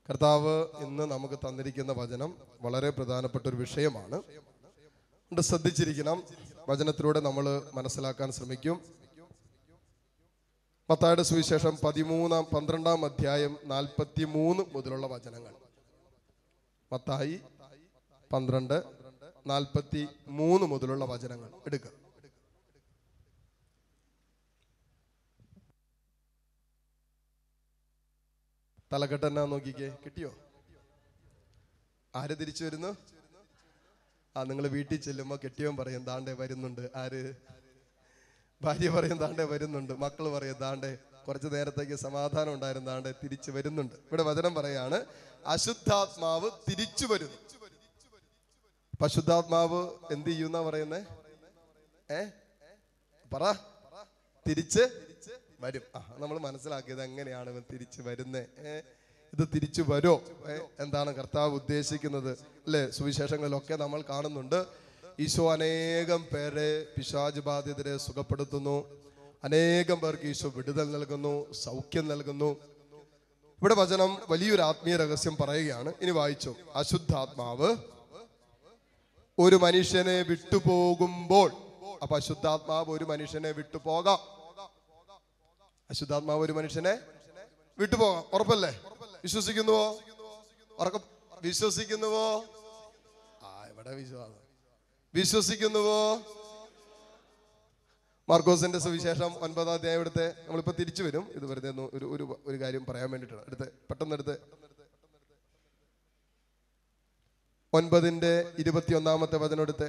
കർത്താവ് ഇന്ന് നമുക്ക് തന്നിരിക്കുന്ന വചനം വളരെ പ്രധാനപ്പെട്ട ഒരു വിഷയമാണ് അതുകൊണ്ട് ശ്രദ്ധിച്ചിരിക്കണം വചനത്തിലൂടെ നമ്മൾ മനസ്സിലാക്കാൻ ശ്രമിക്കും മത്തായുടെ സുവിശേഷം പതിമൂന്നാം പന്ത്രണ്ടാം അധ്യായം നാൽപ്പത്തി മൂന്ന് മുതലുള്ള വചനങ്ങൾ മത്തായി പന്ത്രണ്ട് നാൽപ്പത്തി മൂന്ന് മുതലുള്ള വചനങ്ങൾ എടുക്കുക തലക്കെട്ടെന്നാ നോക്കിക്കേ കിട്ടിയോ ആര് തിരിച്ചു വരുന്നു ആ നിങ്ങൾ വീട്ടിൽ ചെല്ലുമ്പോ കെട്ടിയവൻ പറയും ദാണ്ടേ വരുന്നുണ്ട് ആര് ഭാര്യ പറയും ദാണ്ടേ വരുന്നുണ്ട് മക്കൾ പറയും ദാണ്ടേ കുറച്ച് നേരത്തേക്ക് സമാധാനം ഉണ്ടായിരുന്നു ദാണ്ടേ തിരിച്ചു വരുന്നുണ്ട് ഇവിടെ വചനം പറയാണ് അശുദ്ധാത്മാവ് തിരിച്ചു വരുന്നു അപ്പൊ അശുദ്ധാത്മാവ് എന്ത് ചെയ്യുന്ന പറയുന്നേ ഏ പറ തിരിച്ച് വരും ആ നമ്മൾ മനസ്സിലാക്കിയത് എങ്ങനെയാണ് ഇവൻ തിരിച്ചു വരുന്നേ ഏ ഇത് തിരിച്ചു വരോ ഏ എന്താണ് കർത്താവ് ഉദ്ദേശിക്കുന്നത് അല്ലെ സുവിശേഷങ്ങളിലൊക്കെ നമ്മൾ കാണുന്നുണ്ട് ഈശോ അനേകം പേരെ പിശാജ് ബാധിതരെ സുഖപ്പെടുത്തുന്നു അനേകം പേർക്ക് ഈശോ വിടുതൽ നൽകുന്നു സൗഖ്യം നൽകുന്നു ഇവിടെ വചനം വലിയൊരു ആത്മീയ രഹസ്യം പറയുകയാണ് ഇനി വായിച്ചു അശുദ്ധാത്മാവ് ഒരു മനുഷ്യനെ വിട്ടുപോകുമ്പോൾ അപ്പൊ അശുദ്ധാത്മാവ് ഒരു മനുഷ്യനെ വിട്ടുപോകാം അശുദ്ധാത്മാവ് ഒരു മനുഷ്യനെ വിട്ടുപോകാം ഉറപ്പല്ലേ വിശ്വസിക്കുന്നുവോ ഉറക്കം വിശ്വസിക്കുന്നുവോ ആ ഇവിടെ വിശ്വാസം വിശ്വസിക്കുന്നുവോ മാർക്കോസിന്റെ സുവിശേഷം ഒൻപതാം അധ്യായം എടുത്ത് നമ്മളിപ്പോ തിരിച്ചു വരും ഇത് വെറുതെ ഒന്ന് ഒരു ഒരു ഒരു കാര്യം പറയാൻ വേണ്ടിയിട്ടാണ് എടുത്ത് പെട്ടെന്ന് എടുത്ത് ഒൻപതിന്റെ ഇരുപത്തിയൊന്നാമത്തെ വചനം എടുത്ത്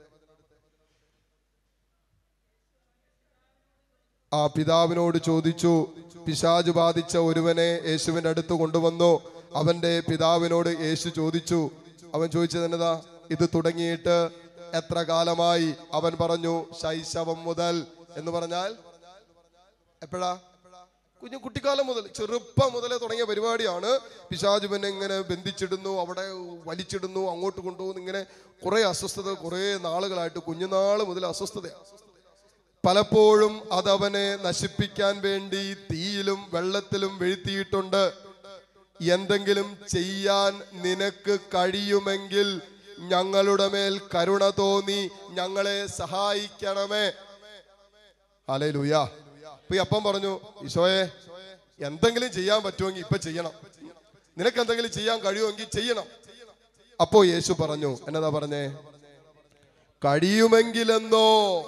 ആ പിതാവിനോട് ചോദിച്ചു പിശാജ് ബാധിച്ച ഒരുവനെ യേശുവിന്റെ അടുത്ത് കൊണ്ടുവന്നു അവന്റെ പിതാവിനോട് യേശു ചോദിച്ചു അവൻ ചോദിച്ചത് എന്നതാ ഇത് തുടങ്ങിയിട്ട് എത്ര കാലമായി അവൻ പറഞ്ഞു ശൈശവം മുതൽ എന്ന് പറഞ്ഞാൽ എപ്പോഴാ കുഞ്ഞു കുട്ടിക്കാലം മുതൽ ചെറുപ്പം മുതലേ തുടങ്ങിയ പരിപാടിയാണ് പിശാജ് പിന്നെ ഇങ്ങനെ ബന്ധിച്ചിടുന്നു അവിടെ വലിച്ചിടുന്നു അങ്ങോട്ട് കൊണ്ടുപോകുന്നു ഇങ്ങനെ കുറെ അസ്വസ്ഥത കുറെ നാളുകളായിട്ട് കുഞ്ഞുനാള് മുതൽ അസ്വസ്ഥതയാണ് പലപ്പോഴും അതവനെ നശിപ്പിക്കാൻ വേണ്ടി തീയിലും വെള്ളത്തിലും വീഴ്ത്തിയിട്ടുണ്ട് എന്തെങ്കിലും ചെയ്യാൻ നിനക്ക് കഴിയുമെങ്കിൽ ഞങ്ങളുടെ മേൽ കരുണ തോന്നി ഞങ്ങളെ സഹായിക്കണമേ അലേ ലൂയ അപ്പൊ ഈ അപ്പം പറഞ്ഞു ഈശോയെ എന്തെങ്കിലും ചെയ്യാൻ പറ്റുമെങ്കിൽ ഇപ്പൊ ചെയ്യണം നിനക്ക് എന്തെങ്കിലും ചെയ്യാൻ കഴിയുമെങ്കിൽ ചെയ്യണം അപ്പോ യേശു പറഞ്ഞു എന്നതാ പറഞ്ഞേ കഴിയുമെങ്കിലെന്നോ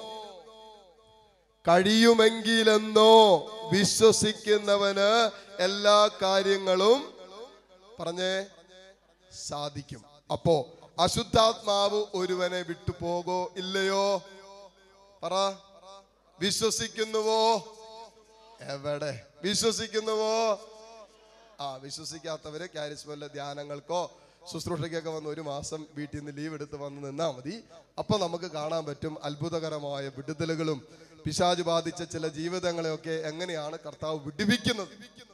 കഴിയുമെങ്കിലെന്നോ വിശ്വസിക്കുന്നവന് എല്ലാ കാര്യങ്ങളും പറഞ്ഞേ സാധിക്കും അപ്പോ അശുദ്ധാത്മാവ് ഒരുവനെ വിട്ടുപോകോ ഇല്ലയോ പറ വിശ്വസിക്കുന്നുവോ എവിടെ വിശ്വസിക്കുന്നുവോ ആ വിശ്വസിക്കാത്തവര് കാരിസ്മല്ല ധ്യാനങ്ങൾക്കോ ശുശ്രൂഷയ്ക്കൊക്കെ വന്ന് ഒരു മാസം വീട്ടിൽ നിന്ന് ലീവ് എടുത്ത് വന്ന് നിന്നാൽ മതി അപ്പൊ നമുക്ക് കാണാൻ പറ്റും അത്ഭുതകരമായ വിടുതലുകളും പിശാജ് ബാധിച്ച ചില ജീവിതങ്ങളെയൊക്കെ എങ്ങനെയാണ് കർത്താവ് വിടുവിക്കുന്നത്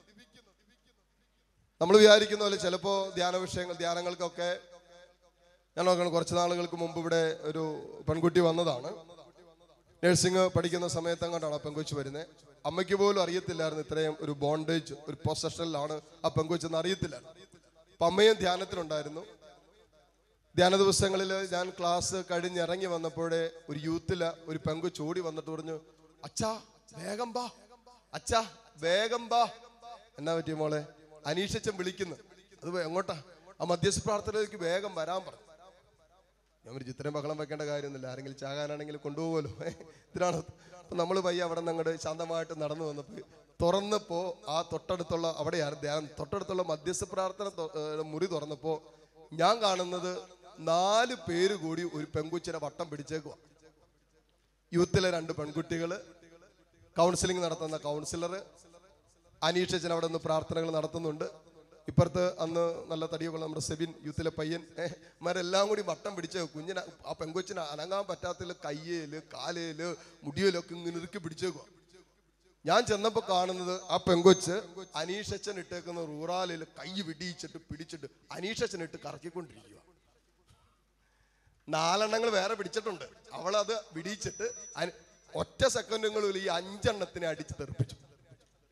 നമ്മൾ വിചാരിക്കുന്ന പോലെ ചിലപ്പോ ധ്യാന വിഷയങ്ങൾ ധ്യാനങ്ങൾക്കൊക്കെ ഞാൻ നോക്കണം കുറച്ച് നാളുകൾക്ക് മുമ്പ് ഇവിടെ ഒരു പെൺകുട്ടി വന്നതാണ് നഴ്സിംഗ് പഠിക്കുന്ന സമയത്ത് അങ്ങോട്ടാണ് ആ പെങ്കൊച്ച് വരുന്നത് അമ്മയ്ക്ക് പോലും അറിയത്തില്ലായിരുന്നു ഇത്രയും ഒരു ബോണ്ടേജ് ഒരു പൊസഷനിലാണ് ആ പെങ്കൊച്ചെന്ന് അറിയത്തില്ലായിരുന്നു അപ്പൊ അമ്മയും ധ്യാനത്തിലുണ്ടായിരുന്നു ധ്യാന ദിവസങ്ങളിൽ ഞാൻ ക്ലാസ് കഴിഞ്ഞിറങ്ങി വന്നപ്പോഴേ ഒരു യൂത്തില് ഒരു പെങ്കൊച്ച് ഓടി വന്നിട്ട് പറഞ്ഞു അച്ഛാ വേഗം ബാ അച്ഛാ വേഗം ബാ എന്നാ പറ്റിയ മോളെ അനീഷച്ചൻ വിളിക്കുന്നു അത് വേ- എങ്ങോട്ടാ ആ മധ്യസ്ഥ പ്രാർത്ഥനയിലേക്ക് വേഗം വരാൻ പറഞ്ഞു ഞാൻ ഒരു ചിത്രം ബഹളം വെക്കേണ്ട കാര്യമൊന്നുമില്ല ആരെങ്കിലും ചാകാനാണെങ്കിൽ കൊണ്ടുപോകുമല്ലോ ഇതിനാണ് അപ്പൊ നമ്മൾ പയ്യ അവിടെ നിന്ന് അങ്ങോട്ട് ശാന്തമായിട്ട് നടന്നു വന്നപ്പോൾ തുറന്നപ്പോ ആ തൊട്ടടുത്തുള്ള അവിടെയാണ് ധ്യാനം തൊട്ടടുത്തുള്ള മധ്യസ്ഥ പ്രാർത്ഥന തൊ- ഏർ മുറി തുറന്നപ്പോ ഞാൻ കാണുന്നത് നാല് പേര് കൂടി ഒരു പെൺകുച്ചിനെ വട്ടം പിടിച്ചേക്കുക യൂത്തിലെ രണ്ട് പെൺകുട്ടികള് കൗൺസിലിംഗ് നടത്തുന്ന കൗൺസിലർ അനീഷച്ചൻ അവിടെ നിന്ന് പ്രാർത്ഥനകൾ നടത്തുന്നുണ്ട് ഇപ്പുറത്ത് അന്ന് നല്ല തടിയൊക്കെ ഉള്ള നമ്മുടെ സെബിൻ യൂത്തിലെ പയ്യൻ ഏഹ്, ഇവരെല്ലാം കൂടി വട്ടം പിടിച്ച് കുഞ്ഞിനെ ആ പെങ്കൊച്ചിനെ അനങ്ങാൻ പറ്റാത്തില്ല കയ്യേല് കാലേല് മുടിയിലൊക്കെ ഇങ്ങനെ ഇറുക്കി പിടിച്ചേക്കുക ഞാൻ ചെന്നപ്പോ കാണുന്നത് ആ പെങ്കൊച്ച് അനീഷച്ചൻ ഇട്ടേക്കുന്ന റൂറാലിൽ കൈ വിടിയിച്ചിട്ട് പിടിച്ചിട്ട് അനീഷച്ചൻ ഇട്ട് കറക്കിക്കൊണ്ടിരിക്കുക നാലെണ്ണങ്ങൾ വേറെ പിടിച്ചിട്ടുണ്ട് അവളത് വിടിയിച്ചിട്ട് അന- ഒറ്റ സെക്കൻഡുകളിൽ ഈ അഞ്ചെണ്ണത്തിനെ അടിച്ച് തെറിപ്പിച്ചു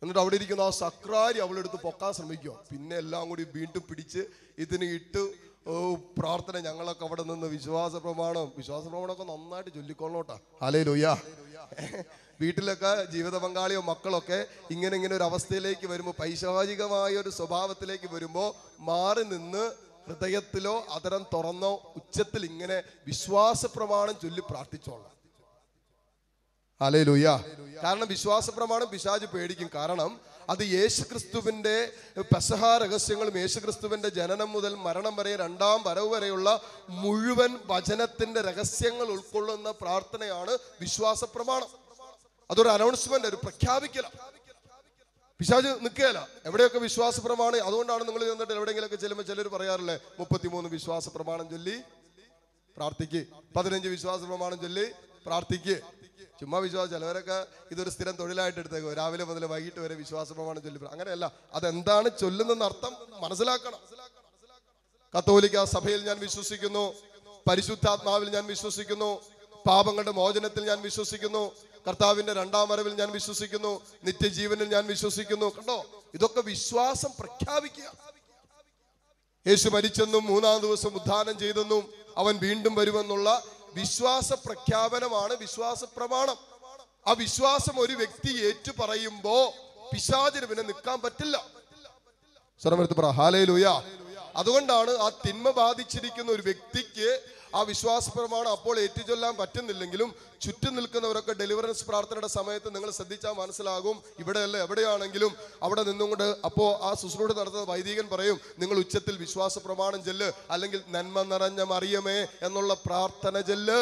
എന്നിട്ട് അവിടെ ഇരിക്കുന്ന ആ സക്രാരി അവളെടുത്ത് പൊക്കാൻ ശ്രമിക്കുക പിന്നെ എല്ലാം കൂടി വീണ്ടും പിടിച്ച് ഇതിന് ഇട്ട് ഓ പ്രാർത്ഥന ഞങ്ങളൊക്കെ അവിടെ നിന്ന് വിശ്വാസ പ്രമാണം വിശ്വാസ പ്രമാണമൊക്കെ നന്നായിട്ട് ചൊല്ലിക്കൊള്ളോട്ടാ അലേ ലൊയ്യ വീട്ടിലൊക്കെ ജീവിത പങ്കാളിയോ മക്കളൊക്കെ ഇങ്ങനെ ഇങ്ങനെ ഒരു അവസ്ഥയിലേക്ക് വരുമ്പോൾ പൈശാചികമായ ഒരു സ്വഭാവത്തിലേക്ക് വരുമ്പോൾ മാറി നിന്ന് ഹൃദയത്തിലോ അതരം തുറന്നോ ഉച്ചത്തിൽ ഇങ്ങനെ വിശ്വാസ പ്രമാണം ചൊല്ലി പ്രാർത്ഥിച്ചോളാം അലേ ലൂയ കാരണം വിശ്വാസ പ്രമാണം പിശാജ് പേടിക്കും കാരണം അത് യേശുക്രിസ്തുവിന്റെ പെസഹ രഹസ്യങ്ങളും യേശുക്രിസ്തുവിന്റെ ജനനം മുതൽ മരണം വരെ രണ്ടാം വരവ് വരെയുള്ള മുഴുവൻ വചനത്തിന്റെ രഹസ്യങ്ങൾ ഉൾക്കൊള്ളുന്ന പ്രാർത്ഥനയാണ് വിശ്വാസ പ്രമാണം അതൊരു അനൗൺസ്മെന്റ് ഒരു പ്രഖ്യാപിക്കല പിശാജ് നിൽക്കുകയല്ല എവിടെയൊക്കെ വിശ്വാസ പ്രമാണം അതുകൊണ്ടാണ് നിങ്ങൾ ചെന്നിട്ട് എവിടെയെങ്കിലൊക്കെ ചെല്ലുമ്പോൾ ചിലർ പറയാറില്ലേ മുപ്പത്തിമൂന്ന് വിശ്വാസ പ്രമാണം ചൊല്ലി പ്രാർത്ഥിക്ക് പതിനഞ്ച് വിശ്വാസ പ്രമാണം ചൊല്ലി പ്രാർത്ഥിക്ക് ചുമ്മാ വിശ്വാസം ചിലവരൊക്കെ ഇതൊരു സ്ഥിരം തൊഴിലായിട്ട് എടുത്തേക്കോ രാവിലെ മുതൽ വൈകിട്ട് വരെ വിശ്വാസ പ്രമാണം ചൊല്ലി പ്ര- അങ്ങനെയല്ല അതെന്താണ് ചൊല്ലുന്നെന്ന് അർത്ഥം മനസ്സിലാക്കണം കത്തോലിക്ക സഭയിൽ ഞാൻ വിശ്വസിക്കുന്നു പരിശുദ്ധാത്മാവിൽ ഞാൻ വിശ്വസിക്കുന്നു പാപങ്ങളുടെ മോചനത്തിൽ ഞാൻ വിശ്വസിക്കുന്നു കർത്താവിന്റെ രണ്ടാം വരവിൽ ഞാൻ വിശ്വസിക്കുന്നു നിത്യജീവനിൽ ഞാൻ വിശ്വസിക്കുന്നു കണ്ടോ ഇതൊക്കെ വിശ്വാസം പ്രഖ്യാപിക്കുക യേശു മരിച്ചെന്നും മൂന്നാം ദിവസം ഉദ്ധാനം ചെയ്തെന്നും അവൻ വീണ്ടും വരുമെന്നുള്ള വിശ്വാസ പ്രഖ്യാപനമാണ് വിശ്വാസ പ്രമാണം ആ വിശ്വാസം ഒരു വ്യക്തി ഏറ്റു പറയുമ്പോ പിശാചിന് പിന്നെ നിൽക്കാൻ പറ്റില്ല സ്വരമെടുത്ത് പറ ഹാലയിലൂയ അതുകൊണ്ടാണ് ആ തിന്മ ബാധിച്ചിരിക്കുന്ന ഒരു വ്യക്തിക്ക് ആ വിശ്വാസ പ്രമാണം അപ്പോൾ ഏറ്റുചൊല്ലാൻ പറ്റുന്നില്ലെങ്കിലും ചുറ്റും നിൽക്കുന്നവരൊക്കെ ഡെലിവറൻസ് പ്രാർത്ഥനയുടെ സമയത്ത് നിങ്ങൾ ശ്രദ്ധിച്ചാൽ മനസ്സിലാകും ഇവിടെയല്ല എവിടെയാണെങ്കിലും അവിടെ നിന്നുകൊണ്ട് അപ്പോൾ ആ ശുശ്രൂഷ നടത്തുന്ന വൈദികൻ പറയും നിങ്ങൾ ഉച്ചത്തിൽ വിശ്വാസ പ്രമാണം ചെല്ല് അല്ലെങ്കിൽ നന്മ നിറഞ്ഞ മറിയമേ എന്നുള്ള പ്രാർത്ഥന ചെല്ല്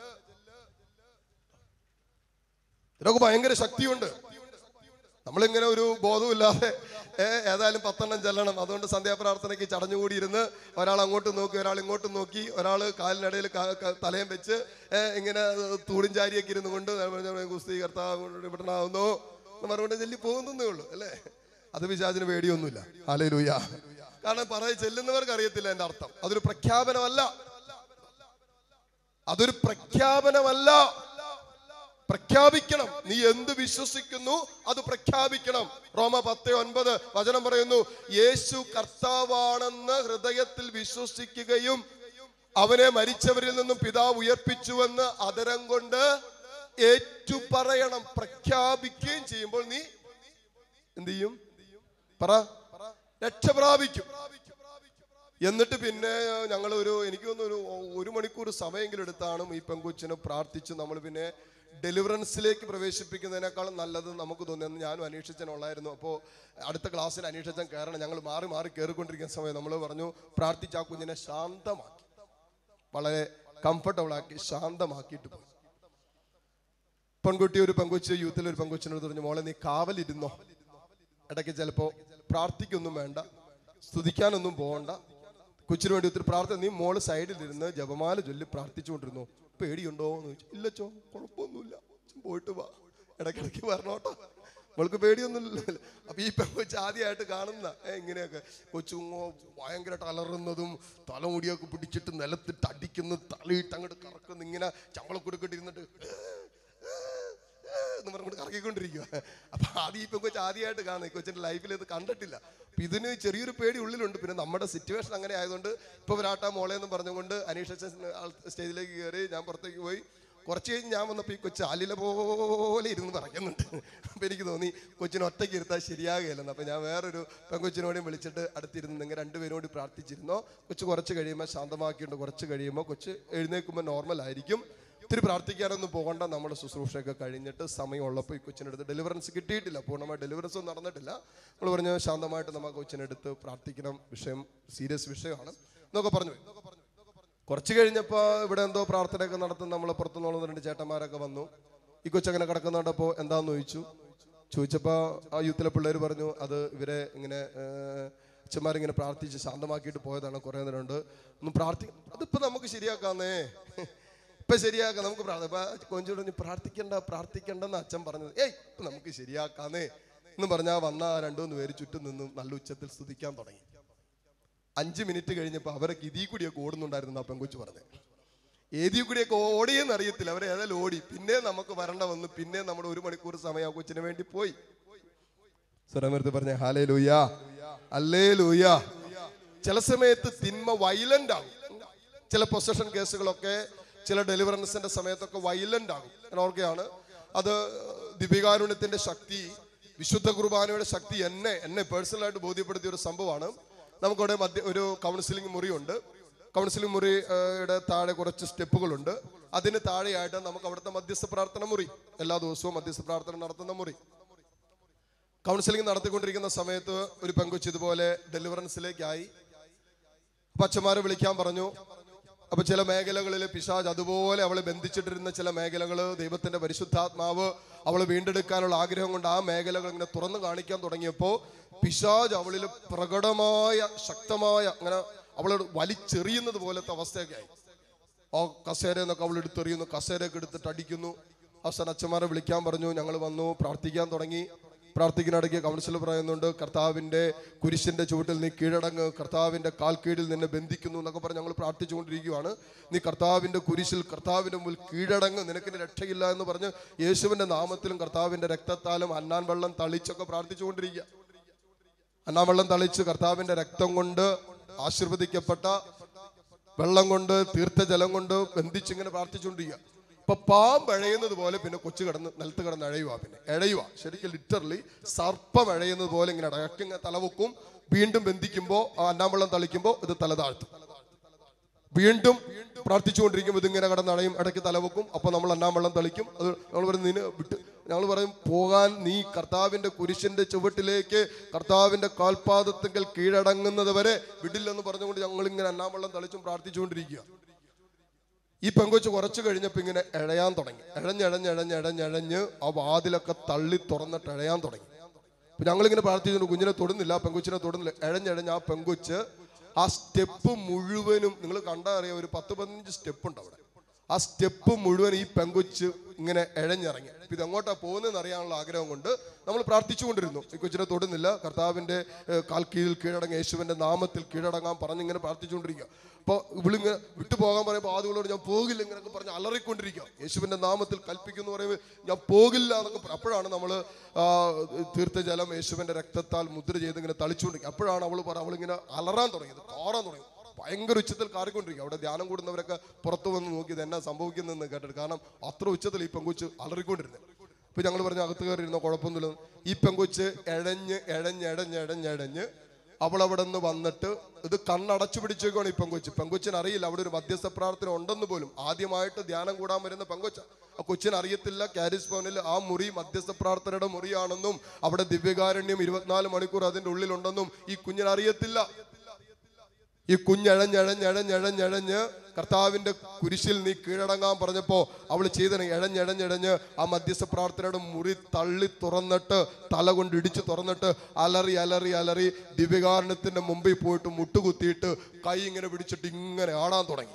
ഇതൊക്കെ ഭയങ്കര ശക്തിയുണ്ട് നമ്മളിങ്ങനെ ഒരു ബോധമില്ലാതെ ഏ, ഏതായാലും പത്തെണ്ണം ചെല്ലണം അതുകൊണ്ട് സന്ധ്യാപ്രാർത്ഥനയ്ക്ക് ചടഞ്ഞുകൂടി ഇരുന്ന് ഒരാൾ അങ്ങോട്ടും നോക്കി ഒരാൾ ഇങ്ങോട്ടും നോക്കി ഒരാൾ കാലിനിടയിൽ ക- ക- തലയും വെച്ച് ഏ, ഇങ്ങനെ തൂടും ചാരിയൊക്കെ ഇരുന്നു കൊണ്ട് ഗുസ്തി കർത്താവ് ഇവിടനാവുന്നു എന്ന് പറഞ്ഞുകൊണ്ട് ചെല്ലി പോകുന്നേ ഉള്ളൂ അല്ലേ അത് വിചാരിച്ചിന് പേടിയൊന്നുമില്ല അലേ ലൂയ കാരണം പറയ ചെല്ലുന്നവർക്ക് അറിയത്തില്ല എന്റെ അർത്ഥം അതൊരു പ്രഖ്യാപനമല്ല അതൊരു പ്രഖ്യാപനമല്ല പ്രഖ്യാപിക്കണം നീ എന്ത് വിശ്വസിക്കുന്നു അത് പ്രഖ്യാപിക്കണം റോമ പത്ത് ഒൻപത് വചനം പറയുന്നു യേശു കർത്താവാണെന്ന് ഹൃദയത്തിൽ വിശ്വസിക്കുകയും അവനെ മരിച്ചവരിൽ നിന്നും പിതാവ് ഉയർപ്പിച്ചുവെന്ന് അതരം കൊണ്ട് ഏറ്റുപറയണം പ്രഖ്യാപിക്കുകയും ചെയ്യുമ്പോൾ നീ എന്ത് ചെയ്യും പറ രക്ഷ പ്രാപിക്കും എന്നിട്ട് പിന്നെ ഞങ്ങൾ ഒരു എനിക്ക് തോന്നുന്നു ഒരു ഒരു മണിക്കൂർ സമയമെങ്കിലും എടുത്താണ് ഈ പെങ്കൊച്ചിനെ പ്രാർത്ഥിച്ച് നമ്മൾ പിന്നെ ഡെലിവറൻസിലേക്ക് പ്രവേശിപ്പിക്കുന്നതിനേക്കാളും നല്ലത് നമുക്ക് തോന്നിയെന്ന് ഞാനും അന്വേഷിച്ചനുള്ളായിരുന്നു അപ്പോൾ അടുത്ത ക്ലാസ്സിൽ അന്വേഷിച്ചാൽ കയറണം ഞങ്ങൾ മാറി മാറി കയറിക്കൊണ്ടിരിക്കുന്ന സമയം നമ്മൾ പറഞ്ഞു പ്രാർത്ഥിച്ച് ആ കുഞ്ഞിനെ ശാന്തമാക്കി വളരെ കംഫർട്ടബിൾ ആക്കി ശാന്തമാക്കിയിട്ട് പോയി പെൺകുട്ടി ഒരു പെങ്കൊച്ച് യൂത്തിൽ ഒരു പെങ്കൊച്ചിനോട് പറഞ്ഞു മോളെ നീ കാവലിരുന്നോ ഇടയ്ക്ക് ചിലപ്പോ പ്രാർത്ഥിക്കൊന്നും വേണ്ട സ്തുതിക്കാനൊന്നും പോകണ്ട കൊച്ചിന് വേണ്ടി ഒത്തിരി പ്രാർത്ഥന നീ മോള് സൈഡിലിരുന്ന് ജപമാല ചൊല്ലി പ്രാർത്ഥിച്ചുകൊണ്ടിരുന്നു പേടിയുണ്ടോ എന്ന് ചോദിച്ചു ഇല്ല ചോ കുഴപ്പമൊന്നുമില്ല ചും പോയിട്ട് വാ ഇടയ്ക്കിടയ്ക്ക് വരണോട്ടോ മോൾക്ക് പേടിയൊന്നുമില്ലല്ലോ അപ്പൊ ഈ കൊച്ചു ആദ്യമായിട്ട് കാണുന്ന ഏ, ഇങ്ങനെയൊക്കെ കൊച്ചുങ്ങോ ഭയങ്കരമായിട്ട് അലറുന്നതും തലമുടിയൊക്കെ പിടിച്ചിട്ട് നിലത്തിട്ട് അടിക്കുന്നു തലയിട്ട് അങ്ങോട്ട് കറക്കുന്നു ഇങ്ങനെ ചമ്പളക്കുടുക്കിട്ട് ഇരുന്നിട്ട് എന്ന് പറഞ്ഞുകൊണ്ട് കറക്കിക്കൊണ്ടിരിക്കുക അപ്പൊ ആദ്യം ഈ കൊച്ചു ആദ്യമായിട്ട് കാണുന്നത് ഈ കൊച്ചിന്റെ ലൈഫിൽ ഇത് കണ്ടിട്ടില്ല അപ്പൊ ഇതിന് ചെറിയൊരു പേടി ഉള്ളിലുണ്ട് പിന്നെ നമ്മുടെ സിറ്റുവേഷൻ അങ്ങനെ ആയതുകൊണ്ട് ഇപ്പൊ വരാട്ടാ മോളെ എന്ന് പറഞ്ഞുകൊണ്ട് അനീഷ് അച്ഛൻ സ്റ്റേജിലേക്ക് കയറി ഞാൻ പുറത്തേക്ക് പോയി കുറച്ച് കഴിഞ്ഞ് ഞാൻ വന്നപ്പോൾ ഈ കൊച്ചു ആലില പോലെ ഇരുന്ന് പറയുന്നുണ്ട് അപ്പൊ എനിക്ക് തോന്നി കൊച്ചിനെ ഒറ്റയ്ക്ക് ഇരുത്താൻ ശരിയാകുകയില്ലെന്ന് അപ്പൊ ഞാൻ വേറൊരു പെങ്കൊച്ചിനോടെയും വിളിച്ചിട്ട് അടുത്തിരുന്ന് നിങ്ങൾ രണ്ടുപേരോട് പ്രാർത്ഥിച്ചിരുന്നോ കൊച്ചു കുറച്ച് കഴിയുമ്പോൾ ശാന്തമാക്കിയിട്ട് കുറച്ച് കഴിയുമ്പോൾ കൊച്ച് എഴുന്നേൽക്കുമ്പോൾ നോർമൽ ആയിരിക്കും ഒത്തിരി പ്രാർത്ഥിക്കാനൊന്നും പോകണ്ട നമ്മുടെ ശുശ്രൂഷയൊക്കെ കഴിഞ്ഞിട്ട് സമയമുള്ളപ്പോൾ ഈ കൊച്ചിനടുത്ത് ഡെലിവറൻസ് കിട്ടിയിട്ടില്ല പൂർണ്ണമായി ഡെലിവറൻസ് ഒന്നും നടന്നിട്ടില്ല നമ്മൾ പറഞ്ഞു ശാന്തമായിട്ട് നമുക്ക് കൊച്ചിനെടുത്ത് പ്രാർത്ഥിക്കണം വിഷയം സീരിയസ് വിഷയമാണ് എന്നൊക്കെ പറഞ്ഞു കുറച്ച് കഴിഞ്ഞപ്പോൾ ഇവിടെ എന്തോ പ്രാർത്ഥനയൊക്കെ നടത്തുന്ന നമ്മളെ പുറത്തുനിന്നുള്ള രണ്ട് ചേട്ടന്മാരൊക്കെ വന്നു ഈ കൊച്ചങ്ങനെ കിടക്കുന്നുണ്ടപ്പോൾ എന്താന്ന് ചോദിച്ചു ചോദിച്ചപ്പോൾ ആ യൂത്തിലെ പിള്ളേർ പറഞ്ഞു അത് ഇവരെ ഇങ്ങനെ ഏഹ്, അച്ഛന്മാരിങ്ങനെ പ്രാർത്ഥിച്ച് ശാന്തമാക്കിയിട്ട് പോയതാണ് കുറേ നേരം ഉണ്ട് ഒന്ന് പ്രാർത്ഥി അതിപ്പോ നമുക്ക് ശരിയാക്കാന്നേ ഇപ്പൊ ശരിയാക്കാം നമുക്ക് പ്രാർത്ഥ- ഇപ്പൊ കൊഞ്ചു പറഞ്ഞു പ്രാർത്ഥിക്കണ്ട പ്രാർത്ഥിക്കണ്ടെന്ന് അച്ഛൻ പറഞ്ഞത് ഏയ് ഇപ്പൊ നമുക്ക് ശരിയാക്കാന്നേ എന്ന് പറഞ്ഞാൽ വന്ന ആ രണ്ടു മൂന്ന് പേര് ചുറ്റും നിന്നും നല്ല ഉച്ചത്തിൽ സ്തുതിക്കാൻ തുടങ്ങി അഞ്ച് മിനിറ്റ് കഴിഞ്ഞപ്പോൾ അവരൊക്കെ ഇതീ കൂടിയൊക്കെ ഓടുന്നുണ്ടായിരുന്നു ആ പെങ്കൊച്ചു പറഞ്ഞത് ഏതീ കൂടിയൊക്കെ ഓടിയെന്ന് അറിയത്തില്ല അവർ ഏതായാലും ഓടി പിന്നെ നമുക്ക് വരണ്ട വന്നു പിന്നെ നമ്മുടെ ഒരു മണിക്കൂർ സമയം ആ കൊച്ചിന് വേണ്ടി പോയി സ്വരമെടുത്ത് പറഞ്ഞ ഹാലേ ലൂയ അല്ലേ ലൂയ ചില സമയത്ത് തിന്മ വയലന്റ് ആകും ചില പൊസഷൻ കേസുകളൊക്കെ ചില ഡെലിവറൻസിന്റെ സമയത്തൊക്കെ വയലന്റ് ആകും ഞാൻ ഓർക്കുകയാണ് അത് ദിപികാരുണ്യത്തിന്റെ ശക്തി വിശുദ്ധ കുർബാനയുടെ ശക്തി എന്നെ എന്നെ പേഴ്സണലായിട്ട് ബോധ്യപ്പെടുത്തിയ ഒരു സംഭവമാണ് നമുക്കവിടെ മധ്യ ഒരു കൗൺസിലിംഗ് മുറിയുണ്ട് കൗൺസിലിംഗ് മുറിയുടെ താഴെ കുറച്ച് സ്റ്റെപ്പുകളുണ്ട് അതിന് താഴെയായിട്ട് നമുക്ക് അവിടുത്തെ മധ്യസ്ഥ പ്രാർത്ഥന മുറി എല്ലാ ദിവസവും മധ്യസ്ഥ പ്രാർത്ഥന നടത്തുന്ന മുറി കൗൺസിലിംഗ് നടത്തിക്കൊണ്ടിരിക്കുന്ന സമയത്ത് ഒരു പെങ്കൊച്ച് ഇതുപോലെ ഡെലിവറൻസിലേക്കായി അപ്പൊ അച്ഛന്മാരെ വിളിക്കാൻ പറഞ്ഞു അപ്പൊ ചില മേഖലകളിൽ പിശാജ് അതുപോലെ അവളെ ബന്ധിച്ചിട്ടിരുന്ന ചില മേഖലകൾ ദൈവത്തിന്റെ പരിശുദ്ധാത്മാവ് അവളെ വീണ്ടെടുക്കാനുള്ള ആഗ്രഹം കൊണ്ട് ആ മേഖലകൾ ഇങ്ങനെ തുറന്നു കാണിക്കാൻ തുടങ്ങിയപ്പോൾ പിശാജ് അവളിൽ പ്രകടമായ ശക്തമായ അങ്ങനെ അവളെ വലിച്ചെറിയുന്നത് പോലത്തെ അവസ്ഥയൊക്കെ ആയി ആ കസേര എന്നൊക്കെ അവൾ എടുത്തെറിയുന്നു കസേരയൊക്കെ എടുത്തിട്ട് അടിക്കുന്നു അവസാനം അച്ഛന്മാരെ വിളിക്കാൻ പറഞ്ഞു ഞങ്ങൾ വന്നു പ്രാർത്ഥിക്കാൻ തുടങ്ങി പ്രാർത്ഥിക്കുന്നിടയ്ക്ക് കൗൺസിലർ പറയുന്നുണ്ട് കർത്താവിന്റെ കുരിശിന്റെ ചുവട്ടിൽ നീ കീഴടങ്ങ് കർത്താവിന്റെ കാൽ കീഴിൽ നിന്നെ ബന്ധിക്കുന്നു എന്നൊക്കെ പറഞ്ഞ് ഞങ്ങൾ പ്രാർത്ഥിച്ചുകൊണ്ടിരിക്കുകയാണ് നീ കർത്താവിന്റെ കുരിശിൽ കർത്താവിന്റെ മുമ്പിൽ കീഴടങ്ങ് നിനക്കിന് രക്ഷയില്ല എന്ന് പറഞ്ഞ് യേശുവിന്റെ നാമത്തിലും കർത്താവിന്റെ രക്തത്താലും അന്നാൻ വെള്ളം തളിച്ചൊക്കെ പ്രാർത്ഥിച്ചുകൊണ്ടിരിക്കുക അന്നാൻ വെള്ളം തളിച്ച് കർത്താവിന്റെ രക്തം കൊണ്ട് ആശീർവദിക്കപ്പെട്ട വെള്ളം കൊണ്ട് തീർത്ഥജലം കൊണ്ട് ബന്ധിച്ചിങ്ങനെ പ്രാർത്ഥിച്ചുകൊണ്ടിരിക്കുക ഇപ്പൊ പാമ്പ് എഴയുന്നത് പോലെ പിന്നെ കൊച്ചു കിടന്ന് നിലത്ത് കിടന്ന് എഴയുക പിന്നെ എഴയുക ശരിക്കും ലിറ്ററലി സർപ്പം എഴയുന്നത് പോലെ ഇങ്ങനെ ഇടയ്ക്ക് ഇങ്ങനെ തലവെക്കും വീണ്ടും ബന്ധിക്കുമ്പോൾ ആ അന്നാമ്പള്ളം തളിക്കുമ്പോൾ ഇത് തല താഴ്ത്തും വീണ്ടും പ്രാർത്ഥിച്ചുകൊണ്ടിരിക്കുമ്പോൾ ഇതിങ്ങനെ കിടന്നടയും ഇടയ്ക്ക് തലവെക്കും അപ്പൊ നമ്മൾ അന്നാമ്പള്ളം തളിക്കും അത് നമ്മൾ പറയും നിന് വിട്ട് ഞങ്ങൾ പറയും പോകാൻ നീ കർത്താവിന്റെ കുരിശിന്റെ ചുവട്ടിലേക്ക് കർത്താവിന്റെ കാൽപാദത്തിങ്കൽ കീഴടങ്ങുന്നത് വരെ വിടില്ലെന്ന് പറഞ്ഞുകൊണ്ട് ഞങ്ങൾ ഇങ്ങനെ അന്നാമ്പള്ളം തളിച്ചും പ്രാർത്ഥിച്ചുകൊണ്ടിരിക്കുക ഈ പെങ്കൊച്ച് കുറച്ച് കഴിഞ്ഞപ്പോൾ ഇങ്ങനെ എഴയാൻ തുടങ്ങി എഴഞ്ഞെഴഞ്ഞെഴഞ്ഞെഴഞ്ഞെഴഞ്ഞ് ആ വാതിലൊക്കെ തള്ളി തുറന്നിട്ട് എഴയാൻ തുടങ്ങി അപ്പൊ ഞങ്ങളിങ്ങനെ പ്രാർത്ഥിച്ചു കുഞ്ഞിനെ തൊടുന്നില്ല ആ പെങ്കൊച്ചിനെ തൊടുന്നില്ല എഴഞ്ഞെഴഞ്ഞ് ആ പെങ്കൊച്ച് ആ സ്റ്റെപ്പ് മുഴുവനും നിങ്ങൾ കണ്ടാൽ അറിയാം ഒരു പത്ത് പതിനഞ്ച് സ്റ്റെപ്പ് ഉണ്ട് അവിടെ ആ സ്റ്റെപ്പ് മുഴുവൻ ഈ പെങ്കൊച്ച് ഇങ്ങനെ എഴഞ്ഞിറങ്ങി അപ്പൊ ഇത് എങ്ങോട്ടാ പോകുന്നതെന്ന് അറിയാനുള്ള ആഗ്രഹം കൊണ്ട് നമ്മൾ പ്രാർത്ഥിച്ചുകൊണ്ടിരുന്നു ഈ കൊച്ചിനെ തൊടുന്നില്ല കർത്താവിന്റെ ഏഹ്, കാൽ കീഴിൽ കീഴടങ്ങി യേശുവിന്റെ നാമത്തിൽ കീഴടങ്ങാൻ പറഞ്ഞിങ്ങനെ പ്രാർത്ഥിച്ചുകൊണ്ടിരിക്കുക അപ്പോൾ ഇവളിങ്ങനെ വിട്ടു പോകാൻ പറയുമ്പോൾ ആദ്യങ്ങളോട് ഞാൻ പോകില്ല ഇങ്ങനെയൊക്കെ പറഞ്ഞ് അലറിക്കൊണ്ടിരിക്കുക യേശുവിന്റെ നാമത്തിൽ കൽപ്പിക്കുന്നു പറയുമ്പോൾ ഞാൻ പോകില്ല എന്നൊക്കെ പറ- അപ്പോഴാണ് നമ്മൾ തീർത്ഥജലം യേശുവിന്റെ രക്തത്താൽ മുദ്ര ചെയ്ത് ഇങ്ങനെ തളിച്ചുകൊണ്ടിരിക്കുക അപ്പോഴാണ് അവൾ പറ അവളിങ്ങനെ അലറാൻ തുടങ്ങിയത് കാറാൻ തുടങ്ങി ഭയങ്കര ഉച്ചത്തിൽ കാറിക്കൊണ്ടിരിക്കുക അവിടെ ധ്യാനം കൂടുന്നവരൊക്കെ പുറത്തു വന്ന് നോക്കിയത് എന്നാ സംഭവിക്കുന്നതെന്ന് കേട്ടിട്ട് കാരണം അത്ര ഉച്ചത്തിൽ ഈ പെങ്കൊച്ച് അലറിക്കൊണ്ടിരുന്നത് ഇപ്പൊ ഞങ്ങൾ പറഞ്ഞു അകത്ത് കയറിയിരുന്ന കുഴപ്പമൊന്നുമില്ല ഈ പെങ്കൊച്ച് എഴഞ്ഞ് എഴഞ്ഞ് എഴഞ്ഞ് എഴഞ്ഞ് എഴഞ്ഞ് അവൾ അവിടെ നിന്ന് വന്നിട്ട് ഇത് കണ്ണടച്ചു പിടിച്ചേക്കാണ് ഈ പെങ്കൊച്ച് പെങ്കൊച്ചിന് അറിയില്ല അവിടെ ഒരു മധ്യസ്ഥ പ്രാർത്ഥന ഉണ്ടെന്ന് പോലും ആദ്യമായിട്ട് ധ്യാനം കൂടാൻ വരുന്ന പെങ്കൊച്ച ആ കൊച്ചിന് അറിയത്തില്ല കാരിസ് ഭവനിൽ ആ മുറി മധ്യസ്ഥ പ്രാർത്ഥനയുടെ മുറിയാണെന്നും അവിടെ ദിവ്യകാരുണ്യം ഇരുപത്തിനാല് മണിക്കൂർ അതിന്റെ ഉള്ളിലുണ്ടെന്നും ഈ കുഞ്ഞിന് അറിയത്തില്ല ഈ കുഞ്ഞഴഞ്ഞഴഞ്ഞഴഞ്ഞഴഞ്ഞഴഞ്ഞ് കർത്താവിന്റെ കുരിശിൽ നീ കീഴടങ്ങാൻ പറഞ്ഞപ്പോ അവൾ ചെയ്തത് എഴഞ്ഞെഴഞ്ഞെഴഞ്ഞ് ആ മധ്യസ്ഥ പ്രാർത്ഥനയുടെ മുറി തള്ളി തുറന്നിട്ട് തല കൊണ്ട് ഇടിച്ച് തുറന്നിട്ട് അലറി അലറി അലറി ദിവ്യകാരണത്തിന്റെ മുമ്പിൽ പോയിട്ട് മുട്ടുകുത്തിയിട്ട് കൈ ഇങ്ങനെ പിടിച്ചിട്ട് ഇങ്ങനെ ആടാൻ തുടങ്ങി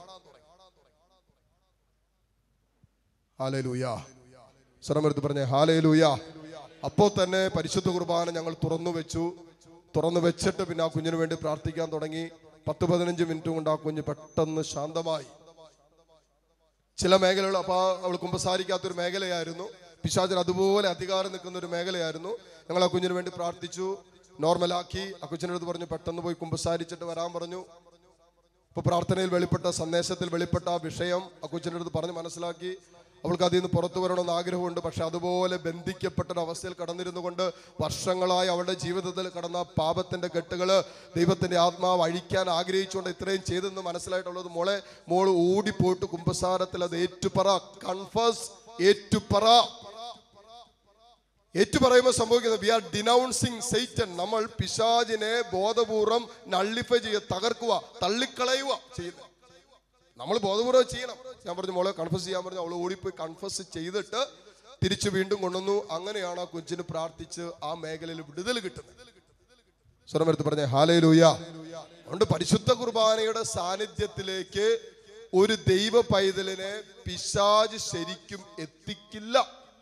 ഹാലേലൂയ സ്വരമെടുത്ത് പറഞ്ഞേ ഹാലേലൂയ അപ്പോൾ തന്നെ പരിശുദ്ധ കുർബാന ഞങ്ങൾ തുറന്നു വെച്ചു തുറന്നു വെച്ചിട്ട് പിന്നെ ആ കുഞ്ഞിന് വേണ്ടി പ്രാർത്ഥിക്കാൻ തുടങ്ങി പത്ത് പതിനഞ്ച് മിനിറ്റ് കൊണ്ട് ആ കുഞ്ഞ് പെട്ടെന്ന് ശാന്തമായി ചില മേഖലകൾ അപ്പോൾ അവൾ കുമ്പസാരിക്കാത്തൊരു മേഖലയായിരുന്നു പിശാചൻ അതുപോലെ അധികാരം നിൽക്കുന്ന ഒരു മേഖലയായിരുന്നു ഞങ്ങൾ ആ കുഞ്ഞിന് വേണ്ടി പ്രാർത്ഥിച്ചു നോർമലാക്കി ആ കൊച്ചിൻ്റെ അടുത്ത് പറഞ്ഞു പെട്ടെന്ന് പോയി കുമ്പസാരിച്ചിട്ട് വരാൻ പറഞ്ഞു ഇപ്പൊ പ്രാർത്ഥനയിൽ വെളിപ്പെട്ട സന്ദേശത്തിൽ വെളിപ്പെട്ട ആ വിഷയം ആ കൊച്ചിൻ്റെ അടുത്ത് പറഞ്ഞ് മനസ്സിലാക്കി അവൾക്ക് അതിൽ നിന്ന് പുറത്തു വരണമെന്ന് ആഗ്രഹമുണ്ട് പക്ഷെ അതുപോലെ ബന്ധിക്കപ്പെട്ട ഒരു അവസ്ഥയിൽ കടന്നിരുന്നു കൊണ്ട് വർഷങ്ങളായി അവളുടെ ജീവിതത്തിൽ കടന്ന ആ പാപത്തിന്റെ കെട്ടുകള് ദൈവത്തിന്റെ ആത്മാവ് അഴിക്കാൻ ആഗ്രഹിച്ചുകൊണ്ട് ഇത്രയും ചെയ്തെന്ന് മനസ്സിലായിട്ടുള്ളത് മോളെ മോള് ഓടിപ്പോയിട്ട് കുമ്പസാരത്തിൽ അത് ഏറ്റുപറ കൺഫസ് ഏറ്റുപറ ഏറ്റു പറയുമ്പോൾ സംഭവിക്കുന്നത് വി ആർ ഡിനൗൺസിങ് സൈറ്റൻ നമ്മൾ പിശാജിനെ ബോധപൂർവം നള്ളിഫൈ ചെയ്യുക തകർക്കുക തള്ളിക്കളയുക ചെയ്യുന്നത് നമ്മൾ ബോധപൂർവ്വം ചെയ്യണം ഞാൻ പറഞ്ഞു മോളെ കൺഫസ് ചെയ്യാൻ പറഞ്ഞു അവൾ ഓടിപ്പോയി കൺഫസ് ചെയ്തിട്ട് തിരിച്ചു വീണ്ടും കൊണ്ടുവന്നു അങ്ങനെയാണ് ആ കൊച്ചിന് പ്രാർത്ഥിച്ച് ആ മേഖലയിൽ വിടുതൽ കിട്ടുന്നത് സ്വരമെടുത്ത് പറഞ്ഞേ ഹാലേ ലൂയ അതുകൊണ്ട് പരിശുദ്ധ കുർബാനയുടെ സാന്നിധ്യത്തിലേക്ക് ഒരു ദൈവ പൈതലിനെ പിശാജ് ശരിക്കും എത്തിക്കില്ല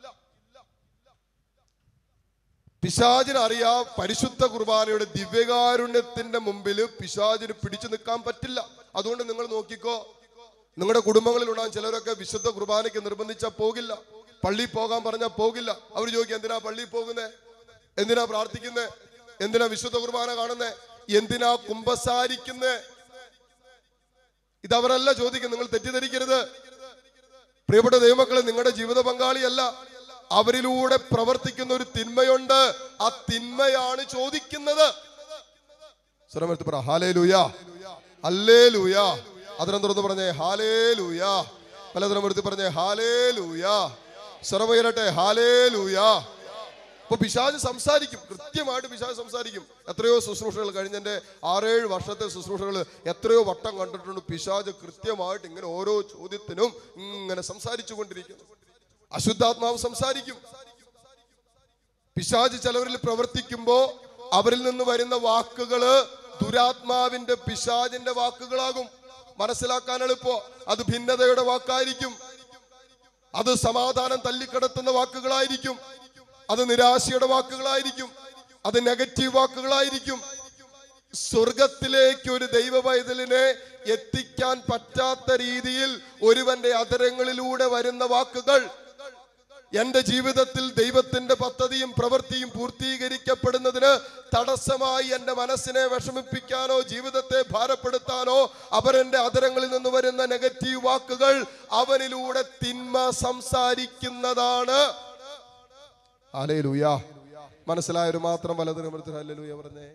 പിശാചിന് അറിയാം പരിശുദ്ധ കുർബാനയുടെ ദിവ്യകാരുണ്യത്തിന്റെ മുമ്പിൽ പിശാചിന് പിടിച്ചു നിൽക്കാൻ പറ്റില്ല അതുകൊണ്ട് നിങ്ങൾ നോക്കിക്കോ നിങ്ങളുടെ കുടുംബങ്ങളിൽ ഉണ്ടാകും ചിലരൊക്കെ വിശുദ്ധ കുർബാനയ്ക്ക് നിർബന്ധിച്ചാൽ പോകില്ല പള്ളിയിൽ പോകാൻ പറഞ്ഞാൽ പോകില്ല അവർ ചോദിക്കും എന്തിനാ പള്ളിയിൽ പോകുന്നേ എന്തിനാ പ്രാർത്ഥിക്കുന്നത് എന്തിനാ വിശുദ്ധ കുർബാന കാണുന്നത് എന്തിനാ കുമ്പസാരിക്കുന്നത് ഇതവരല്ല ചോദിക്കുന്നത് നിങ്ങൾ തെറ്റിദ്ധരിക്കരുത് പ്രിയപ്പെട്ട ദൈവമക്കളെ നിങ്ങളുടെ ജീവിത പങ്കാളിയല്ല അവരിലൂടെ പ്രവർത്തിക്കുന്ന ഒരു തിന്മയുണ്ട് ആ തിന്മയാണ് ചോദിക്കുന്നത് സ്വരമെടുത്ത് പറ ഹാലേ ലൂയ അല്ലേ ലൂയ അതിനെ തുറന്ന് പറഞ്ഞേ ഹാലേ ലൂയ പലതരം എടുത്ത് പറഞ്ഞേ ഹാലേ ലൂയ സ്വരമുയരട്ടെ ഹാലേ ലൂയ അപ്പൊ പിശാജ് സംസാരിക്കും കൃത്യമായിട്ട് പിശാജ് സംസാരിക്കും എത്രയോ ശുശ്രൂഷകൾ കഴിഞ്ഞതിന്റെ ആറേഴ് വർഷത്തെ ശുശ്രൂഷകൾ എത്രയോ വട്ടം കണ്ടിട്ടുണ്ട് പിശാജ് കൃത്യമായിട്ട് ഇങ്ങനെ ഓരോ ചോദ്യത്തിനും ഇങ്ങനെ സംസാരിച്ചു കൊണ്ടിരിക്കുന്നു അശുദ്ധാത്മാവ് സംസാരിക്കും പിശാജ് ചിലവരിൽ പ്രവർത്തിക്കുമ്പോ അവരിൽ നിന്ന് വരുന്ന വാക്കുകള് ദുരാത്മാവിന്റെ പിശാജിന്റെ വാക്കുകളാകും മനസ്സിലാക്കാൻ എളുപ്പോ അത് ഭിന്നതയുടെ വാക്കായിരിക്കും അത് സമാധാനം തല്ലിക്കിടത്തുന്ന വാക്കുകളായിരിക്കും അത് നിരാശയുടെ വാക്കുകളായിരിക്കും അത് നെഗറ്റീവ് വാക്കുകളായിരിക്കും സ്വർഗത്തിലേക്ക് ഒരു ദൈവ പൈതലിനെ എത്തിക്കാൻ പറ്റാത്ത രീതിയിൽ ഒരുവന്റെ അതരങ്ങളിലൂടെ വരുന്ന വാക്കുകൾ എന്റെ ജീവിതത്തിൽ ദൈവത്തിന്റെ പദ്ധതിയും പ്രവൃത്തിയും പൂർത്തീകരിക്കപ്പെടുന്നതിന് തടസ്സമായി എന്റെ മനസ്സിനെ വിഷമിപ്പിക്കാനോ ജീവിതത്തെ ഭാരപ്പെടുത്താനോ അവരെന്റെ അതരങ്ങളിൽ നിന്ന് വരുന്ന നെഗറ്റീവ് വാക്കുകൾ അവനിലൂടെ തിന്മ സംസാരിക്കുന്നതാണ് അലേലൂയ മനസ്സിലായൊരു മാത്രം വലതിനും അല്ലേലൂയ പറഞ്ഞേ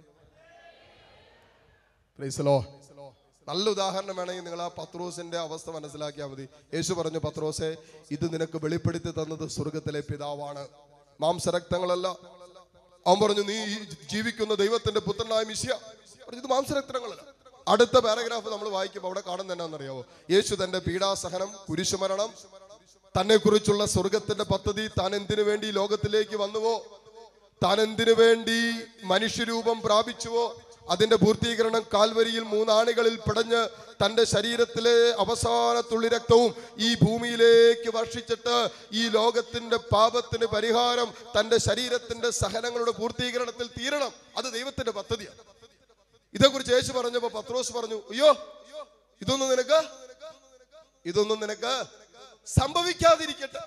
പ്രൈസലോ നല്ല ഉദാഹരണം വേണമെങ്കിൽ നിങ്ങൾ ആ പത്രോസിന്റെ അവസ്ഥ മനസ്സിലാക്കിയാൽ മതി യേശു പറഞ്ഞു പത്രോസെ ഇത് നിനക്ക് വെളിപ്പെടുത്തി തന്നത് സ്വർഗത്തിലെ പിതാവാണ് മാംസരക്തങ്ങളല്ല അവൻ പറഞ്ഞു നീ ഈ ജീവിക്കുന്ന ദൈവത്തിന്റെ പുത്രനായ മിശ്യ പറഞ്ഞു ഇത് മാംസരക്തങ്ങളല്ല അടുത്ത പാരഗ്രാഫ് നമ്മൾ വായിക്കുമ്പോൾ അവിടെ കാണുന്ന എന്നാണെന്നറിയാവോ യേശു തന്റെ പീഡാസഹനം കുരിശുമരണം തന്നെ കുറിച്ചുള്ള സ്വർഗത്തിന്റെ പദ്ധതി താൻ എന്തിനു വേണ്ടി ഈ ലോകത്തിലേക്ക് വന്നുവോ താൻ എന്തിനു വേണ്ടി മനുഷ്യരൂപം പ്രാപിച്ചുവോ അതിന്റെ പൂർത്തീകരണം കാൽവരിയിൽ മൂന്നാണികളിൽ പിടഞ്ഞ് തന്റെ ശരീരത്തിലെ അവസാന തുള്ളി രക്തവും ഈ ഭൂമിയിലേക്ക് വർഷിച്ചിട്ട് ഈ ലോകത്തിന്റെ പാപത്തിന് പരിഹാരം തന്റെ ശരീരത്തിന്റെ സഹനങ്ങളുടെ പൂർത്തീകരണത്തിൽ തീരണം അത് ദൈവത്തിന്റെ പദ്ധതിയാണ് ഇതേക്കുറിച്ച് യേശു പറഞ്ഞപ്പോ പത്രോസ് പറഞ്ഞു അയ്യോ ഇതൊന്നും നിനക്ക് ഇതൊന്നും നിനക്ക് സംഭവിക്കാതിരിക്കട്ടെ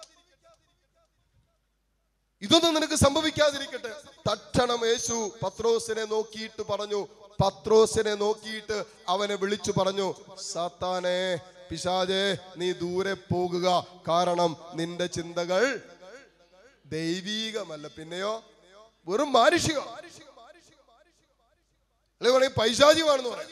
ഇതൊന്നും നിനക്ക് സംഭവിക്കാതിരിക്കട്ടെ തക്ഷണം യേശു പത്രോസിനെ നോക്കിയിട്ട് പറഞ്ഞു പത്രോസിനെ നോക്കിയിട്ട് അവനെ വിളിച്ചു പറഞ്ഞു സാത്താനെ പിശാജെ നീ ദൂരെ പോകുക കാരണം നിന്റെ ചിന്തകൾ ദൈവീകമല്ല പിന്നെയോ വെറും മാനുഷിക അല്ലെ വേണമെങ്കിൽ പൈശാചികമാണെന്ന് പറയാം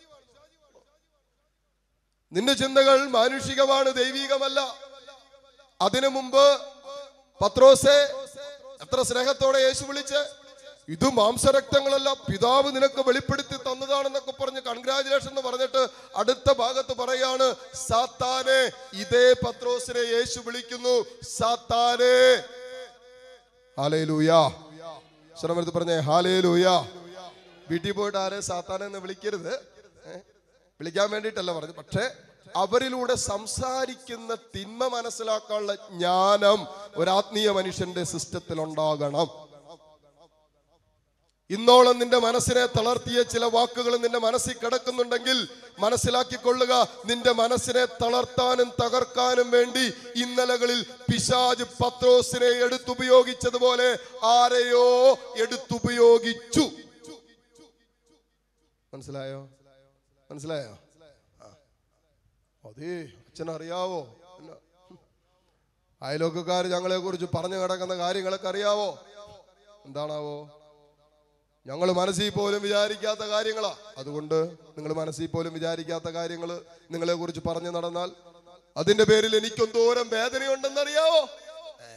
നിന്റെ ചിന്തകൾ മാനുഷികമാണ് ദൈവീകമല്ല അതിനു മുമ്പ് പത്രോസെ എത്ര സ്നേഹത്തോടെ യേശു വിളിച്ച് ഇത് മാംസരക്തങ്ങളല്ല പിതാവ് നിനക്ക് വെളിപ്പെടുത്തി തന്നതാണെന്നൊക്കെ പറഞ്ഞ് കൺഗ്രാചുലേഷൻ എന്ന് പറഞ്ഞിട്ട് അടുത്ത ഭാഗത്ത് പറയാണ് സാത്താനെ ഇതേ പത്രോസിനെ യേശു വിളിക്കുന്നു സാത്താനെ ഹാലേ ലൂയാ ശ്രമെടുത്ത് പറഞ്ഞേ ഹാലേ ലൂയാ വീട്ടിൽ പോയിട്ട് ആരെ സാത്താനെ എന്ന് വിളിക്കരുത് ഏ? വിളിക്കാൻ വേണ്ടിയിട്ടല്ല പറഞ്ഞു പക്ഷേ അവരിലൂടെ സംസാരിക്കുന്ന തിന്മ മനസ്സിലാക്കാനുള്ള ജ്ഞാനം ഒരാത്മീയ മനുഷ്യന്റെ സിസ്റ്റത്തിൽ ഉണ്ടാകണം ഇന്നോളം നിന്റെ മനസ്സിനെ തളർത്തിയ ചില വാക്കുകൾ നിന്റെ മനസ്സിൽ കിടക്കുന്നുണ്ടെങ്കിൽ മനസ്സിലാക്കിക്കൊള്ളുക നിന്റെ മനസ്സിനെ തളർത്താനും തകർക്കാനും വേണ്ടി ഇന്നലകളിൽ പിശാജ് പത്രോസിനെ എടുത്തുപയോഗിച്ചതുപോലെ ആരെയോ എടുത്തുപയോഗിച്ചു മനസ്സിലായോ മനസ്സിലായോ ആ. അതേ അച്ഛനറിയാവോ ഇല്ല. അയലോക്കക്കാർ ഞങ്ങളെ കുറിച്ച് പറഞ്ഞു കിടക്കുന്ന കാര്യങ്ങളൊക്കെ അറിയാവോ എന്താണാവോ ഞങ്ങൾ മനസ്സിൽ പോലും വിചാരിക്കാത്ത കാര്യങ്ങളാ അതുകൊണ്ട് നിങ്ങൾ മനസ്സിൽ പോലും വിചാരിക്കാത്ത കാര്യങ്ങൾ നിങ്ങളെ കുറിച്ച് പറഞ്ഞു നടന്നാൽ അതിന്റെ പേരിൽ എനിക്കെന്തോരം വേദനയുണ്ടെന്നറിയാവോ ഏ?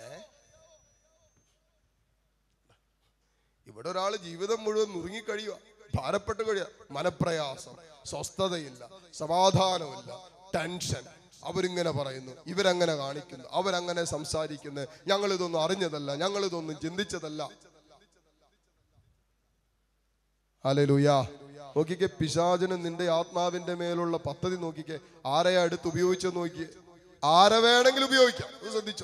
ഇവിടെ ഒരാൾ ജീവിതം മുഴുവൻ നുറുങ്ങിക്കഴിയുക ഭാരപ്പെട്ട് കഴിയുക മനപ്രയാസം സ്വസ്ഥതയില്ല സമാധാനമില്ല ടെൻഷൻ അവരിങ്ങനെ പറയുന്നു ഇവരങ്ങനെ കാണിക്കുന്നു അവരങ്ങനെ സംസാരിക്കുന്നു ഞങ്ങൾ ഇതൊന്നും അറിഞ്ഞതല്ല ഞങ്ങൾ ഇതൊന്നും ചിന്തിച്ചതല്ല ഹല്ലേലൂയ നോക്കിക്കേ പിശാചിന് നിന്റെ ആത്മാവിന്റെ മേലുള്ള പദ്ധതി നോക്കിക്കേ ആരെയാ എടുത്ത് ഉപയോഗിച്ചെന്ന് നോക്കിയേ ആരെ വേണമെങ്കിലും ഉപയോഗിക്കാം അത് ശ്രദ്ധിച്ചോ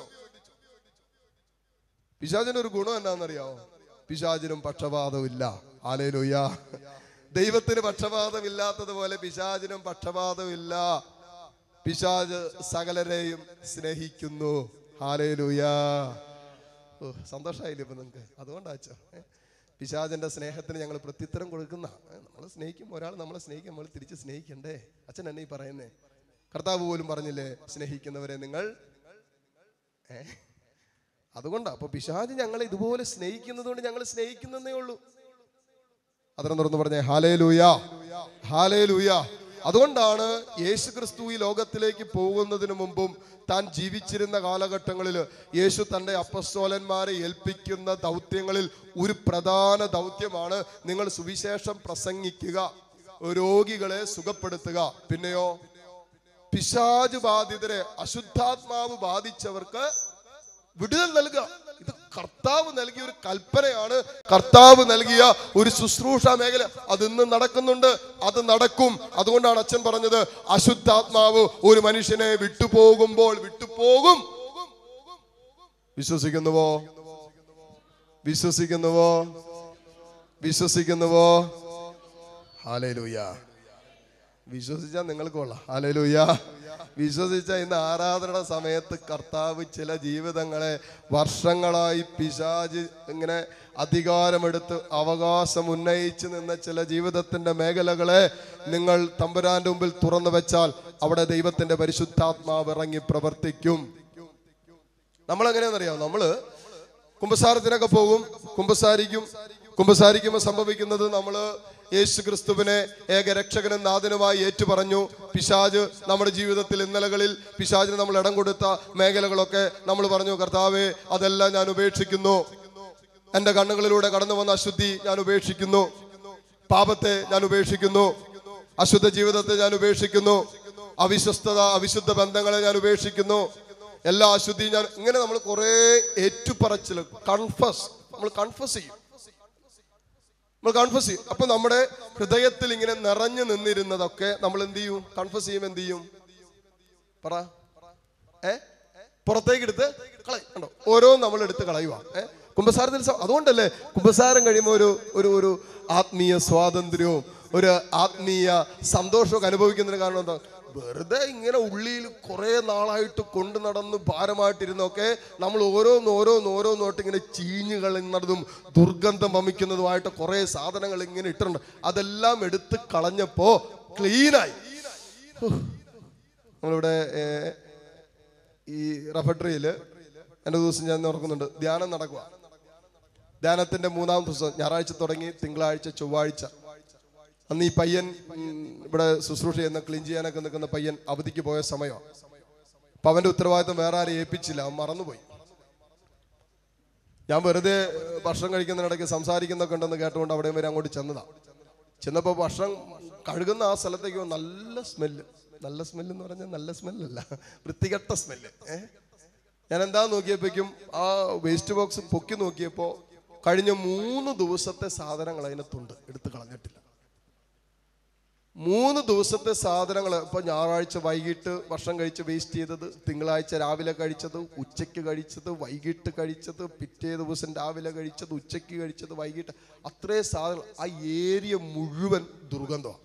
പിശാചിന് ഒരു ഗുണം എന്നാന്നറിയാവോ പിശാചിനും പക്ഷപാതവും ഇല്ല ആലേലൂയ ദൈവത്തിന് പക്ഷപാതം ഇല്ലാത്തതുപോലെ പിശാചിനും പക്ഷപാതമില്ല പിശാജ് സകലരെയും സ്നേഹിക്കുന്നു ഹാലേലൂയ ഓ സന്തോഷമായില്ലേ ഇപ്പൊ നിങ്ങൾക്ക് അതുകൊണ്ടാച്ചോ ഏ? പിശാചിന്റെ സ്നേഹത്തിന് ഞങ്ങൾ പ്രത്യുത്തരം കൊടുക്കുന്ന നമ്മൾ സ്നേഹിക്കും ഒരാൾ നമ്മളെ സ്നേഹിക്കും നമ്മൾ തിരിച്ച് സ്നേഹിക്കണ്ടേ അച്ഛൻ എന്നെ ഈ പറയുന്നേ കർത്താവ് പോലും പറഞ്ഞില്ലേ സ്നേഹിക്കുന്നവരെ നിങ്ങൾ ഏ അതുകൊണ്ടാ അപ്പൊ പിശാജ് ഞങ്ങളെ ഇതുപോലെ സ്നേഹിക്കുന്നത് കൊണ്ട് ഞങ്ങൾ സ്നേഹിക്കുന്നതേ ഉള്ളൂ അതിനെ തുറന്ന് പറഞ്ഞേ ഹാലേ ലൂയ ഹാലേ ലൂയ അതുകൊണ്ടാണ് യേശു ക്രിസ്തു ഈ ലോകത്തിലേക്ക് പോകുന്നതിന് മുമ്പും താൻ ജീവിച്ചിരുന്ന കാലഘട്ടങ്ങളിൽ യേശു തൻ്റെ അപ്പസ്തോലന്മാരെ ഏൽപ്പിക്കുന്ന ദൗത്യങ്ങളിൽ ഒരു പ്രധാന ദൗത്യമാണ് നിങ്ങൾ സുവിശേഷം പ്രസംഗിക്കുക രോഗികളെ സുഖപ്പെടുത്തുക പിന്നെയോ പിശാജ് ബാധിതരെ അശുദ്ധാത്മാവ് ബാധിച്ചവർക്ക് വിടുതൽ നൽകുക ഇത് കർത്താവ് നൽകിയ ഒരു കൽപ്പനയാണ് കർത്താവ് നൽകിയ ഒരു ശുശ്രൂഷ മേഖല അത് ഇന്ന് നടക്കുന്നുണ്ട് അത് നടക്കും അതുകൊണ്ടാണ് അച്ഛൻ പറഞ്ഞത് അശുദ്ധാത്മാവ് ഒരു മനുഷ്യനെ വിട്ടുപോകുമ്പോൾ വിട്ടുപോകും വിശ്വസിക്കുന്നുവോ വിശ്വസിക്കുന്നുവോ വിശ്വസിക്കുന്നുവോ ഹാലേലൂയ വിശ്വസിച്ചാൽ നിങ്ങൾക്ക് കൊള്ളാം ഹാലേലൂയ വിശ്വസിച്ച ഇന്ന് ആരാധനയുടെ സമയത്ത് കർത്താവ് ചില ജീവിതങ്ങളെ വർഷങ്ങളായി പിശാജ് ഇങ്ങനെ അധികാരമെടുത്ത് അവകാശം ഉന്നയിച്ച് നിന്ന ചില ജീവിതത്തിന്റെ മേഖലകളെ നിങ്ങൾ തമ്പുരാന്റെ മുമ്പിൽ തുറന്നു വെച്ചാൽ അവിടെ ദൈവത്തിന്റെ പരിശുദ്ധാത്മാവ് ഇറങ്ങി പ്രവർത്തിക്കും നമ്മൾ എങ്ങനെയാണെന്നറിയാം നമ്മള് കുമ്പസാരത്തിനൊക്കെ പോകും കുമ്പസാരിക്കും കുമ്പസാരിക്കുമ്പോൾ സംഭവിക്കുന്നത് നമ്മള് യേശു ക്രിസ്തുവിനെ ഏകരക്ഷകനും നാഥനുമായി ഏറ്റുപറഞ്ഞു പിശാജ് നമ്മുടെ ജീവിതത്തിൽ ഇന്നലകളിൽ പിശാജിന് നമ്മൾ ഇടം കൊടുത്ത മേഖലകളൊക്കെ നമ്മൾ പറഞ്ഞു കർത്താവെ അതെല്ലാം ഞാൻ ഉപേക്ഷിക്കുന്നു എന്റെ കണ്ണുകളിലൂടെ കടന്നു വന്ന അശുദ്ധി ഞാൻ ഉപേക്ഷിക്കുന്നു പാപത്തെ ഞാൻ ഉപേക്ഷിക്കുന്നു അശുദ്ധ ജീവിതത്തെ ഞാൻ ഉപേക്ഷിക്കുന്നു അവിശ്വസ്തത അവിശുദ്ധ ബന്ധങ്ങളെ ഞാൻ ഉപേക്ഷിക്കുന്നു എല്ലാ അശുദ്ധിയും ഞാൻ ഇങ്ങനെ നമ്മൾ കുറെ ഏറ്റുപറച്ചിൽ കൺഫസ് നമ്മൾ കൺഫസ് ചെയ്യും നമ്മൾ കൺഫസ് ചെയ്യും അപ്പൊ നമ്മുടെ ഹൃദയത്തിൽ ഇങ്ങനെ നിറഞ്ഞു നിന്നിരുന്നതൊക്കെ നമ്മൾ എന്ത് ചെയ്യും കൺഫസ് ചെയ്യും എന്ത് ചെയ്യും പറ ഏ പുറത്തേക്ക് എടുത്ത് കളയും കണ്ടോ ഓരോ നമ്മൾ എടുത്ത് കളയുക ഏ കുംഭസാരത്തിൽ സ- അതുകൊണ്ടല്ലേ കുംഭസാരം കഴിയുമ്പോൾ ഒരു ഒരു ഒരു ആത്മീയ സ്വാതന്ത്ര്യവും ഒരു ആത്മീയ സന്തോഷമൊക്കെ അനുഭവിക്കുന്നതിന് കാരണം എന്താ വെറുതെ ഇങ്ങനെ ഉള്ളിൽ കുറെ നാളായിട്ട് കൊണ്ടു നടന്ന് ഭാരമായിട്ടിരുന്നൊക്കെ നമ്മൾ ഓരോന്ന് ഓരോന്ന് ഓരോന്നോട്ട് ഇങ്ങനെ ചീഞ്ഞു കളയുന്നതും ദുർഗന്ധം വമിക്കുന്നതുമായിട്ട് കുറെ സാധനങ്ങൾ ഇങ്ങനെ ഇട്ടിട്ടുണ്ട് അതെല്ലാം എടുത്ത് കളഞ്ഞപ്പോ ക്ലീനായി നമ്മളിവിടെ ഏ, ഈ റഫട്രിയില് എൻ്റെ ദിവസം ഞാൻ ഓർക്കുന്നുണ്ട് ധ്യാനം നടക്കുക ധ്യാനത്തിന്റെ മൂന്നാം ദിവസം ഞായറാഴ്ച തുടങ്ങി തിങ്കളാഴ്ച ചൊവ്വാഴ്ച അന്ന് ഈ പയ്യൻ ഉം, ഇവിടെ ശുശ്രൂഷ ചെയ്യുന്ന ക്ലീൻ ചെയ്യാനൊക്കെ നിൽക്കുന്ന പയ്യൻ അവധിക്ക് പോയ സമയമാണ് അപ്പൊ അവന്റെ ഉത്തരവാദിത്തം വേറെ ആരും ഏൽപ്പിച്ചില്ല അവൻ മറന്നുപോയി ഞാൻ വെറുതെ ഏഹ്, ഭക്ഷണം കഴിക്കുന്നതിനിടയ്ക്ക് സംസാരിക്കുന്നൊക്കെ ഉണ്ടെന്ന് കേട്ടുകൊണ്ട് അവിടെ വരെ അങ്ങോട്ട് ചെന്നതാ ചെന്നപ്പോൾ ഭക്ഷണം കഴുകുന്ന ആ സ്ഥലത്തേക്ക് വന്ന് നല്ല സ്മെല്ല് നല്ല സ്മെല്ല് എന്ന് പറഞ്ഞാൽ നല്ല സ്മെല്ലല്ല വൃത്തികെട്ട സ്മെല്ല് ഏഹ് ഞാൻ എന്താ നോക്കിയപ്പോഴേക്കും ആ വേസ്റ്റ് ബോക്സ് പൊക്കി നോക്കിയപ്പോൾ കഴിഞ്ഞ മൂന്ന് ദിവസത്തെ സാധനങ്ങൾ അതിനകത്തുണ്ട് എടുത്ത് കളഞ്ഞിട്ടില്ല മൂന്ന് ദിവസത്തെ സാധനങ്ങൾ ഇപ്പൊ ഞായറാഴ്ച വൈകിട്ട് ഭക്ഷണം കഴിച്ച് വേസ്റ്റ് ചെയ്തത് തിങ്കളാഴ്ച രാവിലെ കഴിച്ചത് ഉച്ചയ്ക്ക് കഴിച്ചത് വൈകിട്ട് കഴിച്ചത് പിറ്റേ ദിവസം രാവിലെ കഴിച്ചത് ഉച്ചയ്ക്ക് കഴിച്ചത് വൈകിട്ട് അത്രേ സാധനങ്ങൾ ആ ഏരിയ മുഴുവൻ ദുർഗന്ധമാണ്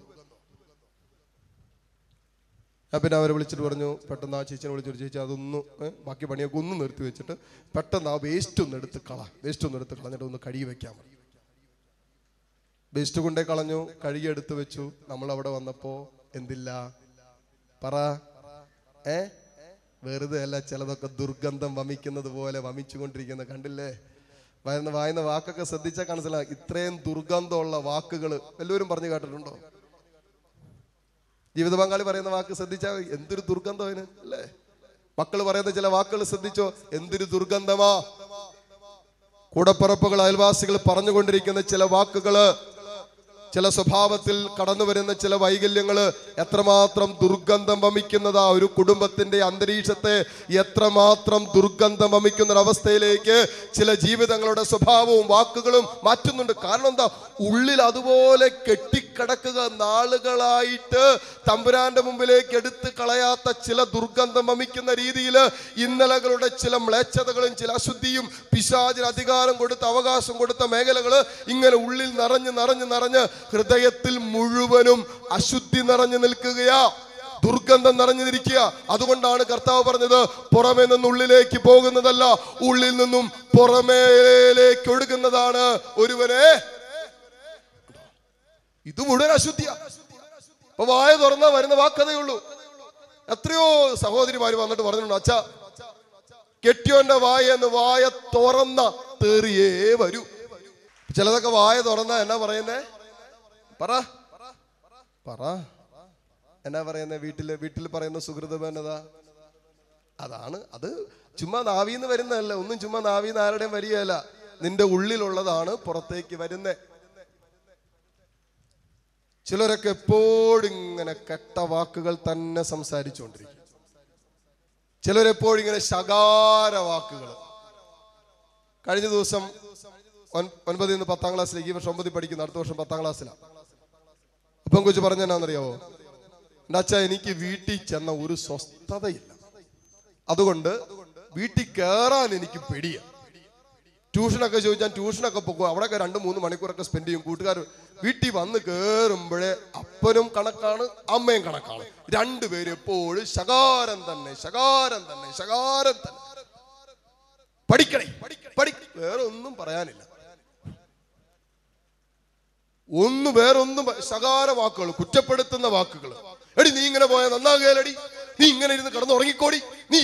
ഞാൻ പിന്നെ അവരെ വിളിച്ചിട്ട് പറഞ്ഞു പെട്ടെന്ന് ആ ചേച്ചിനെ വിളിച്ചിട്ട് ചേച്ചി അതൊന്ന് ഏ, ബാക്കി പണിയൊക്കെ ഒന്ന് നിർത്തി വെച്ചിട്ട് പെട്ടെന്ന് ആ വേസ്റ്റ് ഒന്ന് എടുത്ത് കള വേസ്റ്റ് ഒന്ന് എടുത്ത് കളഞ്ഞിട്ട് ഒന്ന് കഴുകി വെക്കാൻ മതി വേസ്റ്റ് കൊണ്ടേ കളഞ്ഞു കഴുകി എടുത്ത് വെച്ചു നമ്മൾ അവിടെ വന്നപ്പോ എന്തില്ല പറ ഏ വെറുതെ അല്ല ചിലതൊക്കെ ദുർഗന്ധം വമിക്കുന്നത് പോലെ വമിച്ചുകൊണ്ടിരിക്കുന്ന കണ്ടില്ലേ വരുന്ന വായുന്ന വാക്കൊക്കെ ശ്രദ്ധിച്ചാൽ മനസ്സിലാകും ഇത്രയും ദുർഗന്ധമുള്ള വാക്കുകൾ എല്ലാവരും പറഞ്ഞു കേട്ടിട്ടുണ്ടോ ജീവിത പങ്കാളി പറയുന്ന വാക്ക് ശ്രദ്ധിച്ചാൽ മതി. എന്തൊരു ദുർഗന്ധം അതിന് അല്ലേ മക്കള് പറയുന്ന ചില വാക്കുകൾ ശ്രദ്ധിച്ചോ എന്തൊരു ദുർഗന്ധമാ കൂടപ്പറപ്പുകൾ അയൽവാസികൾ പറഞ്ഞുകൊണ്ടിരിക്കുന്ന ചില വാക്കുകള് ചില സ്വഭാവത്തിൽ കടന്നു വരുന്ന ചില വൈകല്യങ്ങള് എത്രമാത്രം ദുർഗന്ധം വമിക്കുന്നതാ ഒരു കുടുംബത്തിന്റെ അന്തരീക്ഷത്തെ എത്രമാത്രം ദുർഗന്ധം വമിക്കുന്ന ഒരു അവസ്ഥയിലേക്ക് ചില ജീവിതങ്ങളുടെ സ്വഭാവവും വാക്കുകളും മാറ്റുന്നുണ്ട് കാരണം എന്താ ഉള്ളിൽ അതുപോലെ കെട്ടിക്കിടക്കുക നാളുകളായിട്ട് തമ്പുരാന്റെ മുമ്പിലേക്ക് എടുത്ത് കളയാത്ത ചില ദുർഗന്ധം വമിക്കുന്ന രീതിയിൽ ഇന്നലകളുടെ ചില മ്ലേച്ഛതകളും ചില അശുദ്ധിയും പിശാചിന് അധികാരം കൊടുത്ത അവകാശം കൊടുത്ത മേഖലകൾ ഇങ്ങനെ ഉള്ളിൽ നിറഞ്ഞ് നിറഞ്ഞ് നിറഞ്ഞ് ഹൃദയത്തിൽ മുഴുവനും അശുദ്ധി നിറഞ്ഞു നിൽക്കുകയാ ദുർഗന്ധം നിറഞ്ഞിരിക്കുക അതുകൊണ്ടാണ് കർത്താവ് പറഞ്ഞത് പുറമേ നിന്ന് ഉള്ളിലേക്ക് പോകുന്നതല്ല ഉള്ളിൽ നിന്നും പുറമേലേക്ക് ഒഴുകുന്നതാണ് ഒരുവനെ ഇത് മുഴുവൻ അശുദ്ധിയാ അപ്പൊ വായ തുറന്നാ വരുന്ന വാക്കതേ ഉള്ളൂ എത്രയോ സഹോദരിമാര് വന്നിട്ട് പറഞ്ഞിട്ടുണ്ട് അച്ഛാ കെട്ടിയോന്റെ വായ എന്ന് വായ തുറന്ന തേറിയേ വരൂ ചിലതൊക്കെ വായ തുറന്ന എന്നാ പറയുന്നേ പറ പറ എന്നാ പറയുന്നേ വീട്ടില് വീട്ടിൽ പറയുന്ന സുഹൃതം എന്നതാ അതാണ് അത് ചുമ്മാ നാവിന്ന് വരുന്നതല്ല ഒന്നും ചുമ്മാ നാവിന്ന് ആരുടെയും വരികയല്ല നിന്റെ ഉള്ളിലുള്ളതാണ് പുറത്തേക്ക് വരുന്നേ ചിലരൊക്കെ എപ്പോഴും ഇങ്ങനെ കെട്ട വാക്കുകൾ തന്നെ സംസാരിച്ചുകൊണ്ടിരിക്കും ചിലരെപ്പോഴും ഇങ്ങനെ ശകാര വാക്കുകൾ കഴിഞ്ഞ ദിവസം ഒൻ- ഒൻപതിൽ നിന്ന് പത്താം ക്ലാസ്സിലേക്ക് ഈ വർഷം ഒമ്പതിൽ പഠിക്കുന്ന അടുത്ത വർഷം പത്താം ക്ലാസ്സിലാണ് അപ്പം കൊച്ചു പറഞ്ഞ എന്നാന്നറിയാവോ എൻ്റെ അച്ഛ എനിക്ക് വീട്ടിൽ ചെന്ന ഒരു സ്വസ്ഥതയില്ല അതുകൊണ്ട് വീട്ടിൽ കയറാൻ എനിക്ക് പേടിയ ട്യൂഷനൊക്കെ ചോദിച്ചാൽ ട്യൂഷനൊക്കെ പോകും അവിടെയൊക്കെ രണ്ട് മൂന്ന് മണിക്കൂറൊക്കെ സ്പെൻഡ് ചെയ്യും കൂട്ടുകാർ വീട്ടിൽ വന്ന് കയറുമ്പോഴേ അപ്പനും കണക്കാണ് അമ്മയും കണക്കാണ് രണ്ടുപേരും എപ്പോഴും ശകാരം തന്നെ ശകാരം തന്നെ ശകാരം തന്നെ പഠിക്കണേ പഠി വേറെ ഒന്നും പറയാനില്ല ഒന്ന് വേറൊന്നും പ- ശകാര വാക്കുകൾ കുറ്റപ്പെടുത്തുന്ന വാക്കുകൾ എടി നീ ഇങ്ങനെ പോയാൽ നന്നാകുകയല്ലടി നീ ഇങ്ങനെ ഇരുന്ന് കിടന്ന് ഉറങ്ങിക്കോടി നീ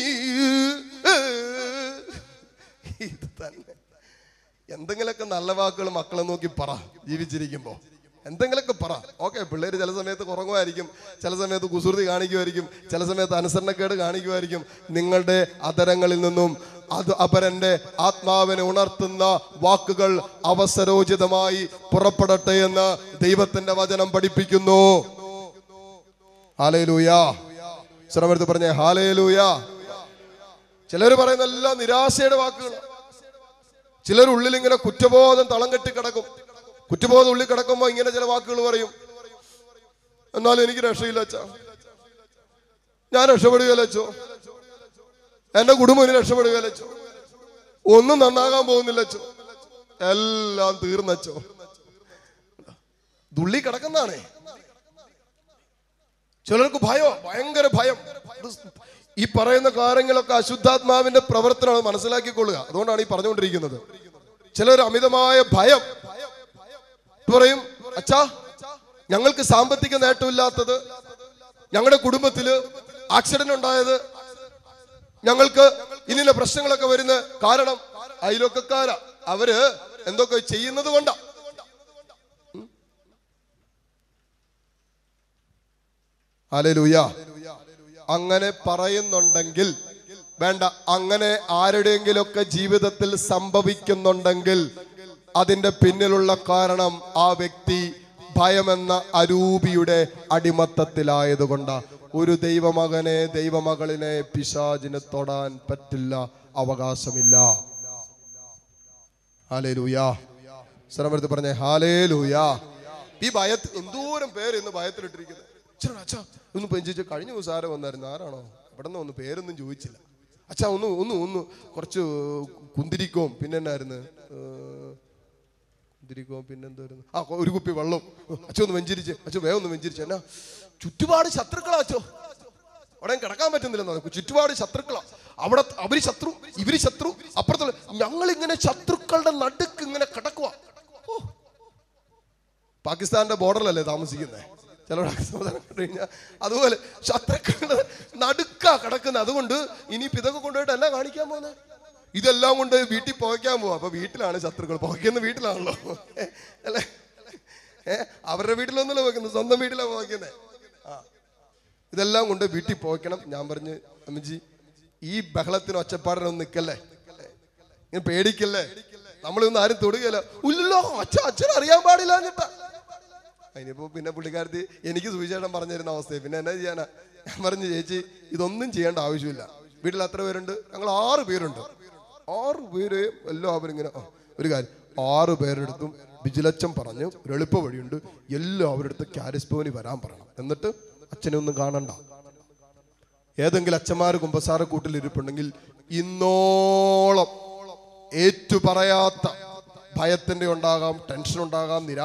ഇത് തന്നെ എന്തെങ്കിലുമൊക്കെ നല്ല വാക്കുകൾ മക്കളെ നോക്കി പറ ജീവിച്ചിരിക്കുമ്പോ എന്തെങ്കിലുമൊക്കെ പറ ഓക്കെ പിള്ളേര് ചില സമയത്ത് കുറങ്ങുമായിരിക്കും ചില സമയത്ത് കുസൃതി കാണിക്കുമായിരിക്കും ചില സമയത്ത് അനുസരണക്കേട് കാണിക്കുമായിരിക്കും നിങ്ങളുടെ അതരങ്ങളിൽ നിന്നും അത് അപരന്റെ ആത്മാവിനെ ഉണർത്തുന്ന വാക്കുകൾ അവസരോചിതമായി പുറപ്പെടട്ടെ എന്ന് ദൈവത്തിന്റെ വചനം പഠിപ്പിക്കുന്നു ഹാലേലൂയാ ശ്രമഎടുത്ത് പറഞ്ഞേ ഹാലേലൂയാ ചിലർ പറയുന്ന എല്ലാം നിരാശയുടെ വാക്കുകൾ ചിലർ ഉള്ളിൽ ഇങ്ങനെ കുറ്റബോധം തളം കെട്ടി കിടക്കും കുറ്റബോധം ഉള്ളിൽ കിടക്കുമ്പോൾ ഇങ്ങനെ ചില വാക്കുകൾ പറയും എന്നാലും എനിക്ക് രക്ഷയില്ല അച്ഛാ ഞാൻ രക്ഷപ്പെടുകയല്ല അച്ചോ എന്റെ കുടുംബം ഇനി രക്ഷപ്പെടുകയല്ല അച്ചോ ഒന്നും നന്നാകാൻ പോകുന്നില്ല അച്ചോ എല്ലാം തീർന്നച്ചോ ദുള്ളി കിടക്കുന്നതാണേ ചിലർക്ക് ഭയോ ഭയങ്കര ഭയം ഇത് ഈ പറയുന്ന കാര്യങ്ങളൊക്കെ അശുദ്ധാത്മാവിന്റെ പ്രവർത്തനമാണ് മനസ്സിലാക്കിക്കൊള്ളുക അതുകൊണ്ടാണ് ഈ പറഞ്ഞുകൊണ്ടിരിക്കുന്നത് ചിലർ അമിതമായ ഭയം പറയും അച്ഛാ ഞങ്ങൾക്ക് സാമ്പത്തിക നേട്ടമില്ലാത്തത് ഞങ്ങളുടെ കുടുംബത്തില് ആക്സിഡന്റ് ഉണ്ടായത് ഞങ്ങൾക്ക് ഇന്നില്ല പ്രശ്നങ്ങളൊക്കെ വരുന്ന കാരണം അയലൊക്കക്കാരാ അവര് എന്തൊക്കെ ചെയ്യുന്നത് കൊണ്ടാ ഹല്ലേലൂയ അങ്ങനെ പറയുന്നുണ്ടെങ്കിൽ വേണ്ട അങ്ങനെ ആരുടെയെങ്കിലൊക്കെ ജീവിതത്തിൽ സംഭവിക്കുന്നുണ്ടെങ്കിൽ അതിന്റെ പിന്നിലുള്ള കാരണം ആ വ്യക്തി ഭയമെന്ന അരൂപിയുടെ അടിമത്തത്തിലായതുകൊണ്ട് ഒരു ദൈവമകനെ ദൈവമകളിനെ പിശാചിന് തൊടാൻ പറ്റില്ല അവകാശമില്ല ഹാലേലൂയാ ശ്രമഎടുത്ത് പറഞ്ഞേ ഹാലേലൂയാ ഈ ഭയത്ത് എന്തോരം പേര് ഇന്ന് ഭയത്തിലിട്ടിരിക്കുന്നത് അച്ഛനോട് അച്ഛാ ഒന്ന് പെഞ്ചിച്ച് കഴിഞ്ഞ ദിവസം ആരോ വന്നായിരുന്നു ആരാണോ ഇവിടെ നിന്ന് ഒന്ന് പേരൊന്നും ചോദിച്ചില്ല അച്ഛാ ഒന്ന് ഒന്ന് ഒന്ന് കുറച്ച് കുന്തിരിക്കവും പിന്നെ എന്നായിരുന്നു ഏർ, കുന്തിരിക്കവും പിന്നെ എന്തായിരുന്നു ആ ഒരു കുപ്പി വെള്ളം അച്ഛൻ ഒന്ന് വെഞ്ചിരിച്ച് അച്ഛൻ വേഗം ഒന്ന് വെഞ്ചിരിച്ച് എന്നാ ചുറ്റുപാട് ശത്രുക്കളാ അച്ഛോ അവിടെ കിടക്കാൻ പറ്റുന്നില്ലെന്ന് ചുറ്റുപാട് ശത്രുക്കളാ അവിടെ അവര് ശത്രു ഇവര് ശത്രു അപ്പുറത്തുള്ള ഞങ്ങൾ ഇങ്ങനെ ശത്രുക്കളുടെ നടുക്ക് ഇങ്ങനെ കിടക്കുക പാകിസ്ഥാന്റെ ബോർഡറിലല്ലേ താമസിക്കുന്നത് ചിലവിടെ സമാധാനം കണ്ടു കഴിഞ്ഞാൽ അതുപോലെ ശത്രുക്കളുടെ നടുക്കാ കിടക്കുന്നത് അതുകൊണ്ട് ഇനിയിപ്പോ ഇതൊക്കെ കൊണ്ടുപോയിട്ട് എന്നാ കാണിക്കാൻ പോകുന്നത് ഇതെല്ലാം കൊണ്ട് വീട്ടിൽ പോയിക്കാൻ പോവാ അപ്പൊ വീട്ടിലാണ് ശത്രുക്കൾ പോയിക്കുന്ന വീട്ടിലാണല്ലോ അല്ലേ ഏ അവരുടെ വീട്ടിലൊന്നുമല്ല പോയിക്കുന്നത് സ്വന്തം വീട്ടിലാണ് പോയിക്കുന്നത് ആ ഇതെല്ലാം കൊണ്ട് വീട്ടിൽ പോയിക്കണം ഞാൻ പറഞ്ഞ് അമ്മജി ഈ ബഹളത്തിന് ഒച്ചപ്പാടിനൊന്നും നിൽക്കല്ലേ ഇങ്ങനെ പേടിക്കല്ലേ നമ്മളൊന്നും ആരും തൊടുകയല്ല ഇല്ലല്ലോ അച്ഛൻ അച്ഛൻ അറിയാൻ പാടില്ല എന്നിട്ടാ അതിനിപ്പോ പിന്നെ പുള്ളിക്കാരത്തി എനിക്ക് സുവിശേഷം പറഞ്ഞു തരുന്ന അവസ്ഥയെ പിന്നെ എന്നാ ചെയ്യാനാ ഞാൻ പറഞ്ഞു ചേച്ചി ഇതൊന്നും ചെയ്യേണ്ട ആവശ്യമില്ല വീട്ടിൽ എത്ര പേരുണ്ട് ഞങ്ങൾ ആറ് പേരുണ്ട് ആറ് പേര് എല്ലാവരും ഇങ്ങനെ ആ, ഒരു കാര്യം ആറ് പേരെടുത്തും വിജിലച്ചൻ പറഞ്ഞു ഒരു എളുപ്പ വഴിയുണ്ട് എല്ലാവരുടെ അടുത്ത് ക്യാരിസ്പോനി വരാൻ പറയണം എന്നിട്ട് അച്ഛനെ ഒന്നും കാണണ്ട ഏതെങ്കിലും അച്ഛന്മാർ കുമ്പസാര കൂട്ടിൽ ഇരിപ്പുണ്ടെങ്കിൽ ഇന്നോളം ഏറ്റു പറയാത്ത ഭയത്തിന്റെ ഉണ്ടാകാം ടെൻഷൻ ഉണ്ടാകാം നിരാശ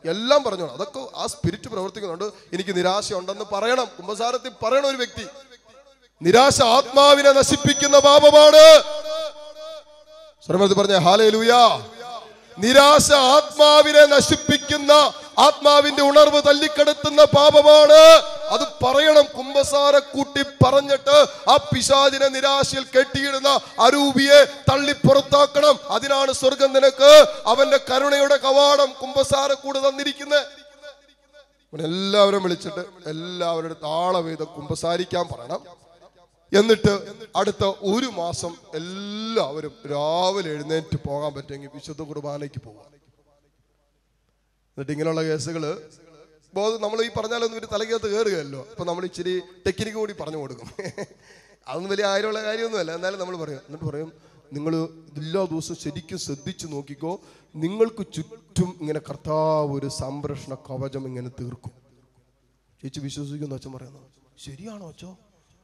എല്ലാം പറഞ്ഞോണം അതൊക്കെ ആ സ്പിരിറ്റ് പ്രവർത്തിക്കുന്നുണ്ട് എനിക്ക് നിരാശ ഉണ്ടെന്ന് പറയണം കുംഭസാരത്തിൽ പറയണ ഒരു വ്യക്തി നിരാശ ആത്മാവിനെ നശിപ്പിക്കുന്ന പാപമാണ് സ്വരമത്തിൽ പറഞ്ഞ ഹാലേ ലൂയാ നിരാശ ആത്മാവിനെ നശിപ്പിക്കുന്ന ആത്മാവിന്റെ ഉണർവ് തല്ലിക്കെടുത്തുന്ന പാപമാണ് അത് പറയണം കുംഭസാര കൂട്ടി പറഞ്ഞിട്ട് ആ പിശാചിനെ നിരാശയിൽ കെട്ടിയിടുന്ന അരൂപിയെ തള്ളി പുറത്താക്കണം അതിനാണ് സ്വർഗം നിനക്ക് അവന്റെ കരുണയുടെ കവാടം കുംഭസാര കൂട് തന്നിരിക്കുന്നത് ഇവിടെ എല്ലാവരും വിളിച്ചിട്ട് എല്ലാവരുടെ താളവേദം കുമ്പസാരിക്കാൻ പറയണം എന്നിട്ട് അടുത്ത ഒരു മാസം എല്ലാവരും രാവിലെ എഴുന്നേറ്റ് പോകാൻ പറ്റുമെങ്കിൽ വിശുദ്ധ കുർബാനയ്ക്ക് പോകാം എന്നിട്ട് ഇങ്ങനെയുള്ള കേസുകൾ ബോധം നമ്മൾ ഈ പറഞ്ഞാലൊന്നും ഇവർ തലയ്ക്കകത്ത് കയറുകയല്ലോ അപ്പൊ നമ്മൾ ഇച്ചിരി ടെക്നിക്ക് കൂടി പറഞ്ഞു കൊടുക്കും അതൊന്നും വലിയ ആയമുള്ള കാര്യമൊന്നുമല്ല എന്നാലും നമ്മൾ പറയും എന്നിട്ട് പറയും നിങ്ങൾ എല്ലാ ദിവസവും ശരിക്കും ശ്രദ്ധിച്ചു നോക്കിക്കോ നിങ്ങൾക്ക് ചുറ്റും ഇങ്ങനെ കർത്താവ് ഒരു സംരക്ഷണ കവചം ഇങ്ങനെ തീർക്കും ചേച്ചി വിശ്വസിക്കുന്നു അച്ഛൻ പറയുന്നു ശരിയാണോ അച്ഛോ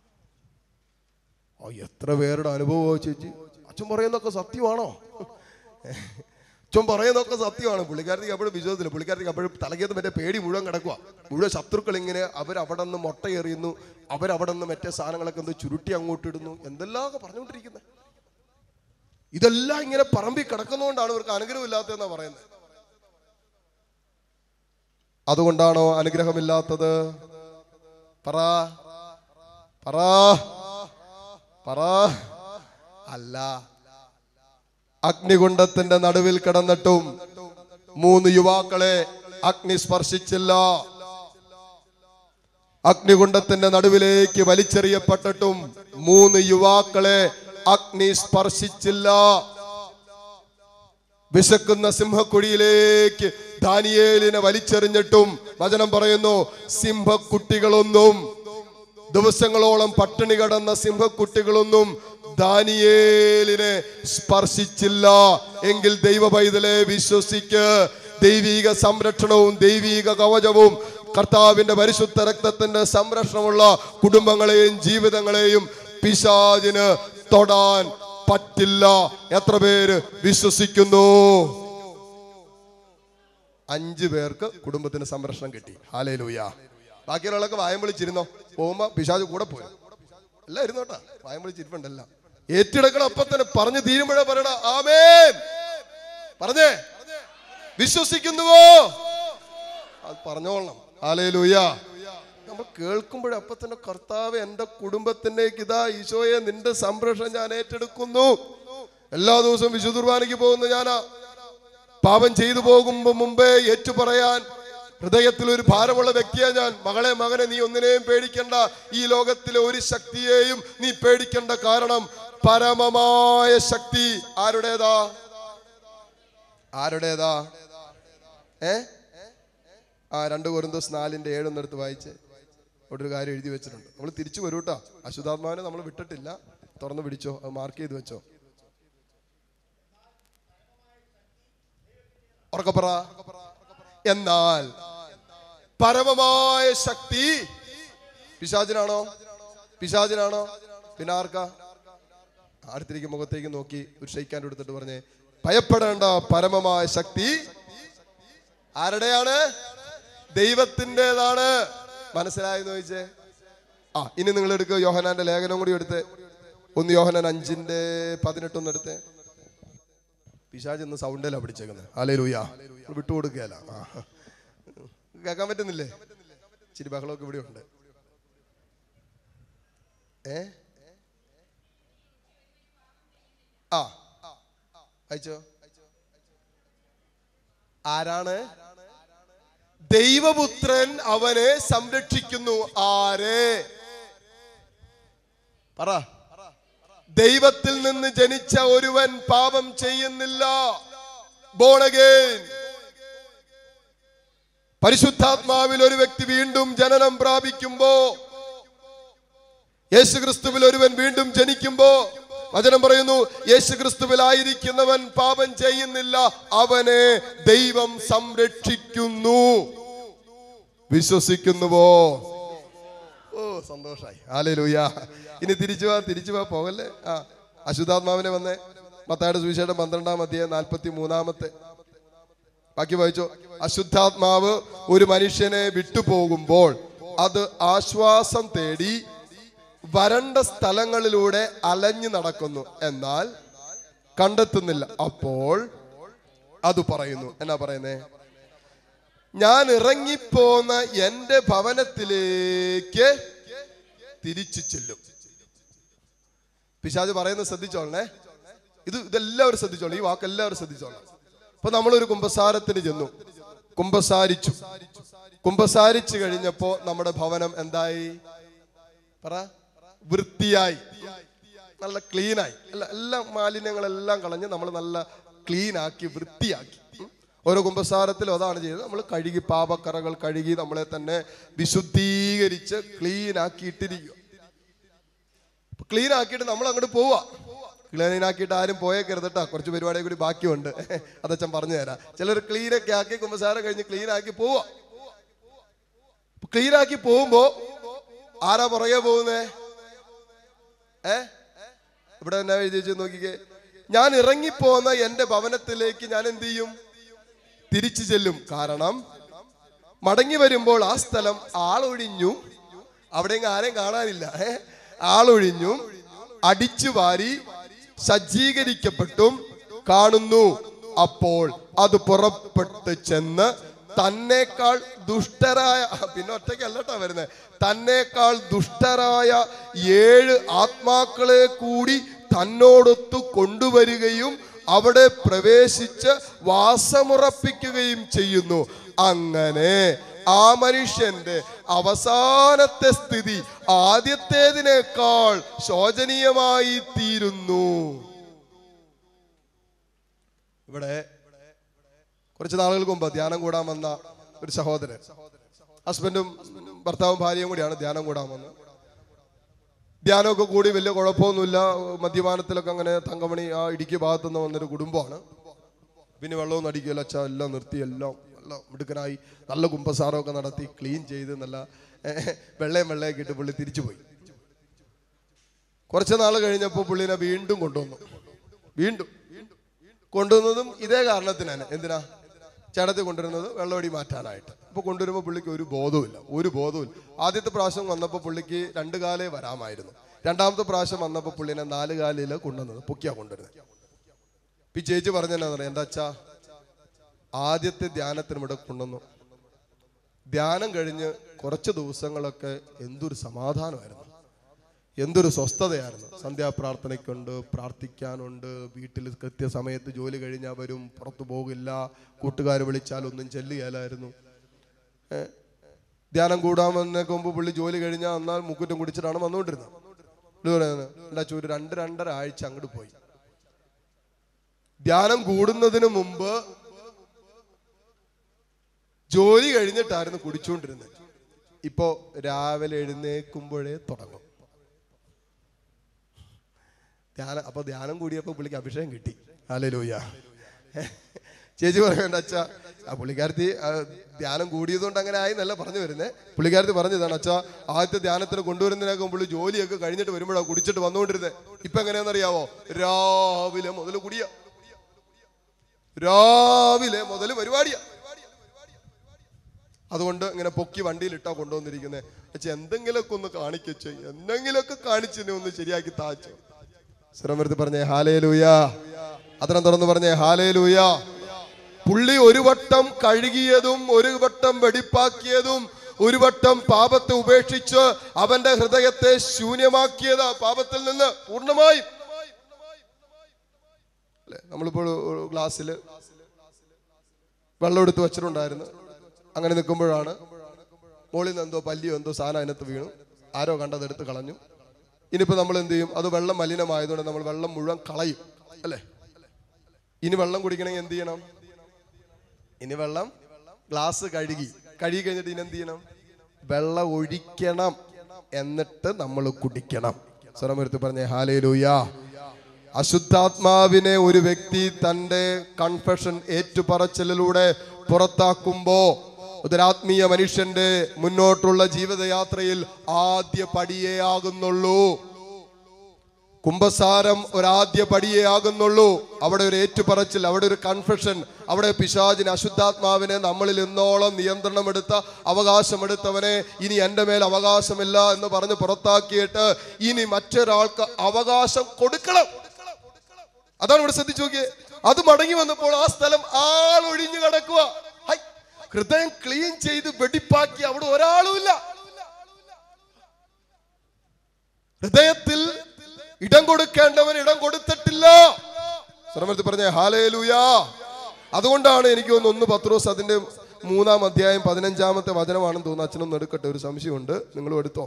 ഓ എത്ര പേരുടെ അനുഭവമോ ചേച്ചി അച്ഛൻ പറയുന്നതൊക്കെ സത്യമാണോ അച്ഛൻ പറയുന്നതൊക്കെ സത്യമാണ് പുള്ളിക്കാരത്തേക്ക് അപ്പോഴും വിശ്വാസത്തില്ല പുള്ളിക്കാരത്തേക്ക് അപ്പോഴും തലകേത്ത് മറ്റേ പേടി മുഴുവൻ കിടക്കുക മുഴുവൻ ശത്രുക്കൾ ഇങ്ങനെ അവരവിടെ നിന്ന് മുട്ടയെറിയുന്നു അവരവിടെ നിന്ന് മറ്റേ സാധനങ്ങളൊക്കെ എന്ത് ചുരുട്ടി അങ്ങോട്ട് ഇടുന്നു എന്തെല്ലാമൊക്കെ പറഞ്ഞുകൊണ്ടിരിക്കുന്നത് ഇതെല്ലാം ഇങ്ങനെ പറമ്പി കിടക്കുന്നതുകൊണ്ടാണ് ഇവർക്ക് അനുഗ്രഹമില്ലാത്തതെന്നാണ് പറയുന്നത് അതുകൊണ്ടാണോ അനുഗ്രഹമില്ലാത്തത് പറ പറ പറ അല്ല അഗ്നികുണ്ഡത്തിന്റെ നടുവിൽ കിടന്നിട്ടും മൂന്ന് യുവാക്കളെ അഗ്നി സ്പർശിച്ചില്ല അഗ്നികുണ്ഡത്തിന്റെ നടുവിലേക്ക് വലിച്ചെറിയപ്പെട്ടിട്ടും മൂന്ന് യുവാക്കളെ അഗ്നി സ്പർശിച്ചില്ല വിശക്കുന്ന സിംഹക്കുഴിയിലേക്ക് ദാനിയേലിനെ വലിച്ചെറിഞ്ഞിട്ടും വചനം പറയുന്നു സിംഹക്കുട്ടികളൊന്നും ദിവസങ്ങളോളം പട്ടിണി കടന്ന സിംഹക്കുട്ടികളൊന്നും ദാനിയേലിനെ സ്പർശിച്ചില്ല എങ്കിൽ ദൈവ പൈതലെ വിശ്വസിക്ക് ദൈവീക സംരക്ഷണവും ദൈവീക കവചവും കർത്താവിന്റെ പരിശുദ്ധ രക്തത്തിന്റെ സംരക്ഷണമുള്ള കുടുംബങ്ങളെയും ജീവിതങ്ങളെയും പിശാചിന് തൊടാൻ പറ്റില്ല എത്ര പേര് വിശ്വസിക്കുന്നു അഞ്ചു പേർക്ക് കുടുംബത്തിന് സംരക്ഷണം കിട്ടി ഹാലേ ലൂയ ബാക്കിയുള്ളവരൊക്കെ വായം വിളിച്ചിരുന്നോ പോകുമ്പോ പിശാജ് കൂടെ പോയി എല്ലാം ഇരുന്നോട്ടാ വായം വിളിച്ചിരിപ്പുണ്ടല്ല ഏറ്റെടുക്കണം അപ്പൊ തന്നെ പറഞ്ഞു തീരുമ്പോഴേ പറയണ ആമേൻ പറഞ്ഞേ വിശ്വസിക്കുന്നുവോ അത് പറഞ്ഞോളണം ഹാലേ ലൂയ നമ്മൾ കേൾക്കുമ്പോഴേ അപ്പൊ തന്നെ കർത്താവ് എന്റെ കുടുംബത്തിലേക്ക് ഇതാ ഈശോയെ നിന്റെ സംരക്ഷണം ഞാൻ ഏറ്റെടുക്കുന്നു എല്ലാ ദിവസവും വിശുദ്ധ കുർബാനയ്ക്ക് പോകുന്ന ഞാനാ പാപം ചെയ്തു പോകുമ്പോ മുമ്പേ ഏറ്റു പറയാൻ ഹൃദയത്തിൽ ഒരു ഭാരമുള്ള വ്യക്തിയാ ഞാൻ മകളെ മകനെ നീ ഒന്നിനെയും പേടിക്കണ്ട ഈ ലോകത്തിലെ ഒരു ശക്തിയെയും നീ പേടിക്കണ്ട കാരണം പരമമായ ശക്തി ആരുടേതാ ആരുടേതാ ഏ ആ രണ്ട് കൊരിന്തോസ് നാലിന്റെ ഏഴൊന്നെടുത്ത് വായിച്ച് അവിടെ ഒരു കാര്യം എഴുതി വെച്ചിട്ടുണ്ട് നമ്മൾ തിരിച്ചു വരൂ കേട്ടോ അശുദ്ധാത്മാവിനെ നമ്മൾ വിട്ടിട്ടില്ല തുറന്നു പിടിച്ചോ അത് മാർക്ക് ചെയ്ത് വെച്ചോ ഉറക്കപ്പറ എന്നാൽ പരമമായ ശക്തി പിശാചിനാണോ പിശാചിനാണോ പിന്നെ ആർക്കാ അടുത്തിരിക്കും മുഖത്തേക്ക് നോക്കി ഒരു ഷെയ്ക്കാൻ എടുത്തിട്ട് പറഞ്ഞേ ഭയപ്പെടേണ്ട പരമമായ ശക്തി ആരുടെയാണ് ദൈവത്തിൻ്റെതാണ് മനസ്സിലായെന്ന് ചോദിച്ചേ ആ ഇനി നിങ്ങൾ എടുക്കുക യോഹനാന്റെ ലേഖനം കൂടി എടുത്ത് ഒന്ന് യോഹനാൻ അഞ്ചിന്റെ പതിനെട്ടൊന്ന് എടുത്തേ പിശാജ് ഇന്ന് സൗണ്ടിലാണ് പിടിച്ചേക്കുന്നത് ആലേ ലൂയ വിട്ടുകൊടുക്കുകയല്ല ആ കേൾക്കാൻ പറ്റുന്നില്ലേ ഇച്ചിരി ബഹളമൊക്കെ ഇവിടെ ഉണ്ട് ഏ ആ അയച്ചോ ആരാണ് ദൈവപുത്രൻ അവനെ സംരക്ഷിക്കുന്നു ആരെ പറ ദൈവത്തിൽ നിന്ന് ജനിച്ച ഒരുവൻ പാപം ചെയ്യുന്നില്ല ബോണഗേൻ പരിശുദ്ധാത്മാവിൽ ഒരു വ്യക്തി വീണ്ടും ജനനം പ്രാപിക്കുമ്പോ യേശുക്രിസ്തുവിൽ ഒരുവൻ വീണ്ടും ജനിക്കുമ്പോ വചനം പറയുന്നു യേശുക്രിസ്തുവിലായിരിക്കുന്നവൻ പാപം ചെയ്യുന്നില്ല അവനെ ദൈവം സംരക്ഷിക്കുന്നു വിശ്വസിക്കുന്നുവോ ഓ സന്തോഷായി ആലേലൂയ ഇനി തിരിച്ചു വാ തിരിച്ചു വാ പോകല്ലേ ആ അശുദ്ധാത്മാവിനെ വന്നേ മത്തായുടെ സുവിശേഷം പന്ത്രണ്ടാം അധ്യായം നാൽപ്പത്തി മൂന്നാമത്തെ ബാക്കി വായിച്ചോ അശുദ്ധാത്മാവ് ഒരു മനുഷ്യനെ വിട്ടുപോകുമ്പോൾ അത് ആശ്വാസം തേടി വരണ്ട സ്ഥലങ്ങളിലൂടെ അലഞ്ഞു നടക്കുന്നു എന്നാൽ കണ്ടെത്തുന്നില്ല അപ്പോൾ അത് പറയുന്നു എന്നാ പറയുന്നേ ഞാൻ ഇറങ്ങിപ്പോന്ന എന്റെ ഭവനത്തിലേക്ക് തിരിച്ചു ചെല്ലും പിശാജ് പറയുന്നത് ശ്രദ്ധിച്ചോളണേ ഇത് ഇതെല്ലാവരും ശ്രദ്ധിച്ചോളൂ ഈ വാക്ക് എല്ലാവരും ശ്രദ്ധിച്ചോളാം അപ്പൊ നമ്മളൊരു കുംഭസാരത്തിന് ചെന്നു കുംഭസാരിച്ചു കുംഭസാരിച്ചു കഴിഞ്ഞപ്പോ നമ്മുടെ ഭവനം എന്തായി പറ വൃത്തിയായി നല്ല ക്ലീനായി അല്ല എല്ലാ മാലിന്യങ്ങളെല്ലാം കളഞ്ഞ് നമ്മൾ നല്ല ക്ലീൻ ആക്കി വൃത്തിയാക്കി ഉം. ഓരോ കുംഭസാരത്തിലും അതാണ് ചെയ്തത് നമ്മൾ കഴുകി പാപക്കറകൾ കഴുകി നമ്മളെ തന്നെ വിശുദ്ധീകരിച്ച് ക്ലീൻ ആക്കി ഇട്ടിരിക്കുക ക്ലീൻ ആക്കിയിട്ട് നമ്മൾ അങ്ങോട്ട് പോവാ ക്ലീൻ ആക്കിയിട്ട് ആരും പോയേക്കരുതട്ടാ കുറച്ച് പരിപാടി കൂടി ബാക്കിയുണ്ട് അതച്ഛൻ പറഞ്ഞു തരാം ചിലർ ക്ലീൻ ഒക്കെ ആക്കി കുമ്പസാരം കഴിഞ്ഞ് ക്ലീൻ ആക്കി പോവാ ക്ലീൻ ആക്കി പോകുമ്പോ ആരാ പുറകെ പോകുന്നേ ഏ ഇവിടെ എന്നാ എഴുതി വെച്ച് നോക്കിക്കേ ഞാൻ ഇറങ്ങിപ്പോന്ന എന്റെ ഭവനത്തിലേക്ക് ഞാൻ എന്ത് ചെയ്യും തിരിച്ചു ചെല്ലും കാരണം മടങ്ങി വരുമ്പോൾ ആ സ്ഥലം ആളൊഴിഞ്ഞും അവിടെ എങ്ങും ആരെയും കാണാനില്ല ഏ ആളൊഴിഞ്ഞും അടിച്ചു വാരി സജ്ജീകരിക്കപ്പെട്ടും കാണുന്നു അപ്പോൾ അത് പുറപ്പെട്ട് ചെന്ന് തന്നേക്കാൾ ദുഷ്ടരായ പിന്നെ ഒറ്റയ്ക്കല്ല കേട്ടോ വരുന്നത് തന്നേക്കാൾ ദുഷ്ടരായ ഏഴ് ആത്മാക്കളെ കൂടി തന്നോടൊത്തു കൊണ്ടുവരികയും അവിടെ പ്രവേശിച്ച് വാസമുറപ്പിക്കുകയും ചെയ്യുന്നു അങ്ങനെ ആ മനുഷ്യന്റെ അവസാനത്തെ സ്ഥിതി ആദ്യത്തേതിനേക്കാൾ ശോചനീയമായി തീരുന്നു ഇവിടെ കുറച്ച് നാളുകൾക്ക് മുമ്പ് ധ്യാനം കൂടാൻ വന്ന ഒരു സഹോദരൻ ഹസ്ബൻഡും ഭർത്താവും ഭാര്യയും കൂടിയാണ് ധ്യാനം കൂടാൻ വന്നത് ധ്യാനമൊക്കെ കൂടി വലിയ കുഴപ്പമൊന്നുമില്ല മദ്യപാനത്തിലൊക്കെ അങ്ങനെ തങ്കമണി ആ ഇടുക്കി ഭാഗത്തുനിന്ന് വന്നൊരു കുടുംബമാണ് പിന്നെ വെള്ളമൊന്നും അടിക്കുകയില്ല അച്ഛ എല്ലാം നിർത്തി എല്ലാം നല്ല മിടുക്കനായി നല്ല കുമ്പസാരമൊക്കെ നടത്തി ക്ലീൻ ചെയ്ത് നല്ല ഏഹ്, വെള്ളയും വെള്ളയൊക്കെ ഇട്ട് പുള്ളി തിരിച്ചു പോയി കുറച്ച് നാൾ കഴിഞ്ഞപ്പോൾ പുള്ളിനെ വീണ്ടും കൊണ്ടുവന്നു വീണ്ടും കൊണ്ടുവന്നതും ഇതേ കാരണത്തിനാണ് എന്തിനാ ചേട്ടത്തിൽ കൊണ്ടുവരുന്നത് വെള്ളമടി മാറ്റാനായിട്ട് അപ്പോൾ കൊണ്ടുവരുമ്പോൾ പുള്ളിക്ക് ഒരു ബോധവുമില്ല ഒരു ബോധവുമില്ല ആദ്യത്തെ പ്രാവശ്യം വന്നപ്പോൾ പുള്ളിക്ക് രണ്ട് കാലേ വരാമായിരുന്നു രണ്ടാമത്തെ പ്രാവശ്യം വന്നപ്പോൾ പുള്ളിനെ നാല് കാലിൽ കൊണ്ടുവന്നത് പൊക്കിയാ കൊണ്ടുവരുന്നത് ഇപ്പൊ ഈ ചേച്ചി പറഞ്ഞെന്നാ പറയാം എൻ്റെ അച്ഛ ആദ്യത്തെ ധ്യാനത്തിന് ഇവിടെ കൊണ്ടുവന്നു ധ്യാനം കഴിഞ്ഞ് കുറച്ച് ദിവസങ്ങളൊക്കെ എന്തൊരു സമാധാനമായിരുന്നു എന്തൊരു സ്വസ്ഥതയായിരുന്നു സന്ധ്യാപ്രാർത്ഥനയ്ക്കുണ്ട് പ്രാർത്ഥിക്കാനുണ്ട് വീട്ടിൽ കൃത്യസമയത്ത് ജോലി കഴിഞ്ഞാൽ വരും പുറത്തു പോകില്ല കൂട്ടുകാർ വിളിച്ചാൽ ഒന്നും ചെല്ലുകയില്ലായിരുന്നു ഏ? ധ്യാനം കൂടാമെന്നൊക്കെ മുമ്പ് പുള്ളി ജോലി കഴിഞ്ഞാൽ എന്നാൽ മുക്കുറ്റം കുടിച്ചിട്ടാണ് വന്നുകൊണ്ടിരുന്നത് പുള്ളി പറയുന്നത് എന്താ ചൂര് രണ്ട് രണ്ടര ആഴ്ച അങ്ങോട്ട് പോയി ധ്യാനം കൂടുന്നതിന് മുമ്പ് ജോലി കഴിഞ്ഞിട്ടായിരുന്നു കുടിച്ചുകൊണ്ടിരുന്നത് ഇപ്പോ രാവിലെ എഴുന്നേക്കുമ്പോഴേ തുടങ്ങും ധ്യാനം അപ്പൊ ധ്യാനം കൂടിയപ്പോ പുള്ളിക്ക് അഭിഷേകം കിട്ടി ഹല്ലേലൂയ ചേച്ചി പറയണ്ട അച്ഛ ആ പുള്ളിക്കാരത്തി ആ, ധ്യാനം കൂടിയതുകൊണ്ട് അങ്ങനെ ആയി എന്നല്ല പറഞ്ഞു വരുന്നേ പുള്ളിക്കാരത്തി പറഞ്ഞതാണ് അച്ഛ ആദ്യത്തെ ധ്യാനത്തിന് കൊണ്ടുവരുന്നതിനൊക്കെ പുള്ളി ജോലിയൊക്കെ കഴിഞ്ഞിട്ട് വരുമ്പോഴാണ് കുടിച്ചിട്ട് വന്നുകൊണ്ടിരുന്നത് ഇപ്പൊ എങ്ങനെയാണെന്നറിയാവോ രാവിലെ മുതൽ കുടിയ രാവിലെ മുതൽ പരിപാടിയാ അതുകൊണ്ട് ഇങ്ങനെ പൊക്കി വണ്ടിയിൽ ഇട്ടാ കൊണ്ടുവന്നിരിക്കുന്നത് പക്ഷെ എന്തെങ്കിലുമൊക്കെ ഒന്ന് കാണിക്കച്ചോ എന്തെങ്കിലുമൊക്കെ കാണിച്ചിനെ ഒന്ന് ശരിയാക്കി താച്ചോ ശ്രമർത്തി പറഞ്ഞേ ഹാലേ ലൂയ അതരം തുറന്ന് പറഞ്ഞേ ഹാലേ ലൂയ പുള്ളി ഒരു വട്ടം കഴുകിയതും ഒരു വട്ടം വെടിപ്പാക്കിയതും ഒരു വട്ടം പാപത്തെ ഉപേക്ഷിച്ച് അവന്റെ ഹൃദയത്തെ ശൂന്യമാക്കിയത് പാപത്തിൽ നിന്ന് പൂർണ്ണമായും അല്ലെ നമ്മളിപ്പോൾ ഒരു ഗ്ലാസ്സിൽ വെള്ളം എടുത്ത് വെച്ചിട്ടുണ്ടായിരുന്നു അങ്ങനെ നിൽക്കുമ്പോഴാണ് മുകളിൽ നിന്ന് എന്തോ പല്ലിയോ എന്തോ സാധനം അതിനകത്ത് വീണു ആരോ കണ്ടത് എടുത്ത് കളഞ്ഞു ഇനിയിപ്പോൾ നമ്മൾ എന്ത് ചെയ്യും അത് വെള്ളം മലിനമായതുകൊണ്ട് നമ്മൾ വെള്ളം മുഴുവൻ കളയും അല്ലേ ഇനി വെള്ളം കുടിക്കണമെങ്കിൽ എന്ത് ചെയ്യണം ഇനി വെള്ളം ഗ്ലാസ് കഴുകി കഴുകി കഴിഞ്ഞിട്ട് ഇനി എന്ത് ചെയ്യണം വെള്ളം ഒഴിക്കണം എന്നിട്ട് നമ്മൾ കുടിക്കണം സ്വരമെടുത്ത് പറഞ്ഞേ ഹാലേ ലൂയാ അശുദ്ധാത്മാവിനെ ഒരു വ്യക്തി തന്റെ കൺഫെഷൻ ഏറ്റുപറച്ചിലൂടെ പുറത്താക്കുമ്പോ ഒരാത്മീയ മനുഷ്യന്റെ മുന്നോട്ടുള്ള ജീവിതയാത്രയിൽ ആദ്യ പടിയേ ആകുന്നുള്ളൂ കുംഭസാരം ഒരാദ്യ പടിയേ ആകുന്നുള്ളൂ അവിടെ ഒരു ഏറ്റുപറച്ചിൽ അവിടെ ഒരു കൺഫെഷൻ അവിടെ പിശാചിന് അശുദ്ധാത്മാവിനെ നമ്മളിൽ ഇന്നോളം നിയന്ത്രണമെടുത്ത അവകാശമെടുത്തവനെ ഇനി എൻ്റെ മേൽ അവകാശമില്ല എന്ന് പറഞ്ഞ് പുറത്താക്കിയിട്ട് ഇനി മറ്റൊരാൾക്ക് അവകാശം കൊടുക്കണം അതാണ് ഇവിടെ ശ്രദ്ധിച്ചു നോക്കിയേ അത് മടങ്ങി വന്നപ്പോൾ ആ സ്ഥലം ആളൊഴിഞ്ഞു കിടക്കുക ഹൈ, ഹൃദയം ക്ലീൻ ചെയ്ത് വെടിപ്പാക്കി അവിടെ ഒരാളുമില്ല ഹൃദയത്തിൽ ഇടം കൊടുക്കേണ്ടവൻ ഇടം കൊടുത്തിട്ടില്ല ശ്രമത്തിൽ പറഞ്ഞ ഹാലേലൂയാ അതുകൊണ്ടാണ് എനിക്ക് തോന്നുന്നു ഒന്ന് പത്രോസ് അതിന്റെ മൂന്നാം അധ്യായം പതിനഞ്ചാമത്തെ വചനമാണെന്ന് തോന്നുന്നു അച്ഛനൊന്ന് എടുക്കട്ടെ ഒരു സംശയമുണ്ട് നിങ്ങളും എടുത്തോ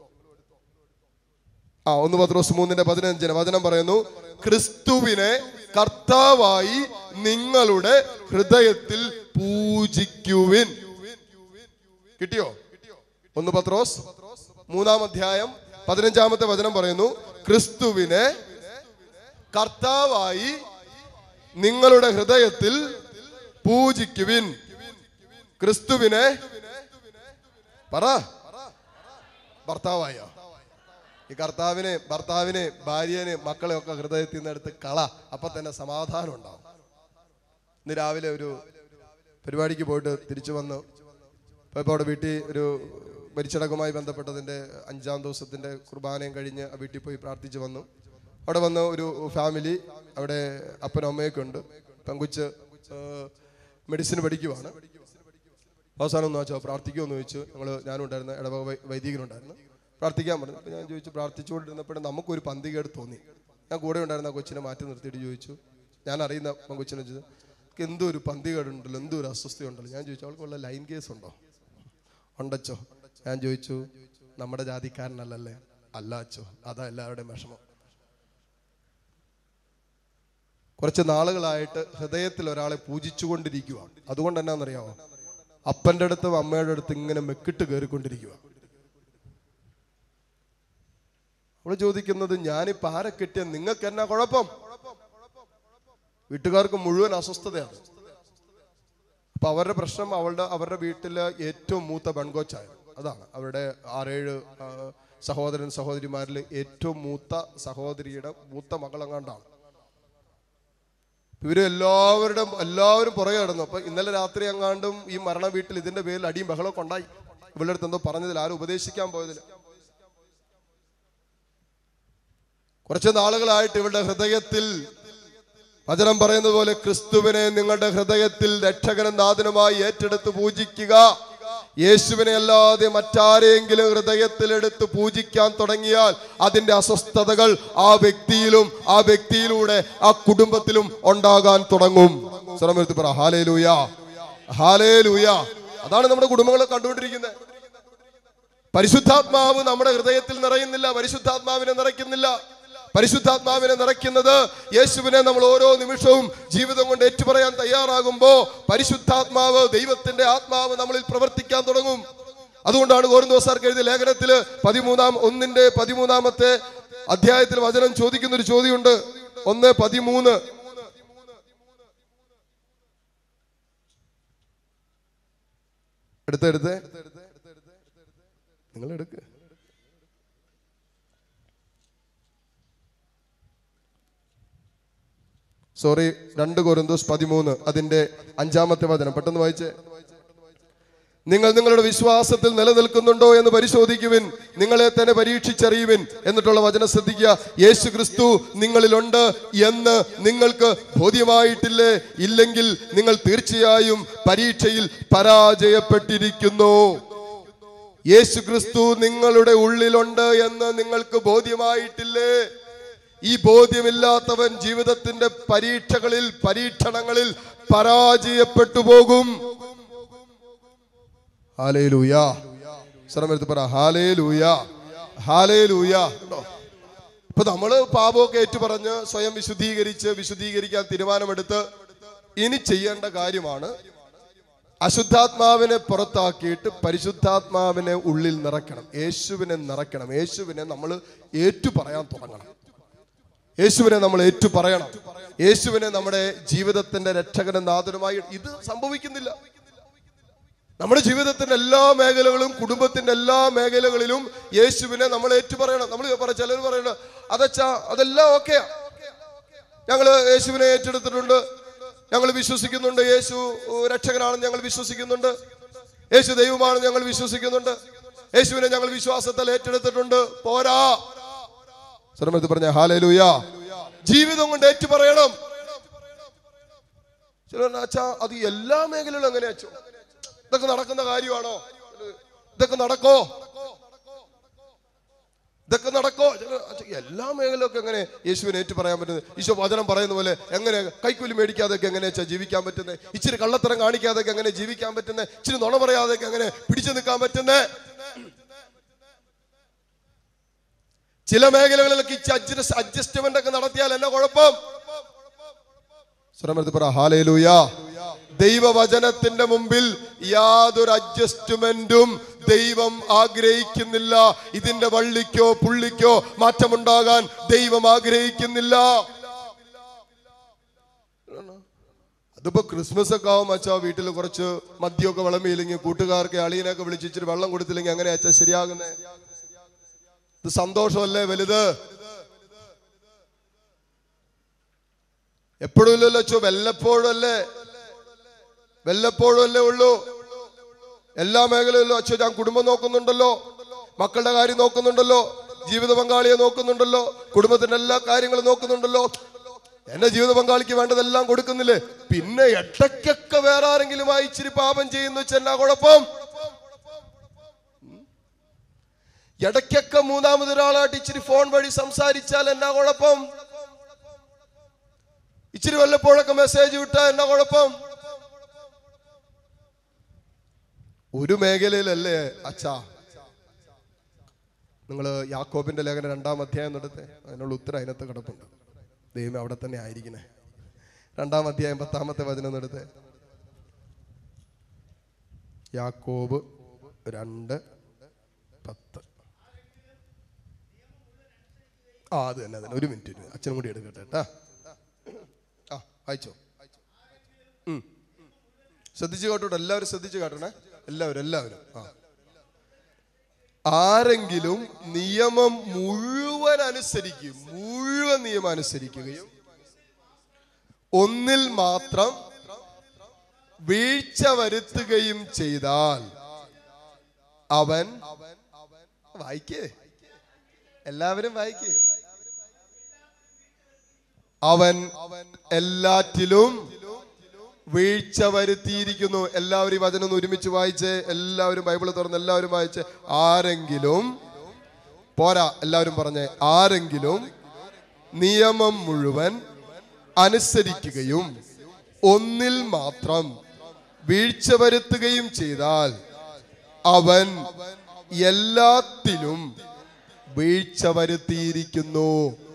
ആ ഒന്ന് പത്രോസ് മൂന്നിന്റെ പതിനഞ്ചിന് വചനം പറയുന്നു ക്രിസ്തുവിനെ കർത്താവായി നിങ്ങളുടെ ഹൃദയത്തിൽ പൂജിക്കുവിൻ കിട്ടിയോ ഒന്ന് പത്രോസ് മൂന്നാം അധ്യായം പതിനഞ്ചാമത്തെ വചനം പറയുന്നു ക്രിസ്തുവിനെ കർത്താവായി നിങ്ങളുടെ ഹൃദയത്തിൽ പൂജിക്കുവിൻ ക്രിസ്തുവിനെ പറ ഭർത്താവായോ ഈ കർത്താവിനെ ഭർത്താവിനെ ഭാര്യനെ മക്കളെ ഒക്കെ ഹൃദയത്തിൽ നിന്ന് എടുത്ത് കള അപ്പൊ തന്നെ സമാധാനം ഉണ്ടാവും ഇന്ന് രാവിലെ ഒരു പരിപാടിക്ക് പോയിട്ട് തിരിച്ചു വന്നു ഇപ്പോൾ അവിടെ വീട്ടിൽ ഒരു മരിച്ചടക്കവുമായി ബന്ധപ്പെട്ടതിൻ്റെ അഞ്ചാം ദിവസത്തിൻ്റെ കുർബാനയും കഴിഞ്ഞ് ആ വീട്ടിൽ പോയി പ്രാർത്ഥിച്ചു വന്നു അവിടെ വന്ന് ഒരു ഫാമിലി അവിടെ അപ്പനും അമ്മയൊക്കെ ഉണ്ട് പെങ്കുച്ച് മെഡിസിൻ പഠിക്കുവാണ് അവസാനം ഒന്ന് വെച്ചോ പ്രാർത്ഥിക്കുമെന്ന് ചോദിച്ചു ഞങ്ങൾ ഞാനും ഉണ്ടായിരുന്നു ഇടവക വൈ- വൈദികനുണ്ടായിരുന്നു പ്രാർത്ഥിക്കാൻ പറഞ്ഞു അപ്പോൾ ഞാൻ ചോദിച്ചു പ്രാർത്ഥിച്ചുകൊണ്ടിരുന്നപ്പോഴും നമുക്കൊരു പന്തികേട് തോന്നി ഞാൻ കൂടെ ഉണ്ടായിരുന്ന ആ കൊച്ചിനെ മാറ്റി നിർത്തിയിട്ട് ചോദിച്ചു ഞാൻ അറിയുന്ന ആ കൊച്ചിനെ ചോദിച്ചു "നിനക്ക് എന്തോ ഒരു പന്തികേടുണ്ടല്ലോ എന്തോ ഒരു അസ്വസ്ഥയുണ്ടല്ലോ ഞാൻ ചോദിച്ചു അവൾക്ക് വല്ല ലൈൻ കേസ് ഉണ്ടോ ഉണ്ടച്ചോ ഞാൻ ചോദിച്ചു നമ്മുടെ ജാതിക്കാരനല്ലല്ലേ അല്ല അച്ചോ അതാ എല്ലാവരുടെയും വിഷമം കുറച്ച് നാളുകളായിട്ട് ഹൃദയത്തിൽ ഒരാളെ പൂജിച്ചുകൊണ്ടിരിക്കുക അതുകൊണ്ട് എന്നാന്നറിയാമോ അപ്പൻ്റെ അടുത്തും അമ്മയുടെ അടുത്തും ഇങ്ങനെ മെക്കിട്ട് കയറിക്കൊണ്ടിരിക്കുക അവള് ചോദിക്കുന്നത് ഞാനിപ്പോ ആരെ കിട്ടിയ നിങ്ങൾക്ക് എന്നാ കുഴപ്പം വീട്ടുകാർക്ക് മുഴുവൻ അസ്വസ്ഥതയാണ് അപ്പൊ അവരുടെ പ്രശ്നം അവളുടെ അവരുടെ വീട്ടിലെ ഏറ്റവും മൂത്ത പെൺകൊച്ചായിരുന്നു അതാണ് അവരുടെ ആറേഴ് ആ, സഹോദരൻ സഹോദരിമാരിൽ ഏറ്റവും മൂത്ത സഹോദരിയുടെ മൂത്ത മകളെങ്ങാണ്ടാണ് ഇവര് എല്ലാവരുടെ എല്ലാവരും പുറകെ കിടന്നു അപ്പൊ ഇന്നലെ രാത്രി എങ്ങാണ്ടും ഈ മരണ വീട്ടിൽ ഇതിന്റെ പേരിൽ അടിയും ബഹളമൊക്കെ ഉണ്ടായി ഇവളുടെ അടുത്ത് എന്തോ പറഞ്ഞതിൽ ആരും ഉപദേശിക്കാൻ പോയതിൽ കുറച്ച് നാളുകളായിട്ട് ഇവളുടെ ഹൃദയത്തിൽ വചനം പറയുന്നത് പോലെ ക്രിസ്തുവിനെ നിങ്ങളുടെ ഹൃദയത്തിൽ രക്ഷകനും നാഥനുമായി ഏറ്റെടുത്ത് പൂജിക്കുക യേശുവിനെ അല്ലാതെ മറ്റാരെങ്കിലും ഹൃദയത്തിൽ എടുത്ത് പൂജിക്കാൻ തുടങ്ങിയാൽ അതിന്റെ അസ്വസ്ഥതകൾ ആ വ്യക്തിയിലും ആ വ്യക്തിയിലൂടെ ആ കുടുംബത്തിലും ഉണ്ടാകാൻ തുടങ്ങും ശ്രമത്തിൽ പറ ഹാലേ ലൂയ ഹാലേ ലൂയ അതാണ് നമ്മുടെ കുടുംബങ്ങളെ കണ്ടുകൊണ്ടിരിക്കുന്നത് പരിശുദ്ധാത്മാവ് നമ്മുടെ ഹൃദയത്തിൽ നിറയുന്നില്ല പരിശുദ്ധാത്മാവിനെ നിറയ്ക്കുന്നില്ല പരിശുദ്ധാത്മാവിനെ നിറയ്ക്കുന്നത് യേശുവിനെ നമ്മൾ ഓരോ നിമിഷവും ജീവിതം കൊണ്ട് ഏറ്റുപറയാൻ തയ്യാറാകുമ്പോ പരിശുദ്ധാത്മാവ് ദൈവത്തിന്റെ ആത്മാവ് നമ്മളിൽ പ്രവർത്തിക്കാൻ തുടങ്ങും അതുകൊണ്ടാണ് കോരുന്തോസാർക്ക് എഴുതിയ ലേഖനത്തില് പതിമൂന്നാം ഒന്നിന്റെ പതിമൂന്നാമത്തെ അധ്യായത്തിൽ വചനം ചോദിക്കുന്ന ഒരു ചോദ്യമുണ്ട് ഒന്ന് പതിമൂന്ന് എടുത്ത് എടുത്ത് നിങ്ങൾ എടുക്ക് സോറി രണ്ട് കൊരിന്തോസ് പതിമൂന്ന് അതിന്റെ അഞ്ചാമത്തെ വചനം പെട്ടെന്ന് വായിച്ചേ നിങ്ങൾ നിങ്ങളുടെ വിശ്വാസത്തിൽ നിലനിൽക്കുന്നുണ്ടോ എന്ന് പരിശോധിക്കുവിൻ നിങ്ങളെ തന്നെ പരീക്ഷിച്ചറിയുവിൻ എന്നിട്ടുള്ള വചനം ശ്രദ്ധിക്കുക യേശു ക്രിസ്തു നിങ്ങളിലുണ്ട് എന്ന് നിങ്ങൾക്ക് ബോധ്യമായിട്ടില്ലേ ഇല്ലെങ്കിൽ നിങ്ങൾ തീർച്ചയായും പരീക്ഷയിൽ പരാജയപ്പെട്ടിരിക്കുന്നു യേശു ക്രിസ്തു നിങ്ങളുടെ ഉള്ളിലുണ്ട് എന്ന് നിങ്ങൾക്ക് ബോധ്യമായിട്ടില്ലേ ഈ ബോധ്യമില്ലാത്തവൻ ജീവിതത്തിന്റെ പരീക്ഷകളിൽ പരീക്ഷണങ്ങളിൽ പരാജയപ്പെട്ടു പോകും ഹാലേലൂയ ശ്രമെടുത്ത് പറ ഹാലേലൂയ ഹാലേലൂയ ഉണ്ടോ ഇപ്പൊ നമ്മള് പാപമൊക്കെ ഏറ്റു പറഞ്ഞ് സ്വയം വിശുദ്ധീകരിച്ച് വിശുദ്ധീകരിക്കാൻ തീരുമാനമെടുത്ത് ഇനി ചെയ്യേണ്ട കാര്യമാണ് അശുദ്ധാത്മാവിനെ പുറത്താക്കിയിട്ട് പരിശുദ്ധാത്മാവിനെ ഉള്ളിൽ നിറയ്ക്കണം യേശുവിനെ നിറയ്ക്കണം യേശുവിനെ നമ്മൾ ഏറ്റു പറയാൻ തുടങ്ങണം യേശുവിനെ നമ്മൾ ഏറ്റു പറയണം യേശുവിനെ നമ്മുടെ ജീവിതത്തിന്റെ രക്ഷകനും നാഥനുമായി ഇത് സംഭവിക്കുന്നില്ല നമ്മുടെ ജീവിതത്തിന്റെ എല്ലാ മേഖലകളും കുടുംബത്തിന്റെ എല്ലാ മേഖലകളിലും യേശുവിനെ നമ്മൾ ഏറ്റുപറയണം നമ്മൾ പറ ചിലർ പറയണം അതച്ചാ അതെല്ലാം ഓക്കെയാ ഞങ്ങള് യേശുവിനെ ഏറ്റെടുത്തിട്ടുണ്ട് ഞങ്ങൾ വിശ്വസിക്കുന്നുണ്ട് യേശു രക്ഷകനാണെന്ന് ഞങ്ങൾ വിശ്വസിക്കുന്നുണ്ട് യേശു ദൈവമാണെന്ന് ഞങ്ങൾ വിശ്വസിക്കുന്നുണ്ട് യേശുവിനെ ഞങ്ങൾ വിശ്വാസത്താൽ ഏറ്റെടുത്തിട്ടുണ്ട് പോരാ സ്വരമെടുത്ത് പറഞ്ഞ ഹാലലൂയ ജീവിതം കൊണ്ട് ഏറ്റു പറയണം ചിലർ അച്ഛാ അത് എല്ലാ മേഖലയിലും അങ്ങനെ അച്ഛോ ഇതൊക്കെ നടക്കുന്ന കാര്യമാണോ ഇതൊക്കെ നടക്കോ ഇതൊക്കെ നടക്കോ ചിലർ, അച്ഛാ, എല്ലാ മേഖലയൊക്കെ എങ്ങനെ യേശുവിനെ ഏറ്റു പറയാൻ പറ്റുന്നത് ഈശോ വചനം പറയുന്ന പോലെ എങ്ങനെ കൈക്കൂലി മേടിക്കാതെയൊക്കെ എങ്ങനെ വെച്ചാൽ ജീവിക്കാൻ പറ്റുന്നത് ഇച്ചിരി കള്ളത്തരം കാണിക്കാതെയൊക്കെ എങ്ങനെ ജീവിക്കാൻ പറ്റുന്നത് ഇച്ചിരി നുണ പറയാതെയൊക്കെ എങ്ങനെ പിടിച്ചു നിൽക്കാൻ പറ്റുന്നത് ചില മേഖലകളിലൊക്കെ അഡ്ജസ്റ്റ്മെന്റ് ഒക്കെ നടത്തിയാൽ എന്നാ കുഴപ്പം സ്വരമെടുത്ത് പറ ഹാലേലൂയ ദൈവവചനത്തിന്റെ മുമ്പിൽ യാതൊരു അഡ്ജസ്റ്റ്മെന്റും ദൈവം ആഗ്രഹിക്കുന്നില്ല ഇതിന്റെ വള്ളിക്കോ പുള്ളിക്കോ മാറ്റമുണ്ടാകാൻ ദൈവം ആഗ്രഹിക്കുന്നില്ല അതിപ്പോ ക്രിസ്മസ് ഒക്കെ ആവും അച്ഛാ വീട്ടിൽ കുറച്ച് മദ്യമൊക്കെ വിളമ്പിയില്ലെങ്കിൽ കൂട്ടുകാർക്ക് അളിയനൊക്കെ വിളിച്ച് ഇച്ചിരി വെള്ളം കൊടുത്തില്ലെങ്കിൽ എങ്ങനെയാ അച്ഛാ ശരിയാകുന്നേ ഇത് സന്തോഷമല്ലേ വലുത് എപ്പോഴും ഇല്ലല്ലോ അച്ഛോ വല്ലപ്പോഴും അല്ലേ വല്ലപ്പോഴും അല്ലേ ഉള്ളൂ എല്ലാ മേഖലയിലും അച്ഛോ ഞാൻ കുടുംബം നോക്കുന്നുണ്ടല്ലോ മക്കളുടെ കാര്യം നോക്കുന്നുണ്ടല്ലോ ജീവിത പങ്കാളിയെ നോക്കുന്നുണ്ടല്ലോ കുടുംബത്തിന്റെ എല്ലാ കാര്യങ്ങളും നോക്കുന്നുണ്ടല്ലോ എന്റെ ജീവിത പങ്കാളിക്ക് വേണ്ടതെല്ലാം കൊടുക്കുന്നില്ലേ പിന്നെ ഇടയ്ക്കൊക്കെ വേറെ ആരെങ്കിലുമായി ഇച്ചിരി പാപം ചെയ്യുന്നു വെച്ചാൽ എന്നാ കുഴപ്പം ഇടയ്ക്കൊക്കെ മൂന്നാമതൊരാളായിട്ട് ഇച്ചിരി ഫോൺ വഴി സംസാരിച്ചാൽ എന്നാ കുഴപ്പം ഇച്ചിരി വല്ലപ്പോഴൊക്കെ മെസ്സേജ് വിട്ടാൽ എന്നാ കുഴപ്പം ഒരു മേഖലയിലല്ലേ അച്ഛാ നിങ്ങൾ യാക്കോബിന്റെ ലേഖനം രണ്ടാം അധ്യായം നടത്തെ അതിനുള്ള ഉത്തരം അതിനകത്ത് കിടപ്പുണ്ട് ദൈവം അവിടെ തന്നെ ആയിരിക്കണേ രണ്ടാം അധ്യായം പത്താമത്തെ വചനം നടത്തെ യാക്കോബ് രണ്ട് പത്ത് ആ അത് തന്നെ തന്നെ ഒരു മിനിറ്റ് ഒരു അച്ഛനും കൂടി എടുക്കട്ടെ കേട്ടാ ആ വായിച്ചോ ഉം. ശ്രദ്ധിച്ചു കേട്ടോട്ടെ എല്ലാവരും ശ്രദ്ധിച്ചു കേട്ടണേ എല്ലാവരും എല്ലാവരും ആ ആരെങ്കിലും നിയമം മുഴുവൻ അനുസരിക്കും മുഴുവൻ നിയമം അനുസരിക്കുകയും ഒന്നിൽ മാത്രം വീഴ്ച വരുത്തുകയും ചെയ്താൽ അവൻ വായിക്കേ എല്ലാവരും വായിക്കേ അവൻ എല്ലാറ്റിലും വീഴ്ച വരുത്തിയിരിക്കുന്നു എല്ലാവരും ഈ വചനം ഒന്ന് ഒരുമിച്ച് വായിച്ച് എല്ലാവരും ബൈബിൾ തുറന്ന് എല്ലാവരും വായിച്ച് ആരെങ്കിലും പോരാ എല്ലാവരും പറഞ്ഞേ ആരെങ്കിലും നിയമം മുഴുവൻ അനുസരിക്കുകയും ഒന്നിൽ മാത്രം വീഴ്ച വരുത്തുകയും ചെയ്താൽ അവൻ എല്ലാത്തിലും വീഴ്ച വരുത്തിയിരിക്കുന്നു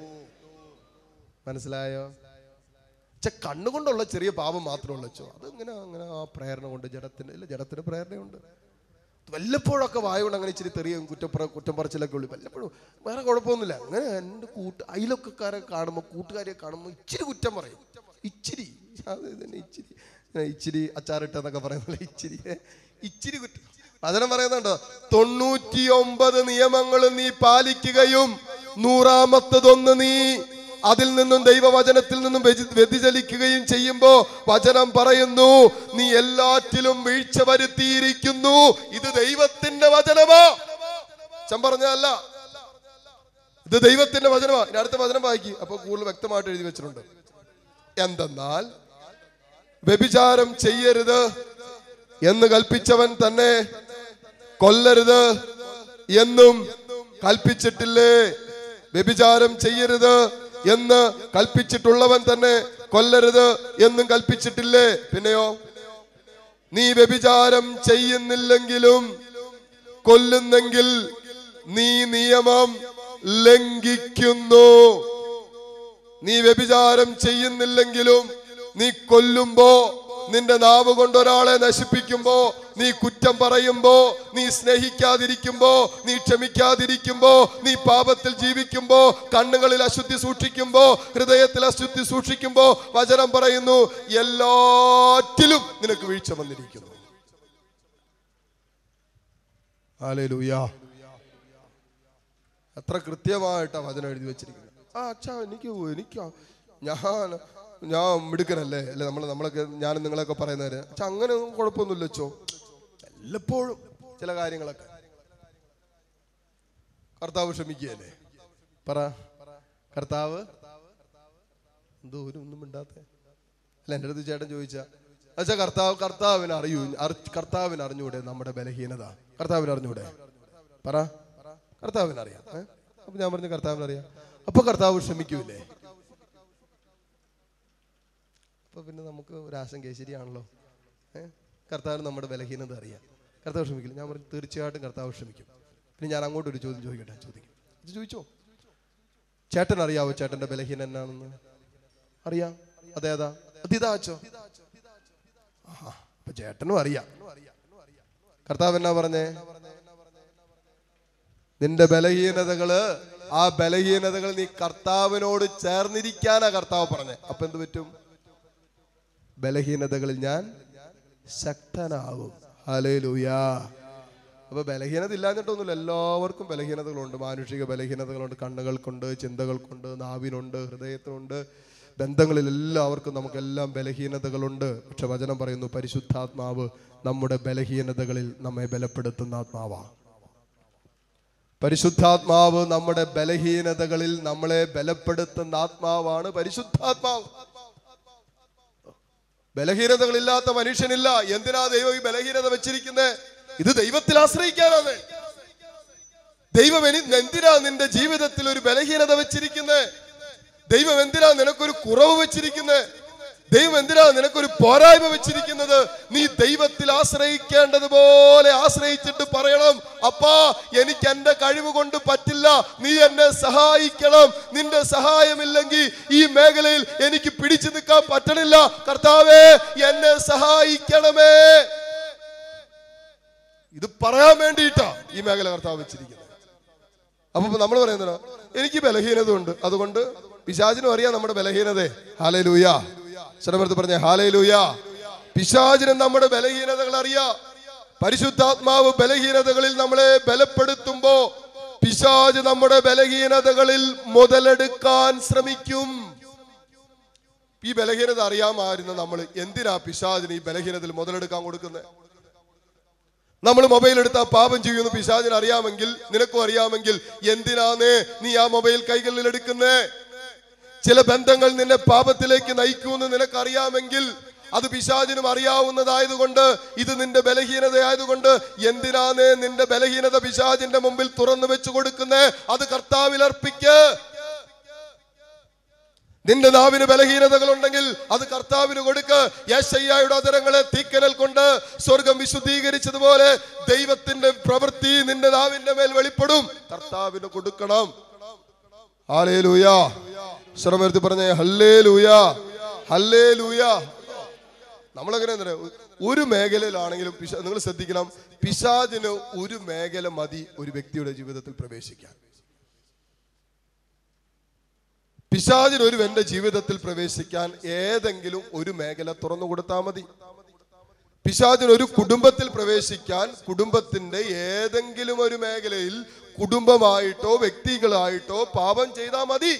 മനസ്സിലായോ ചെ കണ്ണുകൊണ്ടുള്ള ചെറിയ പാപം മാത്രമുള്ള ചോ അതിങ്ങനെ അങ്ങനെ ആ പ്രേരണ കൊണ്ട് ജഡത്തിന് ഇല്ല ജഡത്തിന് പ്രേരണയുണ്ട് വല്ലപ്പോഴൊക്കെ വായ കൊണ്ട് അങ്ങനെ ഇച്ചിരി തെറിയും കുറ്റപ്പുറ കുറ്റം പറച്ചിലൊക്കെ ഉള്ളു വല്ലപ്പോഴും വേറെ കുഴപ്പമൊന്നുമില്ല അങ്ങനെ എൻ്റെ കൂട്ട് അയലൊക്കെക്കാരെ കാണുമ്പോൾ കൂട്ടുകാരെ കാണുമ്പോൾ ഇച്ചിരി കുറ്റം പറയും ഇച്ചിരി അത് തന്നെ ഇച്ചിരി ഇങ്ങനെ ഇച്ചിരി അച്ചാറിട്ടെന്നൊക്കെ പറയുന്നില്ല ഇച്ചിരി ഏ, ഇച്ചിരി കുറ്റം വചനം പറയുന്നുണ്ട് തൊണ്ണൂറ്റി ഒമ്പത് നിയമങ്ങളും നീ പാലിക്കുകയും നൂറാമത്തതൊന്ന് നീ അതിൽ നിന്നും ദൈവവചനത്തിൽ നിന്നും വ്യതി- വ്യതിചലിക്കുകയും ചെയ്യുമ്പോ വചനം പറയുന്നു നീ എല്ലാറ്റിലും വീഴ്ച വരുത്തിയിരിക്കുന്നു ഇത് ദൈവത്തിന്റെ വചനമാ ചം പറഞ്ഞല്ല ഇത് ദൈവത്തിന്റെ വചനമാ ഇനി അടുത്ത വചനം വായിക്കും അപ്പൊ കൂടുതൽ വ്യക്തമായിട്ട് എഴുതി വെച്ചിട്ടുണ്ട് എന്തെന്നാൽ വ്യഭിചാരം ചെയ്യരുത് എന്ന് കൽപ്പിച്ചവൻ തന്നെ കൊല്ലരുത് എന്നും കൽപ്പിച്ചിട്ടില്ലേ വ്യഭിചാരം ചെയ്യരുത് എന്ന് കൽപ്പിച്ചിട്ടുള്ളവൻ തന്നെ കൊല്ലരുത് എന്നും കൽപ്പിച്ചിട്ടില്ലേ പിന്നെയോ നീ വ്യഭിചാരം ചെയ്യുന്നില്ലെങ്കിലും കൊല്ലുന്നെങ്കിൽ നീ നിയമം ലംഘിക്കുന്നു നീ വ്യഭിചാരം ചെയ്യുന്നില്ലെങ്കിലും നീ കൊല്ലുമ്പോ നിന്റെ നാവ് കൊണ്ട് ഒരാളെ നശിപ്പിക്കുമ്പോ നീ കുറ്റം പറയുമ്പോ നീ സ്നേഹിക്കാതിരിക്കുമ്പോ നീ ക്ഷമിക്കാതിരിക്കുമ്പോ നീ പാപത്തിൽ ജീവിക്കുമ്പോ കണ്ണുകളിൽ അശുദ്ധി സൂക്ഷിക്കുമ്പോ ഹൃദയത്തിൽ അശുദ്ധി സൂക്ഷിക്കുമ്പോ വചനം പറയുന്നു എല്ലാറ്റിലും നിനക്ക് വീഴ്ച വന്നിരിക്കുന്നു ഹാലേലൂയ എത്ര കൃത്യമായിട്ടാ വചനം എഴുതി വെച്ചിരിക്കുന്നത് ആ അച്ഛാ എനിക്ക് എനിക്ക് ഞാൻ ഞാൻ മിടുക്കനല്ലേ അല്ലെ നമ്മൾ നമ്മളൊക്കെ ഞാനും നിങ്ങളൊക്കെ പറയുന്നവര് അച്ഛാ അങ്ങനെ ഒന്നും കുഴപ്പമൊന്നുമില്ല അച്ഛോ വല്ലപ്പോഴും ചില കാര്യങ്ങളൊക്കെ കർത്താവ് ക്ഷമിക്കുകയല്ലേ പറ കർത്താവ് എന്തോ ഒരു ഒന്നും മിണ്ടാത്ത അല്ല എൻ്റെ അടുത്ത് ചേട്ടൻ ചോദിച്ച അച്ഛാ കർത്താവ് കർത്താവിന് അറിയൂ അറി- കർത്താവിന് അറിഞ്ഞൂടെ നമ്മുടെ ബലഹീനത കർത്താവിന് അറിഞ്ഞൂടെ പറ കർത്താവിന് അറിയാം ഏ? അപ്പൊ ഞാൻ പറഞ്ഞു കർത്താവിന് അറിയാം അപ്പൊ കർത്താവ് ക്ഷമിക്കൂലേ അപ്പൊ പിന്നെ നമുക്ക് ഒരു ആശങ്ക ശരിയാണല്ലോ ഏഹ് കർത്താവിന് നമ്മുടെ ബലഹീനത അറിയാം കർത്താവ് ക്ഷമിക്കില്ല ഞാൻ പറഞ്ഞു തീർച്ചയായിട്ടും കർത്താവ് ക്ഷമിക്കും പിന്നെ ഞാൻ അങ്ങോട്ട് ഒരു ചോദ്യം ചോദിക്കട്ടെ ചോദിക്കും ഇത് ചോദിച്ചോ ചേട്ടൻ അറിയാവോ ചേട്ടന്റെ ബലഹീന എന്നാണെന്ന് അറിയാം അതേതാ അതിതാച്ചോ ആഹാ അപ്പൊ ചേട്ടനും അറിയാം കർത്താവ് എന്നാ പറഞ്ഞേ നിന്റെ ബലഹീനതകള് ആ ബലഹീനതകൾ നീ കർത്താവിനോട് ചേർന്നിരിക്കാനാ കർത്താവ് പറഞ്ഞേ അപ്പൊ എന്ത് പറ്റും ബലഹീനതകളിൽ ഞാൻ ശക്തനാകും ഹലേലൂയാ അപ്പൊ ബലഹീനത ഇല്ലാഞ്ഞിട്ടൊന്നുമില്ല എല്ലാവർക്കും ബലഹീനതകളുണ്ട് മാനുഷിക ബലഹീനതകളുണ്ട് കണ്ണുകൾക്കുണ്ട് ചിന്തകൾക്കുണ്ട് നാവിനുണ്ട് ഹൃദയത്തിനുണ്ട് ബന്ധങ്ങളിൽ എല്ലാവർക്കും നമുക്കെല്ലാം ബലഹീനതകളുണ്ട് പക്ഷെ വചനം പറയുന്നു പരിശുദ്ധാത്മാവ് നമ്മുടെ ബലഹീനതകളിൽ നമ്മെ ബലപ്പെടുത്തുന്ന ആത്മാവാണ് പരിശുദ്ധാത്മാവ് നമ്മുടെ ബലഹീനതകളിൽ നമ്മളെ ബലപ്പെടുത്തുന്ന ആത്മാവാണ് പരിശുദ്ധാത്മാവ് ബലഹീനതകളില്ലാത്ത മനുഷ്യനില്ല എന്തിനാ ദൈവം ഈ ബലഹീനത വെച്ചിരിക്കുന്നത് ഇത് ദൈവത്തിൽ ആശ്രയിക്കാനാണ് ദൈവം എനി എന്തിനാ നിന്റെ ജീവിതത്തിൽ ഒരു ബലഹീനത വെച്ചിരിക്കുന്നത് ദൈവം എന്തിനാ നിനക്കൊരു കുറവ് വെച്ചിരിക്കുന്നത് ദൈവം എന്തിനാ നിനക്കൊരു പോരായ്മ വെച്ചിരിക്കുന്നത് നീ ദൈവത്തിൽ ആശ്രയിക്കേണ്ടതുപോലെ ആശ്രയിച്ചിട്ട് പറയണം അപ്പാ എനിക്ക് എന്റെ കഴിവ് കൊണ്ട് പറ്റില്ല നീ എന്നെ സഹായിക്കണം നിന്റെ സഹായമില്ലെങ്കിൽ ഈ മേഖലയിൽ എനിക്ക് പിടിച്ചു നിൽക്കാൻ പറ്റണില്ല കർത്താവേ എന്നെ സഹായിക്കണമേ ഇത് പറയാൻ വേണ്ടിയിട്ടാ ഈ മേഖല കർത്താവ് വെച്ചിരിക്കുന്നത് അപ്പൊ നമ്മൾ പറയുന്നത് എനിക്ക് ബലഹീനത ഉണ്ട് അതുകൊണ്ട് പിശാചിനും അറിയാം നമ്മുടെ ബലഹീനതയെ ഹാലേ ലൂയ ശ്രമത്ത് പറഞ്ഞ ഹാലേ ലൂയ പിശാചിനും നമ്മുടെ ബലഹീനതകൾ അറിയാം പരിശുദ്ധാത്മാവ് ബലഹീനതകളിൽ നമ്മളെ ബലപ്പെടുത്തുമ്പോ പിശാജ് നമ്മുടെ ബലഹീനതകളിൽ മുതലെടുക്കാൻ ശ്രമിക്കും ഈ ബലഹീനത അറിയാമായിരുന്ന നമ്മൾ എന്തിനാ പിശാചിന് ഈ ബലഹീനതയിൽ മുതലെടുക്കാൻ കൊടുക്കുന്നത് നമ്മൾ മൊബൈൽ എടുത്താൽ പാപം ചെയ്യുമെന്ന് പിശാചിന് അറിയാമെങ്കിൽ നിനക്കും അറിയാമെങ്കിൽ എന്തിനാണ് നീ ആ മൊബൈൽ കൈകളിൽ എടുക്കുന്നേ ചില ബന്ധങ്ങൾ നിന്നെ പാപത്തിലേക്ക് നയിക്കുമെന്ന് നിനക്കറിയാമെങ്കിൽ അത് പിശാചിനും അറിയാവുന്നതായതുകൊണ്ട് ഇത് നിന്റെ ബലഹീനതയായതുകൊണ്ട് എന്തിനാണ് നിന്റെ ബലഹീനത പിശാചിന്റെ മുമ്പിൽ തുറന്നു വെച്ചു കൊടുക്കുന്നേ അത് കർത്താവിൽ അർപ്പിക്ക് നിന്റെ നാവിന് ബലഹീനതകൾ ഉണ്ടെങ്കിൽ അത് കർത്താവിന് കൊടുക്ക് യേശയ്യായുടെ അതരങ്ങളെ തീക്കനൽ കൊണ്ട് സ്വർഗം വിശുദ്ധീകരിച്ചതുപോലെ ദൈവത്തിന്റെ പ്രവൃത്തി നിന്റെ നാവിന്റെ മേൽ വെളിപ്പെടും കർത്താവിന് കൊടുക്കണം ഹാലേ ലൂയ ശ്രമർത്തി പറഞ്ഞേ ഹല്ലേ ലൂയ ഹല്ലേ ലൂയ നമ്മളെങ്ങനെ എന്താ പറയാ, ഒരു മേഖലയിലാണെങ്കിലും പിശ നിങ്ങൾ ശ്രദ്ധിക്കണം പിശാചിന് ഒരു മേഖല മതി ഒരു വ്യക്തിയുടെ ജീവിതത്തിൽ പ്രവേശിക്കാൻ പിശാചിന് ഒരു എന്റെ ജീവിതത്തിൽ പ്രവേശിക്കാൻ ഏതെങ്കിലും ഒരു മേഖല തുറന്നു കൊടുത്താൽ മതി പിശാചിന് ഒരു കുടുംബത്തിൽ പ്രവേശിക്കാൻ കുടുംബത്തിന്റെ ഏതെങ്കിലും ഒരു മേഖലയിൽ കുടുംബമായിട്ടോ വ്യക്തികളായിട്ടോ പാപം ചെയ്താൽ മതി